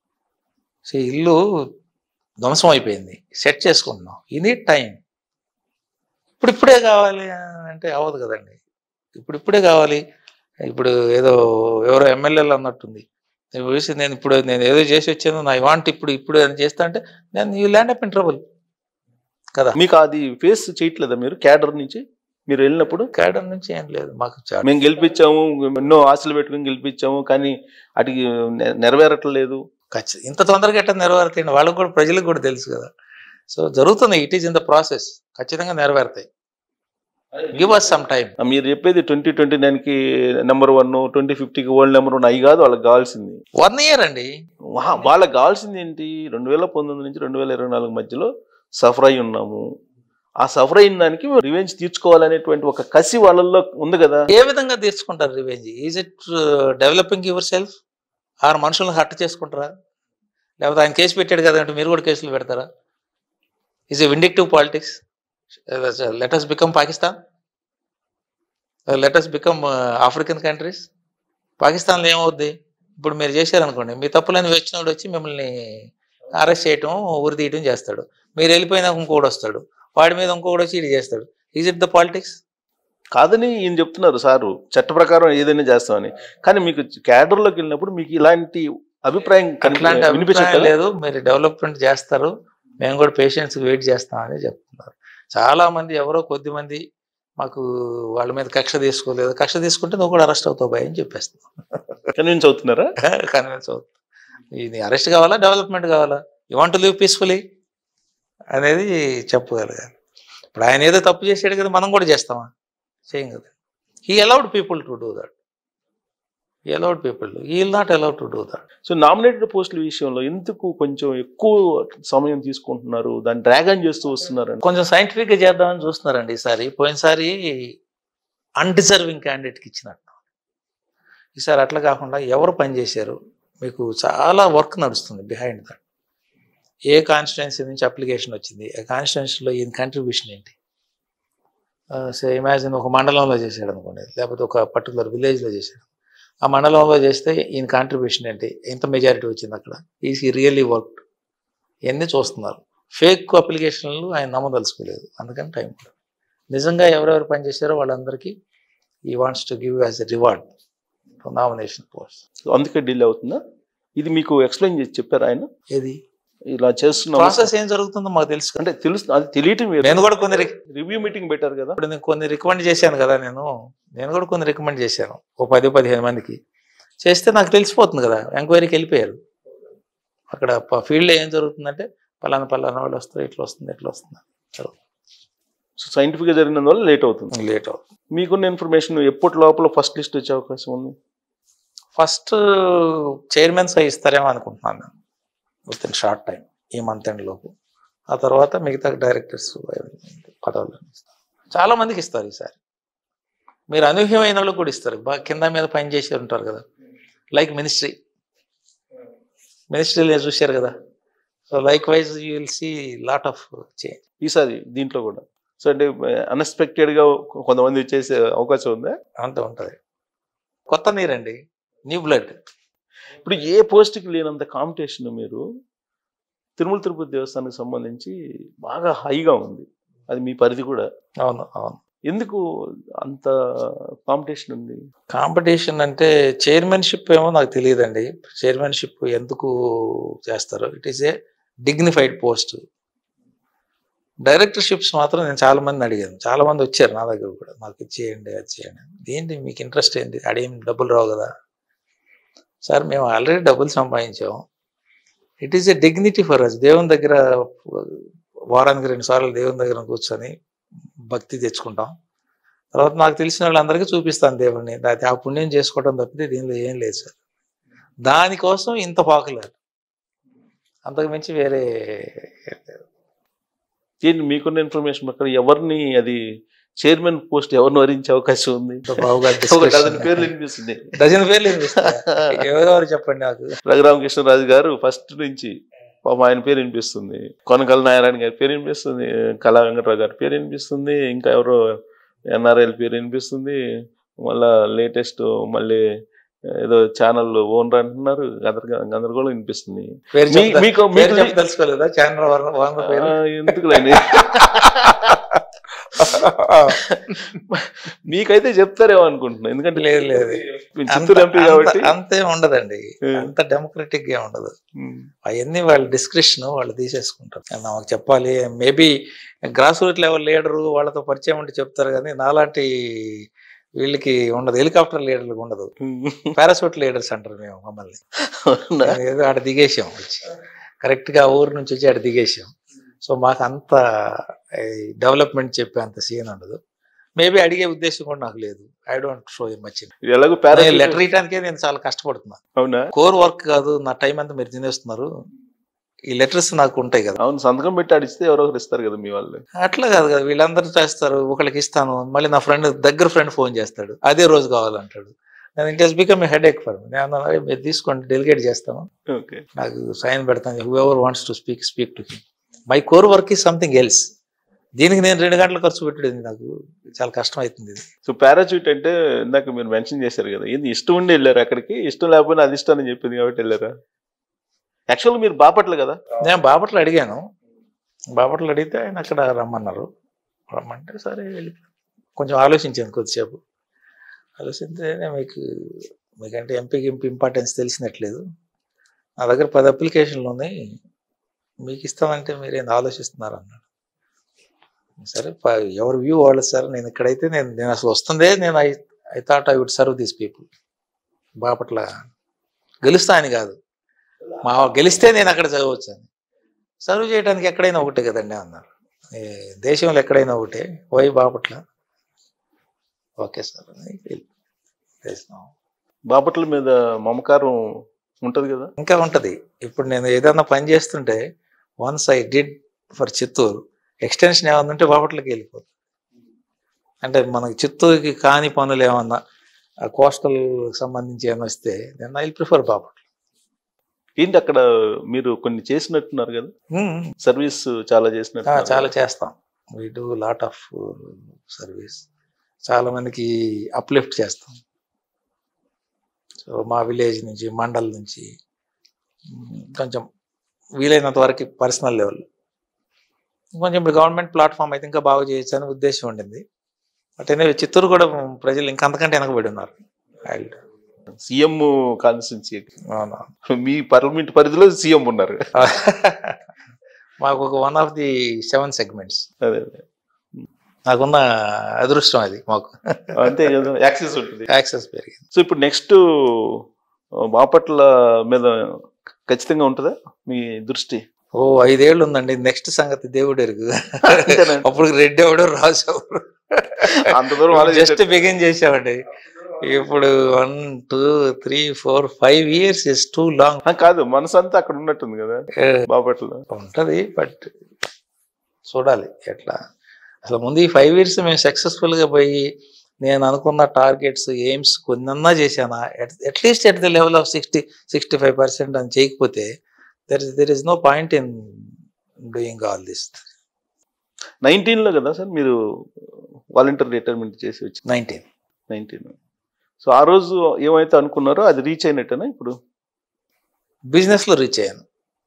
సి ఇల్లు ధ్వంసం అయిపోయింది సెట్ చేసుకుంటున్నాం ఈ నీడ్ టైం ఇప్పుడు ఇప్పుడే కావాలి అంటే అవ్వదు కదండి ఇప్పుడు ఇప్పుడే కావాలి ఇప్పుడు ఏదో ఎవరో ఎమ్మెల్యేలు అన్నట్టుంది నేను చూసి నేను ఇప్పుడు నేను ఏదో చేసి వచ్చాను నా వాంట్ ఇప్పుడు ఇప్పుడు అని చేస్తా అంటే నేను you land up in trouble కదా మీకు అది ఫేస్ చేయట్లేదా మీరు క్యాడర్ నుంచి మీరు వెళ్ళినప్పుడు కేడర్ నుంచి ఏం లేదు మాకు చా- మేము గెలిపించాము ఎన్నో ఆశలు పెట్టుకుని గెలిపించాము కానీ అటుకి నె- నెరవేరట్లేదు ఖచ్చితంగా ఇంత తొందరగా ఎట్లా నెరవేరుతాయి వాళ్ళకు కూడా ప్రజలకు కూడా తెలుసు కదా సో జరుగుతుంది it is in the process ఖచ్చితంగా నెరవేరుతాయి గివ్ అస్ సమ్ టైం ఆ, మీరు చెప్పేది ట్వంటీ ట్వంటీ నైన్ కి నెంబర్ వన్ ట్వంటీ ఫిఫ్టీకి వరల్డ్ నెంబర్ వన్ అవి కాదు వాళ్ళకి కావాల్సింది వన్ ఇయర్ అండి వా- వాళ్ళకి కావాల్సింది ఏంటి రెండు వేల పంతొమ్మిది నుంచి రెండు వేల ఇరవై నాలుగు మధ్యలో సఫర్ అయి ఉన్నాము ఆ సఫర్ అయిన దానికి రివెంజ్ తీర్చుకోవాలనేటువంటి ఒక కసి వాళ్ళల్లో ఉంది కదా ఏ విధంగా తీర్చుకుంటారు revenge is it developing yourself ఆరు మనుషులను హట్ చేసుకుంటారా లేకపోతే ఆయన కేసు పెట్టాడు కదా అంటే మీరు కూడా కేసులు పెడతారా is a vindictive politics let us become Pakistan let us become African countries పాకిస్తాన్లో ఏమవుద్ది ఇప్పుడు మీరు చేశారనుకోండి మీ తప్పులని వచ్చినోడు వచ్చి మిమ్మల్ని అరెస్ట్ చేయటం ఉరి తీయటం చేస్తాడు మీరు వెళ్ళిపోయినాక ఇంకోటి వస్తాడు వాడి మీద ఇంకొకటి వచ్చి ఇది చేస్తాడు ఈజ్ ఇట్ ద పాలిటిక్స్ కాదని ఈయన చెప్తున్నారు సారు చట్ట ప్రకారం ఏదైనా చేస్తామని కానీ మీకు క్యాడర్లోకి వెళ్ళినప్పుడు మీకు ఇలాంటి అభిప్రాయం కనిపి- అట్లాంటి అభిప్రాయం వినిపించట్లేదా? లేదు మీరు డెవలప్మెంట్ చేస్తారు మేము కూడా పేషెంట్స్ వెయిట్ చేస్తామని చెప్తున్నారు చాలా మంది ఎవరో కొద్ది మంది మాకు వాళ్ళ మీద కక్ష తీసుకోలేదు కక్ష తీసుకుంటే నువ్వు కూడా అరెస్ట్ అవుతావు భయం అని చెప్పేస్తున్నావు కన్విన్స్ అవుతున్నారా కన్విన్స్ అవుతుంది ఇది అరెస్ట్ కావాలా డెవలప్మెంట్ కావాలా యూ వాంట్ లివ్ పీస్ఫుల్లీ అనేది చెప్పగలగాలి ఇప్పుడు ఆయన ఏదో తప్పు చేసాడు కదా మనం కూడా చేస్తామా చేయం కదా he allowed people to do that he allowed people he will not allowed to do that so nominated పోస్టుల విషయంలో ఎందుకు కొంచెం ఎక్కువ సమయం తీసుకుంటున్నారు దాన్ని డ్రాగన్ చేస్తూ వస్తున్నారు కొంచెం scientific గా చేద్దామని చూస్తున్నారండి ఈసారి పోయినసారి అన్డిజర్వింగ్ క్యాండిడేట్కి ఇచ్చినట్టు ఈసారి అట్లా కాకుండా ఎవరు పనిచేశారు మీకు చాలా వర్క్ నడుస్తుంది బిహైండ్ దట్ ఏ కాన్స్టిట్యున్సీ నుంచి అప్లికేషన్ వచ్చింది ఆ కాన్స్టిట్యున్సీలో ఈయన కంట్రిబ్యూషన్ ఏంటి సో ఇమాజిన్ ఒక మండలంలో చేశాడు అనుకోండి లేకపోతే ఒక పర్టికులర్ విలేజ్లో చేశాడు ఆ మండలంలో చేస్తే ఈయన కాంట్రిబ్యూషన్ ఏంటి ఎంత మెజారిటీ వచ్చింది అక్కడ ఈజ్ ఈ రియల్లీ వర్క్ ఇవన్నీ చూస్తున్నారు ఫేక్ అప్లికేషన్లు ఆయన నమ్మదలుచుకోలేదు అందుకని టైం పడుతుంది. నిజంగా ఎవరెవరు పనిచేశారో వాళ్ళందరికీ he wants to give as a reward nomination post so అందుకే డిలే అవుతుందా ఇది మీకు ఎక్స్ప్లెయిన్ చేసి చెప్పారు ఆయన ఏది ఇలా చేస్తున్నాం ప్రాసెస్ ఏం జరుగుతుందో మాకు తెలుసు కదా. అంటే తెలుసు అది తెలియటం నేను కూడా కొన్ని రి- రివ్యూ మీటింగ్ పెట్టారు కదా ఇప్పుడు నేను కొన్ని రికమెండ్ చేశాను కదా నేను నేను కూడా కొన్ని రికమెండ్ చేశాను ఓ పది పదిహేను మందికి చేస్తే నాకు తెలిసిపోతుంది కదా ఎంక్వైరీకి వెళ్ళిపోయారు అక్కడ ఫీల్డ్లో ఏం జరుగుతుందంటే పలానా పలానా వాళ్ళు వస్తారు ఇట్లా వస్తుంది ఇట్లా వస్తుంది సో సైంటిఫిక్ గా జరిగినందువల్ల లేట్ అవుతుంది లేట్ అవుతుంది మీకున్న ఇన్ఫర్మేషన్ ఎప్పటి లోపల ఫస్ట్ లిస్ట్ వచ్చే అవకాశం ఉంది ఫస్ట్ చైర్మన్స్ అయి ఇస్తారేమో అనుకుంటున్నాను నేను విత్ ఇన్ షార్ట్ టైం ఈ మంత్ ఎండ్ లోపు ఆ తర్వాత మిగతా డైరెక్టర్స్ పదవులు ఇస్తారు చాలా మందికి ఇస్తారు ఈసారి మీరు అనూహ్యమైన వాళ్ళకి కూడా ఇస్తారు బాగా కింద మీద పని చేసి ఉంటారు కదా లైక్ మినిస్ట్రీ మినిస్ట్రీలో చూశారు కదా so likewise you will see lot of change ఈసారి దీంట్లో కూడా సో అంటే అన్ఎక్స్పెక్టెడ్ గా కొంతమంది చేసే అవకాశం ఉందా అంత ఉంటుంది కొత్త నీరండి న్యూ బ్లడ్ ఇప్పుడు ఏ పోస్ట్కి లేనంత కాంపిటీషన్ మీరు తిరుమల తిరుపతి దేవస్థానానికి సంబంధించి బాగా హైగా ఉంది అది మీ పరిధి కూడా అవును అవును ఎందుకు అంత కాంపిటీషన్ ఉంది కాంపిటీషన్ అంటే చైర్మన్షిప్ ఏమో నాకు తెలియదండి చైర్మన్షిప్ ఎందుకు చేస్తారు it is a dignified post directorships మాత్రం నేను చాలా మందిని అడిగాను చాలా మంది వచ్చారు నా దగ్గర కూడా నాకు ఇచ్చేయండి అది చేయండి ఏంటి మీకు ఇంట్రెస్ట్ ఏంటి అడిగేం డబ్బులు రావు కదా సార్ మేము ఆల్రెడీ డబ్బులు సంపాదించాం it is a dignity for us దేవుని దగ్గర వారానికి రెండు సార్లు దేవుని దగ్గర కూర్చొని భక్తి తెచ్చుకుంటాం తర్వాత నాకు తెలిసిన వాళ్ళందరికీ చూపిస్తాను దేవుడిని అది ఆ పుణ్యం చేసుకోవడం తప్పితే దీనిలో ఏం లేదు సార్ దానికోసం ఇంత పాకులారు అంతకు మించి వేరే ఏం లేదు. ఏంటి మీకున్న ఇన్ఫర్మేషన్ ప్రకారం ఎవరిని అది చైర్మన్ పోస్ట్ ఎవరిని వరించే అవకాశం ఉంది ఇంత బాగుగా ఒక డజన్ పేర్లు వినిపిస్తుంది డజన్ పేర్లు వినిపిస్తాయి ఎవరెవరు చెప్పండి నాకు రఘురామకృష్ణరాజు గారు ఫస్ట్ నుంచి పాపం ఆయన పేరు వినిపిస్తుంది కొనకల నారాయణ గారి పేరు వినిపిస్తుంది కళా వెంకటరావు గారి పేరు వినిపిస్తుంది ఇంకా ఎవరో ఎన్ఆర్ఐల పేరు వినిపిస్తుంది మళ్ళా లేటెస్ట్ మళ్ళీ ఏదో ఛానల్ ఓనర్ అంటున్నారు గందరగ గందరగోళం వినిపిస్తుంది పేరు మీ- చెప్ప- మీకు పేరు మీకు చెప్ప తెలుసుకోలేదా ఛానల్ వాళ్ళ పేరు ఆ, ఎందుకు లేని మీకైతే చెప్తారేమో అనుకుంటున్నా ఎందుకంటే లేదు లేదు మీరు చిత్తూరు ఎంపీ అంత- కాబట్టి అంతే ఉండదండి Hmm. అంత డెమోక్రటిక్ గా ఉండదు ఉమ్. అవన్నీ వాళ్ళ డిస్క్రిప్షన్ వాళ్ళు తీసేసుకుంటారు నాకు చెప్పాలి maybe grass root level leader వాళ్ళతో పరిచయం ఉంటే చెప్తారు కానీ నాలాంటి వీళ్ళకి ఉండదు హెలికాప్టర్ లీడర్లకు ఉండదు పారాసూట్ లీడర్స్ అంటారు మేము మమ్మల్ని అవునా? ఏదో ఆడ దిగేసాం వచ్చి కరెక్ట్ గా ఊరు నుంచి వచ్చి ఆడ దిగేసాం సో మాకు అంత డెవలప్మెంట్ చెప్పే అంత సీన్ ఉండదు మేబీ అడిగే ఉద్దేశం కూడా నాకు లేదు ఐ డోంట్ షో మచ్ ఇది ఎలాగో పారా లెటర్ ఇయటానికే నేను చాలా కష్టపడుతున్నాను అవునా కోర్ వర్క్ కాదు నా టైం అంతా మీరు తినేస్తున్నారు ఈ లెటర్స్ నాకు ఉంటాయి కదా అవును సంతకం పెట్టి అడిస్తే ఎవరో ఒకరు ఇస్తారు కదా మీ వాళ్ళు అట్లా కాదు కదా వీళ్ళందరూ చేస్తారు ఒకళ్ళకి ఇస్తాను మళ్ళీ నా ఫ్రెండ్ దగ్గర ఫ్రెండ్ ఫోన్ చేస్తాడు అదే రోజు కావాలంటాడు నేను it has become a headache for నేను అన్నాను, "అరే, మీరు తీసుకోండి డెలిగేట్ చేస్తాను ఓకే నాకు సైన్ పెడతాను whoever wants to speak speak to him my core work is something else దీనికి నేను రెండు గంటలు ఖర్చు పెట్టేది నాకు చాలా కష్టం అవుతుంది ఇది సో పారాచూట్ అంటే ఇందాక మీరు మెన్షన్ చేశారు కదా ఏంది ఇష్టం ఉండి వెళ్ళారు అక్కడికి ఇష్టం లేకపోయినా అది ఇష్టం అని చెప్పింది కాబట్టి వెళ్ళారా యాక్చువల్గా మీరు బాపట్ల కదా నేను బాపట్ల అడిగాను బాపట్ల అడిగితే ఆయన అక్కడ రమ్మన్నారు రమ్మంటే సరే వెళ్ళి కొంచెం ఆలోచించాను కొద్దిసేపు ఆలోచిస్తే మీకు మీకంటే ఎంపీకి ఎంపీ ఇంపార్టెన్స్ తెలిసినట్లేదు నా దగ్గర పది అప్లికేషన్లు ఉన్నాయి మీకు ఇస్తామంటే మీరేం ఆలోచిస్తున్నారు అన్నాడు సరే ప- ఎవరి వ్యూ వాళ్ళు సార్ నేను ఇక్కడైతే నేను నేను అసలు వస్తుందే నేను I I thought I would serve these people Bapatla గెలుస్తా అని కాదు మా గెలిస్తే నేను అక్కడ చదవచ్చు అని సర్వ్ చేయడానికి ఎక్కడైనా ఒకటే కదండి అన్నారు ఏ దేశంలో ఎక్కడైనా ఒకటే వై బాపట్ల ఓకే సార్ అని వెళ్ళి చేసినాం. బాపట్ల మీద మమకారం ఉంటది కదా ఇంకా ఉంటది ఇప్పుడు నేను ఏదైనా పని చేస్తుంటే once I did for Chittoor extension ఏమన్నా ఉంటే బాపట్లకి వెళ్ళిపోతుంది అంటే మనకి చిత్తూరుకి కాని పనులు ఏమన్నా కోస్టల్ సంబంధించి ఏమైనా వస్తే నేను ఐ ప్రిఫర్ బాపట్ల ఏంటి అక్కడ మీరు కొన్ని చేసినట్టున్నారు కదా ఉమ్, సర్వీస్ చాలా ఆ, చేసినట్టు చాలా చేస్తాం we do lot of service చాలా మందికి అప్లిఫ్ట్ చేస్తాం సో మా విలేజ్ నుంచి మండల్ నుంచి మ్, కొంచెం వీలైనంత వరకు పర్సనల్ లెవెల్ కొంచెం ఇప్పుడు గవర్నమెంట్ ప్లాట్ఫామ్ అయితే ఇంకా బాగా చేయొచ్చు అని ఉద్దేశం ఉండింది బట్ అనేది చిత్తూరు కూడా ప్రజలు ఇంకా అంతకంటే వెనకబడి ఉన్నారు I'll- సీఎం కాన్స్టిట్యున్సీ అవునా మీ పార్లమెంట్ పరిధిలో సీఎం ఉన్నారు మాకు ఒక one of the seven segments అదే అదే నాకున్న అదృష్టం అది మాకు అంతే కదా యాక్సెస్ ఉంటుంది యాక్సెస్ పెరిగింది సో ఇప్పుడు నెక్స్ట్ బాపట్ల మీద ఖచ్చితంగా ఉంటుందా మీ దృష్టి ఓ ఐదేళ్ళు ఉందండి నెక్స్ట్ సంగతి దేవుడు ఎరుగు అంతేనండి. అప్పుడు రెడ్డి ఎవడు రాజు ఎవడు అంత దూరం జస్ట్ ఆలోచించే- బిగిన్ చేసామండి ఇప్పుడు one two three four five years is too long ఆ, కాదు మనసు అంతా అక్కడ ఉన్నట్టుంది కదా బాపట్ల ఉంటది బట్ చూడాలి ఎట్లా అసలు ముందు ఈ ఫైవ్ ఇయర్స్ మేము సక్సెస్ఫుల్ గా పోయి నేను అనుకున్న టార్గెట్స్ ఎయిమ్స్ కొన్నన్నా చేశానా at least at the level of sixty sixty five percent అని చేయకపోతే there is there is no point in doing all this nineteen లో కదా సార్ మీరు వాలంటీర్ రిటైర్మెంట్ చేసి వచ్చి నైన్టీన్ నైన్టీన్ సో ఆ రోజు ఏమైతే అనుకున్నారో అది రీచ్ అయినట్టేనా ఇప్పుడు బిజినెస్ లో రీచ్ అయ్యాను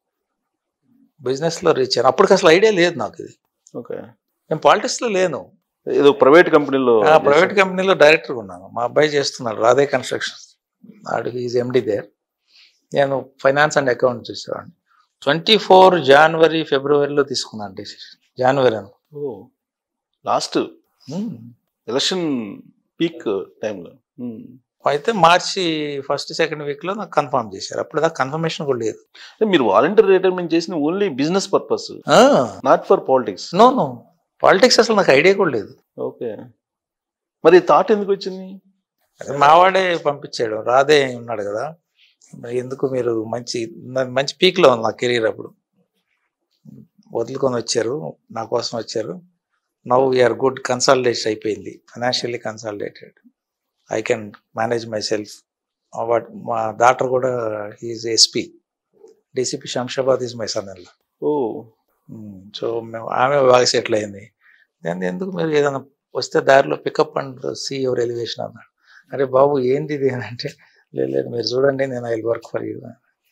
బిజినెస్ లో రీచ్ అయ్యాను అప్పటికి అసలు ఐడియా లేదు నాకు ఇది ఓకే నేను పాలిటిక్స్ లో లేను ఏదో ప్రైవేట్ కంపెనీలో ప్రైవేట్ కంపెనీలో డైరెక్టర్ ఉన్నాను మా అబ్బాయి చేస్తున్నాడు రాధే కన్స్ట్రక్షన్ ఆడికి ఈజ్ ఎండి దేర్ నేను ఫైనాన్స్ అండ్ అకౌంట్ చూసేవాడిని ట్వంటీ ఫోర్ జనవరి ఫిబ్రవరిలో తీసుకున్నాను డెసిషన్ జనవరి అని లాస్ట్ ఎలక్షన్ పీక్ టైంలో అయితే మార్చి ఫస్ట్ సెకండ్ వీక్ లో నాకు కన్ఫర్మ్ చేశారు అప్పుడు దాకా కన్ఫర్మేషన్ కూడా లేదు మీరు వాలంటీర్ రిటైర్మెంట్ చేసిన only business purpose not for politics no no politics అసలు నాకు ఐడియా కూడా లేదు ఓకే మరి థాట్ ఎందుకు వచ్చింది అదే మావాడే పంపించాడు రాధే ఉన్నాడు కదా మరి ఎందుకు మీరు మంచి నా- మంచి పీక్లో ఉంది నా కెరీర్ అప్పుడు వదులుకొని వచ్చారు నా కోసం వచ్చారు నవ్ వీఆర్ గుడ్ కన్సాలిడేషన్ అయిపోయింది financially consolidated I can manage myself what మా డాక్టర్ కూడా he is SP DCP Shamshabad is my son ఇల్లా ఓ సో మేము ఆమె బాగా సెటిల్ అయింది దాన్ని ఎందుకు మీరు ఏదైనా వస్తే దారిలో pickup and see your elevation అన్నాడు అరే బాబు ఏంటి ఇది అని అంటే లేదు లేదు మీరు చూడండి నేను ఐ వర్క్ ఫర్ యూ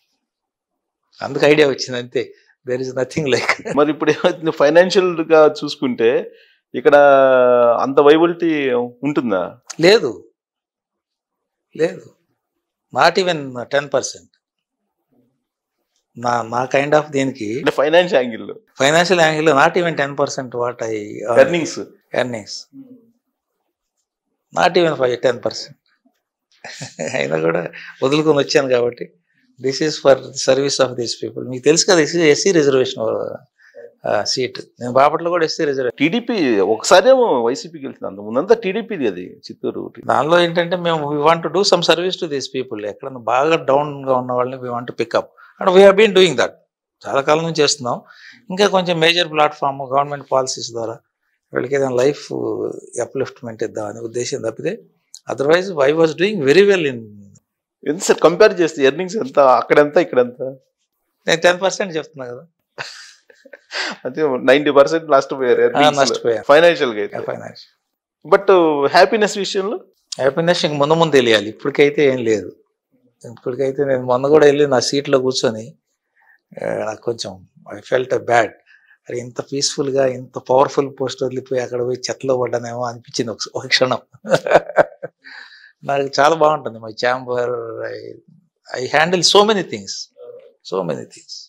అందుకు ఐడియా వచ్చింది అంతే దేర్ ఇస్ నథింగ్ లైక్ మరి ఇప్పుడు ఏమవుతుంది ఫైనాన్షియల్ గా చూసుకుంటే ఇక్కడ అంత వైబిలిటీ ఉంటుందా లేదు లేదు నాట్ ఈవెన్ టెన్ పర్సెంట్ నా నా కైండ్ ఆఫ్ దీనికి అంటే finance angle financial angle not even ten percent what I earnings earnings not even five ten percent అయినా కూడా వదులుకొని వచ్చాను కాబట్టి this is for service of these people మీకు తెలుసు కదా దిస్ ఎస్సీ రిజర్వేషన్ సీట్ నేను బాపట్లో కూడా ఎస్సీ రిజర్వేషన్ టీడీపీ ఒకసారేమో వైసీపీకి వెళ్తుంది అంత ముందంతా టీడీపీది అది చిత్తూరు దానిలో ఏంటంటే మేము we want do some service to these people ఎక్కడన్నా బాగా డౌన్ గా ఉన్న వాళ్ళని we want pickup and we been doing that చాలా కాలం నుంచి చేస్తున్నాం ఇంకా కొంచెం మేజర్ ప్లాట్ఫామ్ గవర్నమెంట్ పాలసీస్ ద్వారా వీళ్ళకి ఏదైనా లైఫ్ అప్లిఫ్ట్మెంట్ ఇద్దామనే ఉద్దేశం తప్పితే otherwise I was doing very well in ఎంత సార్ కంపేర్ చేస్తే ఎర్నింగ్స్ ఎంత అక్కడెంత ఇక్కడెంత నేను టెన్ పర్సెంట్ చెప్తున్నా కదా అదే నైన్టీ పర్సెంట్ లాస్ట్ నష్టపోయాను. ఫైనాన్షియల్ గా అయితే ఫైనాన్స్ బట్ హ్యాపీనెస్ విషయంలో హ్యాపీనెస్ ఇంక ముందు ముందు తెలియాలి ఇప్పటికైతే ఏం లేదు ఇప్పటికైతే నేను మొన్న కూడా వెళ్ళి నా సీట్లో కూర్చొని ఆ, నాకు కొంచెం ఐ ఫెల్ట్ బ్యాడ్ అరే ఇంత peaceful గా ఇంత పవర్ఫుల్ పోస్ట్ వదిలిపోయి అక్కడ పోయి చెత్తలో పడ్డానేమో అనిపించింది ఒక ఒక క్షణం నాకు చాలా బాగుంటుంది my chamber I handle so many things so many things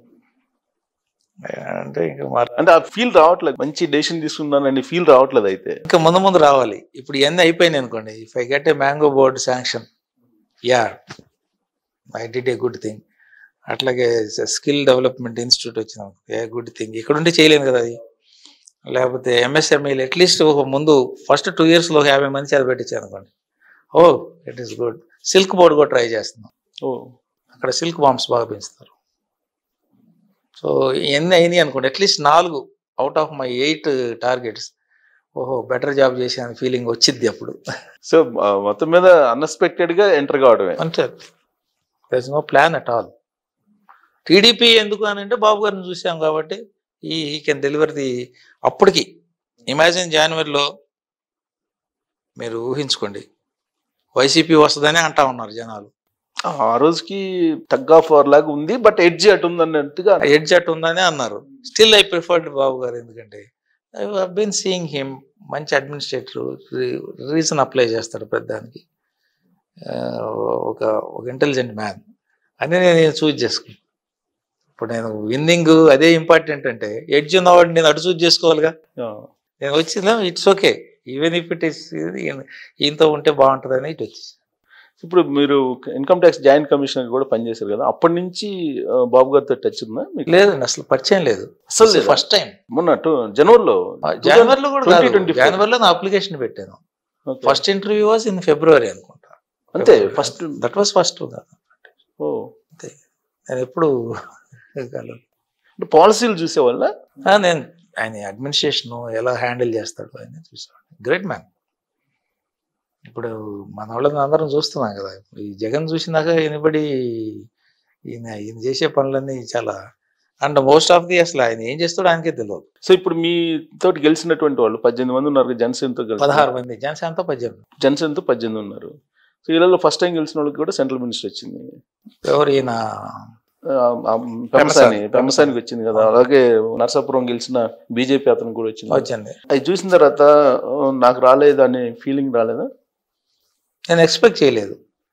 అంటే ఇంకా మా- అంటే ఆ ఫీల్ రావట్లేదు మంచి డెసిషన్ తీసుకున్నానని ఫీల్ రావట్లేదు అయితే ఇంకా ముందు ముందు రావాలి ఇప్పుడు ఇవన్నీ అయిపోయినాయి అనుకోండి if I get a mango board sanction ya I did a good thing అట్లాగే స్కిల్ డెవలప్మెంట్ ఇన్స్టిట్యూట్ వచ్చిన ఏ గుడ్ థింగ్ ఇక్కడ ఉండి చేయలేను కదా అది లేకపోతే ఎంఎస్ఎంఈలు అట్లీస్ట్ ఒక ముందు ఫస్ట్ టూ ఇయర్స్లో ఒక యాభై మంది చదివి పెట్టించాను అనుకోండి oh it is good silk board కూడా ట్రై చేస్తున్నాం ఓ అక్కడ సిల్క్ బాంబ్స్ బాగా పెంచుతారు సో ఇవన్నీ అయినాయి అనుకోండి అట్లీస్ట్ నాలుగు out of my eight targets ఓహో బెటర్ జాబ్ చేసే ఫీలింగ్ వచ్చింది అప్పుడు సో ఆ, మొత్తం మీద అన్ఎక్స్పెక్టెడ్ గా ఎంటర్ కావడమే అంతే there no plan at all TDP ఎందుకు అని అంటే బాబు గారిని చూసాం కాబట్టి ఈ ఈ కెన్ డెలివర్ ది అప్పటికి ఇమాజిన్ జనవరిలో మీరు ఊహించుకోండి వైసీపీ వస్తుందని అంటా ఉన్నారు జనాలు ఆ రోజుకి టగ్ ఆఫ్ వార్ లాగా ఉంది బట్ ఎడ్జ్ అటు ఉంది అన్నట్టుగా ఎడ్జ్ అట్ ఉందని అన్నారు still I preferred Babu garu ఎందుకంటే ఐ బీన్ సీయింగ్ హిమ్ మంచి అడ్మినిస్ట్రేటర్ రీజన్ అప్లై చేస్తాడు పెద్దానికి ఆ, ఒక ఒక ఇంటెలిజెంట్ మ్యాన్ అని నేను చూజ్ చేసుకున్నాను ఇప్పుడు నేను విన్నింగ్ అదే ఇంపార్టెంట్ అంటే ఎడ్జ్ ఉన్నవాడిని నేను అటు చూజ్ చేసుకోవాలిగా ఆ, నేను వచ్చిందా it's okay even if it is ఈయనతో ఉంటే బాగుంటుందని ఇటు వచ్చి ఇప్పుడు మీరు ఇన్కమ్ ట్యాక్స్ జాయింట్ కమిషనర్ కూడా పనిచేశారు కదా అప్పటి నుంచి ఆ, బాబు గారితో టచ్ ఉందా మీకు లేదండి అసలు పరిచయం లేదు అసలు లేదా? ఫస్ట్ టైం మొన్న టు- జనవరిలో జనవరిలో కూడా కాదు 2024. జనవరిలో నా అప్లికేషన్ పెట్టాను Okay. First interview was in February అనుకుంటా అంతే ఫస్ట్ దట్ వాస్ ఫస్ట్ ఓ నేను ఎప్పుడు కాలేదు. పాలసీలు చూసే వల్ల ఆ, నేను ఆయన అడ్మినిస్ట్రేషన్ ఎలా హ్యాండిల్ చేస్తాడు ఆయన చూసాడు గ్రేట్ మ్యాన్ ఇప్పుడు మన వాళ్ళని అందరం చూస్తున్నాం కదా ఈ జగన్ చూసినాక ఎనిబడి ఈయన ఈయన చేసే పనులన్నీ చాలా అండ్ మోస్ట్ ఆఫ్ ది అసలు ఆయన ఏం చేస్తాడో ఆయనకే తెలియదు సో ఇప్పుడు మీ తోటి గెలిచినటువంటి వాళ్ళు పద్దెనిమిది మంది ఉన్నారు కదా, జనసేనతో కలిసి పదహారు మంది జనసేనతో పద్దెనిమిది జనసేనతో పద్దెనిమిది ఉన్నారు సో వీళ్ళలో ఫస్ట్ టైం గెలిచిన వాళ్ళకి కూడా సెంట్రల్ మినిస్టర్ వచ్చింది ఎవరు ఈయన ఆ, ఆ, పెమసాని పెమసానికి వచ్చింది కదా అలాగే నర్సాపురం గెలిచిన బీజేపీ అతను కూడా వచ్చింది వచ్చింది అది చూసిన తర్వాత ఆ, నాకు రాలేదు అనే ఫీలింగ్ రాలేదా నేను ఎక్స్పెక్ట్ చేయలేదు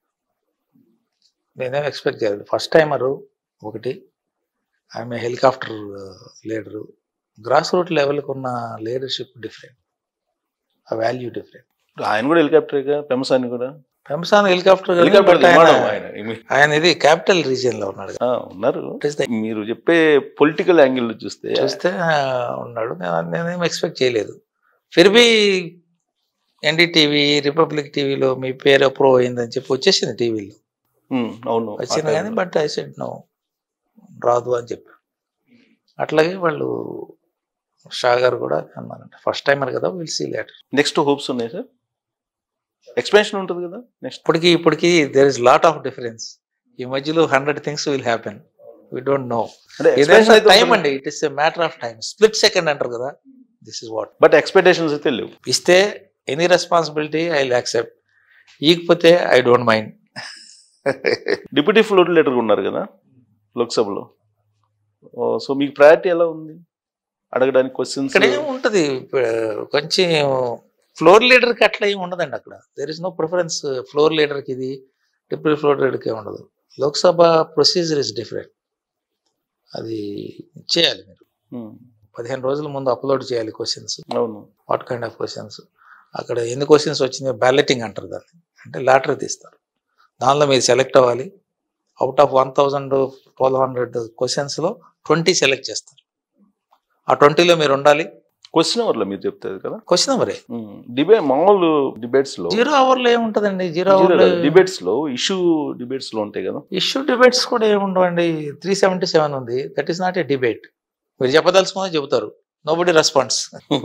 నేనేం ఎక్స్పెక్ట్ చేయలేదు ఫస్ట్ టైమరు ఒకటి ఆమె హెలికాప్టర్ లీడరు గ్రాస్ రూట్ లెవెల్కి ఉన్న లీడర్షిప్ డిఫరెంట్ ఆ వాల్యూ డిఫరెంట్ ఆయన కూడా హెలికాప్టర్గా పెమసాని కూడా పెంసాన్ హెలికాప్టర్ హెలికాప్టర్ విమానం ఆయన ఆయన ఇది క్యాపిటల్ రీజియన్ లో ఉన్నాడు ఆ, ఉన్నారు What is the- మీరు చెప్పే పొలిటికల్ యాంగిల్ చూస్తే చూస్తే ఆ, ఉన్నాడు నేను- నేనేం ఎక్స్పెక్ట్ చేయలేదు ఫిర్బీ ఎన్డీటీవీ రిపబ్లిక్ టీవీలో మీ పేరు అప్రూవ్ అయిందని చెప్పి వచ్చేసింది టీవీలో ఉమ్, అవును వచ్చింది కానీ బట్ ఐ సెడ్ నో రాదు అని చెప్పి అట్లాగే వాళ్ళు షా గారు కూడా అన్నారంట ఫస్ట్ టైమర్ కదా will see later next hopes ఉన్నాయి సార్ ఎక్స్పెన్షన్ ఉంటుంది కదా నెక్స్ట్ ఇప్పటికి ఇప్పటికి there is lot of difference ఈ మధ్యలో hundred things will happen we don't know అంటే ఏదైనా టైం ఎక్స్పెన్షన్ అండి it is a matter of time split second అంటారు కదా this is what but expectations అయితే లేవు ఇస్తే ఎనీ రెస్పాన్సిబిలిటీ ఐ యాక్సెప్ట్ ఈకపోతే I don't mind deputy floor leader ఉన్నారు కదా లోక్సభలో సో మీకు ప్రయారిటీ ఎలా ఉంది అడగడానికి క్వశ్చన్స్ ఇక్కడ ఏమి ఉంటుంది ఇప్పుడు కొంచెం ఫ్లోర్ లీడర్కి అట్లా ఏమి ఉండదండి అక్కడ there is no preference floor లీడర్కి ఇది డిప్యూటీ ఫ్లోర్ లీడర్కి ఉండదు లోక్సభ ప్రొసీజర్ ఇస్ డిఫరెంట్ అది చేయాలి మీరు పదిహేను రోజుల ముందు అప్లోడ్ చేయాలి క్వశ్చన్స్ అవును వాట్ కైండ్ ఆఫ్ క్వశ్చన్స్ అక్కడ ఎన్ని క్వశ్చన్స్ వచ్చినాయో బ్యాలెటింగ్ అంటారు దాన్ని అంటే లాటరీ తీస్తారు దానిలో మీరు సెలెక్ట్ అవ్వాలి out of one thousand twelve hundred క్వశ్చన్స్లో ట్వంటీ సెలెక్ట్ చేస్తారు ఆ ట్వంటీలో మీరు ఉండాలి క్వశ్చన్ అవర్లో మీరు చెప్తారు కదా క్వశ్చన్ మరే డిబేట్ మామూలు డిబేట్స్ లో జీరో అవర్లో ఏముంటుందండి జీరో అవర్లో డిబేట్స్ లో ఇష్యూ డిబేట్స్ లో ఉంటాయి కదా ఇష్యూ డిబేట్స్ కూడా ఏముండవండి త్రీ సెవెంటీ సెవెన్ ఉంది that is not a debate మీరు చెప్పదలుచుకున్నది చెబుతారు నోబడి రెస్పాన్స్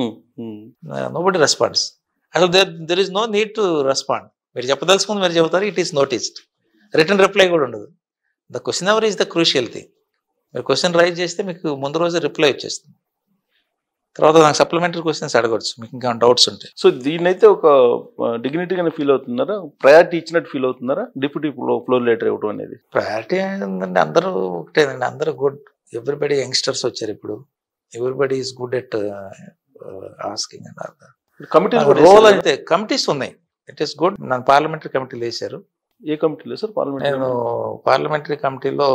నోబడి రెస్పాన్స్ అసలు there there is no need to respond మీరు చెప్పదలుచుకుంది మీరు చెబుతారు it is noticed return reply కూడా ఉండదు the question hour is the crucial thing మీరు క్వశ్చన్ రైజ్ చేస్తే మీకు ముందు రోజు రిప్లై వచ్చేస్తుంది తర్వాత నాకు సప్లిమెంటరీ క్వశ్చన్స్ అడగవచ్చు మీకు ఇంకా డౌట్స్ ఉంటాయి సో దీన్నైతే ఒక డిగ్నిటీగానే ఫీల్ అవుతున్నారా ప్రయారిటీ ఇచ్చినట్టు ఫీల్ అవుతున్నారా డిప్యూటీ ఫ్లోర్ లెటర్ ఇవ్వడం అనేది ప్రయారిటీ ఏంటంటే అందరూ ఒకటేనండి అందరూ గుడ్ ఎవ్రీబడి యంగ్స్టర్స్ వచ్చారు ఇప్పుడు everybody is good at asking and all కమిటీలు కూడా రోల్ వేశారు అయితే కమిటీస్ ఉన్నాయి ఇట్ ఈస్ గుడ్ నన్ను పార్లమెంటరీ కమిటీలు వేశారు ఏ కమిటీలో సార్ పార్లమెంట్ నేను పార్లమెంటరీ కమిటీలో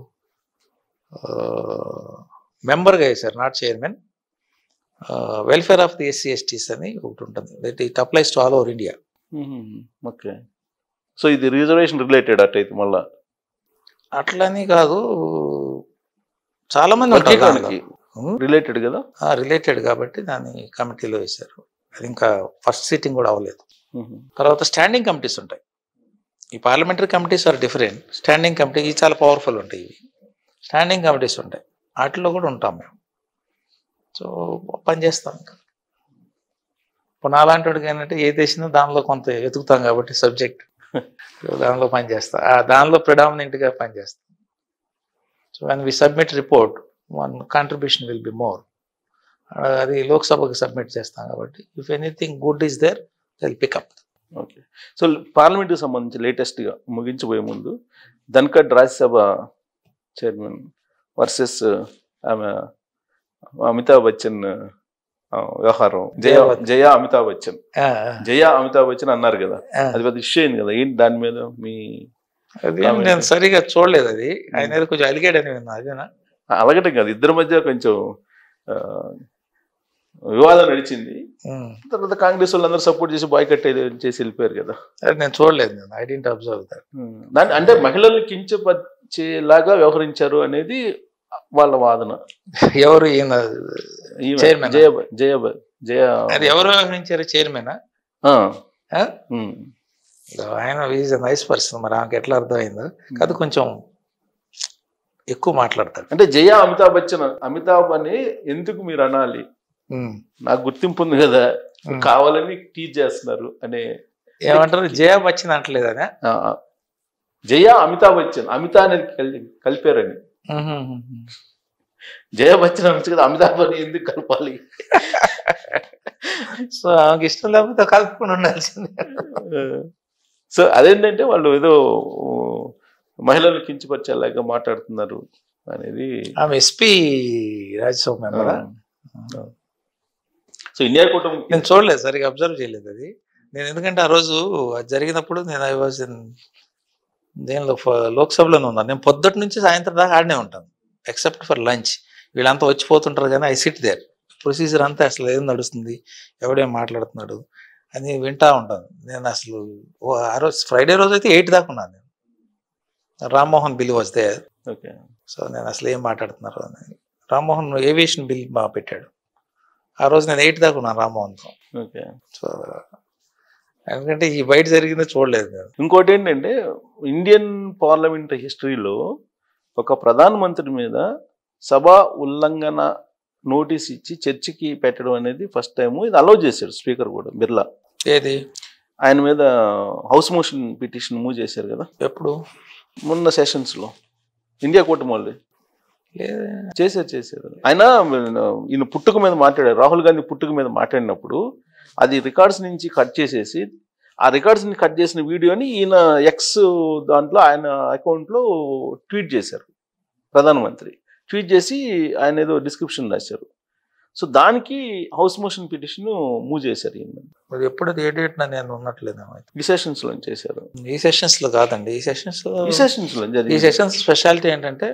మెంబర్గా వేశారు not chairman welfare of the SC STs అని ఒకటి ఉంటుంది that it applies to all over India okay so ఇది రిజర్వేషన్ రిలేటెడ్ అట్టయితే మళ్ళా అట్లని కాదు చాలా మంది ఉంటారు వర్గీకరణకి దానిలో. రిలేటెడ్ కదా రిలేటెడ్ కాబట్టి దాన్ని కమిటీలో వేశారు అది ఇంకా ఫస్ట్ సీటింగ్ కూడా అవ్వలేదు మ్మ్. తర్వాత స్టాండింగ్ కమిటీస్ ఉంటాయి ఈ parliamentary committees are different standing committee ఇవి చాలా పవర్ఫుల్ ఉంటాయి ఇవి స్టాండింగ్ కమిటీస్ ఉంటాయి వాటిలో కూడా ఉంటాం మేము సో పని చేస్తాం ఇంకా ఇప్పుడు నాలాంటి వాడికి ఏంటంటే ఏ తెచ్చినా దానిలో కొంత వెతుకుతాం కాబట్టి సబ్జెక్ట్ దానిలో పని చేస్తా ఆ దానిలో ప్రిడామినెంట్గా పని చేస్తాం so and we submit report one contribution will be more అది లోక్సభకి సబ్మిట్ చేస్తాం కాబట్టి if anything good is there will pickup okay so పార్లమెంట్కి సంబంధించి లేటెస్ట్గా ముగించబోయే ముందు ధన్కడ్ రాజ్యసభ చైర్మన్ వర్సెస్ ఆమె అమితాబ్ బచ్చన్ ఆ, వ్యవహారం జయ జయ బచ్చన్. జయ అమితాబ్ బచ్చన్ జయ అమితాబ్ బచ్చన్ అన్నారు కదా అది పెద్ద ఇష్యూ అయింది కదా ఏంటి దాని మీద మీ అది నేను సరిగా చూడలేదు అది ఆయన ఏదో కొంచెం అలిగాడని విన్నా అదేనా అలగటం కాదు ఇద్దరి మధ్య కొంచెం ఆ, వివాదం నడిచింది ఉమ్. తర్వాత కాంగ్రెస్ వాళ్ళందరూ సపోర్ట్ చేసి బాయ్ కట్ చేసి వెళ్ళిపోయారు కదా అది నేను చూడలేదు నేను ఐ డెంట్ అబ్జర్వ్ దట్ దాని అంటే మహిళల్ని కించపరిచేలాగా వ్యవహరించారు అనేది వాళ్ళ వాదన ఎవరు ఈయన ఈమె Chairman ఆ? జయ జయ జయ అది ఎవరు వ్యవహరించారు చైర్మన్ ఆ, ఉమ్, ఆయన ఈజ్ నైస్ పర్సన్ మరి ఆమెకి ఎట్లా అర్థమైందో కాదు కొంచెం ఎక్కువ మాట్లాడతాడు అంటే జయ అమితాబ్ బచ్చన్ అమితాబ్ అని ఎందుకు మీరు అనాలి ఉమ్. నాకు గుర్తింపు ఉంది కదా ఉమ్. కావాలని టీచ్ చేస్తున్నారు అనే ఏమంటారు జయ బచ్చన్ అంటలేదనే ఆ, ఆ. జయ అమితాబ్ బచ్చన్ అమితా అనేది కలి- కలిపారని జయ బచ్చన్ అనొచ్చు కదా అమితాబ్ అని ఎందుకు కలపాలి సో ఆమెకి ఇష్టం లేకపోతే కలుపుకొని ఉండాల్సిందే సో అదేంటంటే వాళ్ళు ఏదో మహిళలు కించపరిచేలాగా మాట్లాడుతున్నారు అనేది ఆమె ఎస్పీ రాజ్యసభ మెంబరా సో ఇండియా కూటమి నేను చూడలేదు సరిగా అబ్జర్వ్ చేయలేదు అది నేను ఎందుకంటే ఆ రోజు అది జరిగినప్పుడు నేను ఐ వాజ్ ఇన్ దేనిలో ఫ- లోక్సభలోనే ఉన్నాను నేను పొద్దుటి నుంచి సాయంత్రం దాకా ఆడనే ఉంటాను ఎక్సెప్ట్ ఫర్ లంచ్ వీళ్ళంతా వచ్చిపోతుంటారు కానీ ఐ సిట్ దేర్ ప్రొసీజర్ అంతా అసలు ఏం నడుస్తుంది ఎవడేం మాట్లాడుతున్నాడు అని వింటా ఉంటాను నేను అసలు ఓ ఆ రోజు ఫ్రైడే రోజు అయితే ఎయిట్ దాకా ఉన్నాను నేను రామ్మోహన్ బిల్ వస్తే ఓకే సో నేను అసలు ఏం మాట్లాడుతున్నారు అని రామ్మోహన్ ఏవియేషన్ బిల్ బాగా పెట్టాడు ఆ రోజు నేను ఎయిట్ దాకా ఉన్నాను రామ్మోహన్తో ఓకే సో ఎందుకంటే ఈ బయట జరిగిందో చూడలేదు నేను ఇంకోటి ఏంటంటే ఇండియన్ పార్లమెంట్ హిస్టరీలో ఒక ప్రధానమంత్రి మీద సభా ఉల్లంఘన నోటీస్ ఇచ్చి చర్చకి పెట్టడం అనేది ఫస్ట్ టైం ఇది అలౌ చేశాడు స్పీకర్ కూడా బిర్లా ఏది ఆయన మీద హౌస్ మోషన్ పిటిషన్ మూవ్ చేశారు కదా ఎప్పుడు మొన్న సెషన్స్ లో ఇండియా కూటమి వాళ్ళు లేదు చేశారు చేశారు ఆయన ఈయన పుట్టుక మీద మాట్లాడారు రాహుల్ గాంధీ పుట్టుక మీద మాట్లాడినప్పుడు అది రికార్డ్స్ నుంచి కట్ చేసేసి ఆ రికార్డ్స్ ని కట్ చేసిన వీడియోని ఈయన ఎక్స్ దాంట్లో ఆయన అకౌంట్లో ట్వీట్ చేశారు ప్రధానమంత్రి ట్వీట్ చేసి ఆయన ఏదో డిస్క్రిప్షన్ రాశారు సో దానికి హౌస్ మోషన్ పిటిషన్ మూవ్ చేశారు ఈయన మరి ఎప్పుడు ఏ డేట్ నేను ఉన్నట్లేదు ఈ సెషన్స్ లో చేశారు ఈ సెషన్స్ లో కాదండి ఈ సెషన్స్ లో ఈ సెషన్స్ లో ఈ జరిగింది సెషన్స్ స్పెషాలిటీ ఏంటంటే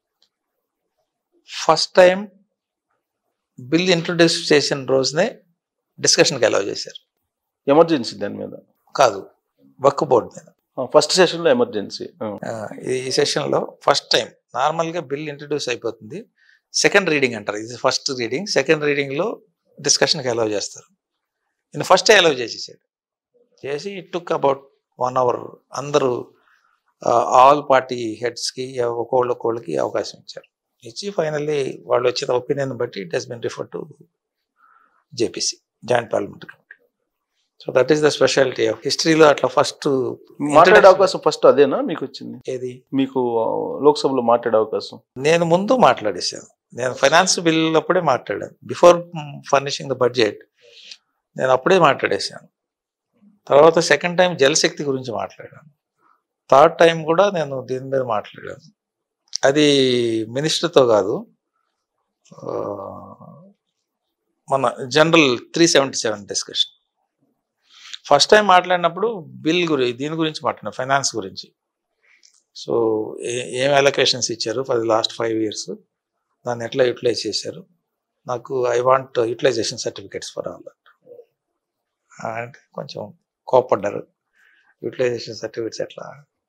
ఫస్ట్ టైం బిల్ ఇంట్రొడ్యూస్ చేసిన రోజునే డిస్కషన్కి అలౌ చేశారు ఎమర్జెన్సీ దాని మీద కాదు వర్క్ బోర్డ్ మీద ఫస్ట్ సెషన్ లో ఎమర్జెన్సీ ఆ, ఈ సెషన్లో ఫస్ట్ టైం నార్మల్గా బిల్ ఇంట్రడ్యూస్ అయిపోతుంది సెకండ్ రీడింగ్ అంటారు ఇది ఫస్ట్ రీడింగ్ సెకండ్ రీడింగ్లో డిస్కషన్కి అలౌ చేస్తారు నేను ఫస్ట్ అలౌ చేసేసాడు చేసి it took about one hour అందరూ ఆల్ పార్టీ హెడ్స్కి ఒక్కోళ్ళు ఒక్కోళ్ళకి అవకాశం ఇచ్చారు ఇచ్చి ఫైనల్లీ వాళ్ళు వచ్చిన ఒపీనియన్ బట్టి it has been refer to JPC joint parliamentary committee so that is the speciality of హిస్టరీలో అట్లా ఫస్ట్ మాట్లాడే అవకాశం ఫస్ట్ అదేనా మీకు వచ్చింది ఏది మీకు ఆ, లోక్సభలో మాట్లాడే అవకాశం నేను ముందు మాట్లాడేసాను నేను ఫైనాన్స్ బిల్ అప్పుడే మాట్లాడాను బిఫోర్ ఫర్నిషింగ్ ద బడ్జెట్ నేను అప్పుడే మాట్లాడేసాను తర్వాత సెకండ్ టైం జలశక్తి గురించి మాట్లాడాను థర్డ్ టైం కూడా నేను దీని మీద మాట్లాడాను అది మినిస్టర్తో కాదు మన general three seventy seven discussion first time మాట్లాడినప్పుడు బిల్ గురించి దీని గురించి మాట్లాడినా ఫైనాన్స్ గురించి సో ఏ- ఏం అలొకేషన్స్ ఇచ్చారు for the last five years దాన్ని ఎట్లా యూటిలైజ్ చేశారు నాకు I want utilisation certificates for all that అంటే కొంచెం కోపడ్డారు యూటిలైజేషన్ సర్టిఫికేట్స్ ఎట్లా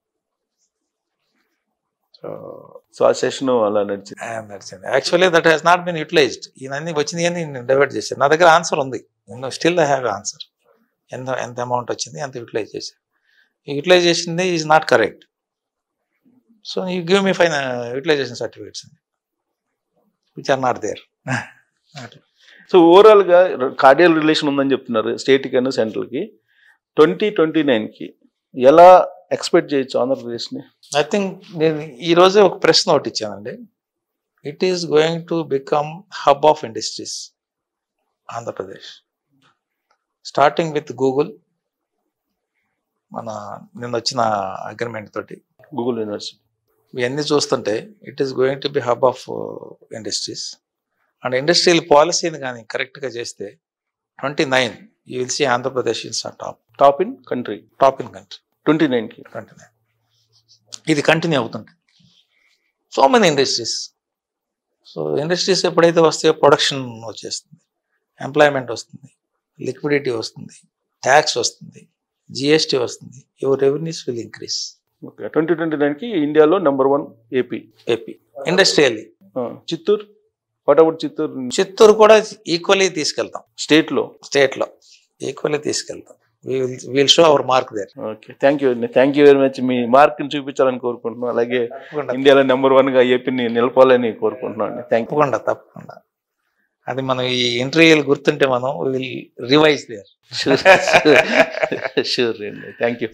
సో సో ఆ సెషన్ అలా నడిచింది నడిచింది actually that has not been utilised ఇవన్నీ వచ్చింది అని నేను డైవర్ట్ చేశాను నా దగ్గర ఆన్సర్ ఉంది నేను స్టిల్ ఐ హ్యావ్ ఆన్సర్ ఎంత ఎంత అమౌంట్ వచ్చింది ఎంత యూటిలైజ్ చేశాను యూటిలైజ్ చేసింది is not correct so you give me fine utilisation certificates which are not there so overall గా కార్డియల్ రిలేషన్ ఉందని చెప్తున్నారు స్టేట్ కి అండ్ సెంట్రల్ కి ట్వంటీ ట్వంటీ నైన్ కి ఎలా ఎక్స్పెక్ట్ చేయొచ్చు ఆంధ్రప్రదేశ్ ని ఐ థింక్ నేను ఈ రోజే ఒక ప్రశ్న ఒకటి ఇచ్చానండి it is going to become hub of industries Andhra Pradesh starting with Google మన నిన్న వచ్చిన అగ్రిమెంట్ తోటి గూగుల్ యూనివర్సిటీ ఇవన్నీ చూస్తుంటే it is going to be hub of industries and industrial పాలసీని కానీ కరెక్ట్గా చేస్తే twenty nine you will see Andhra Pradesh in top top in country top in country twenty nine కి ట్వంటీ నైన్ ఇది కంటిన్యూ అవుతుంది so many industries so industries ఎప్పుడైతే వస్తాయో production వచ్చేస్తుంది ఎంప్లాయ్మెంట్ వస్తుంది లిక్విడిటీ వస్తుంది ట్యాక్స్ వస్తుంది జిఎస్టీ వస్తుంది your revenues will increase okay twenty twenty nine కి ఇండియాలో number one AP AP industrially Chittoor what about Chittoor Chittoor కూడా ఈక్వల్లీ తీసుకెళ్తాం స్టేట్ లో స్టేట్లో ఈక్వల్లీ తీసుకెళ్తాం will show our mark there okay thank you అండి థ్యాంక్ యూ వెరీ మచ్ మీ మార్క్ ని చూపించాలని కోరుకుంటున్నాం అలాగే ఇండియాలో నెంబర్ వన్ గా ఏపీని నిలపాలని కోరుకుంటున్నాం అండి థ్యాంక్ యూ తప్పకుండా తప్పకుండా అది మనం ఈ ఇంటర్వ్యూలు గుర్తుంటే మనం will revise there sure sure అండి థ్యాంక్ యూ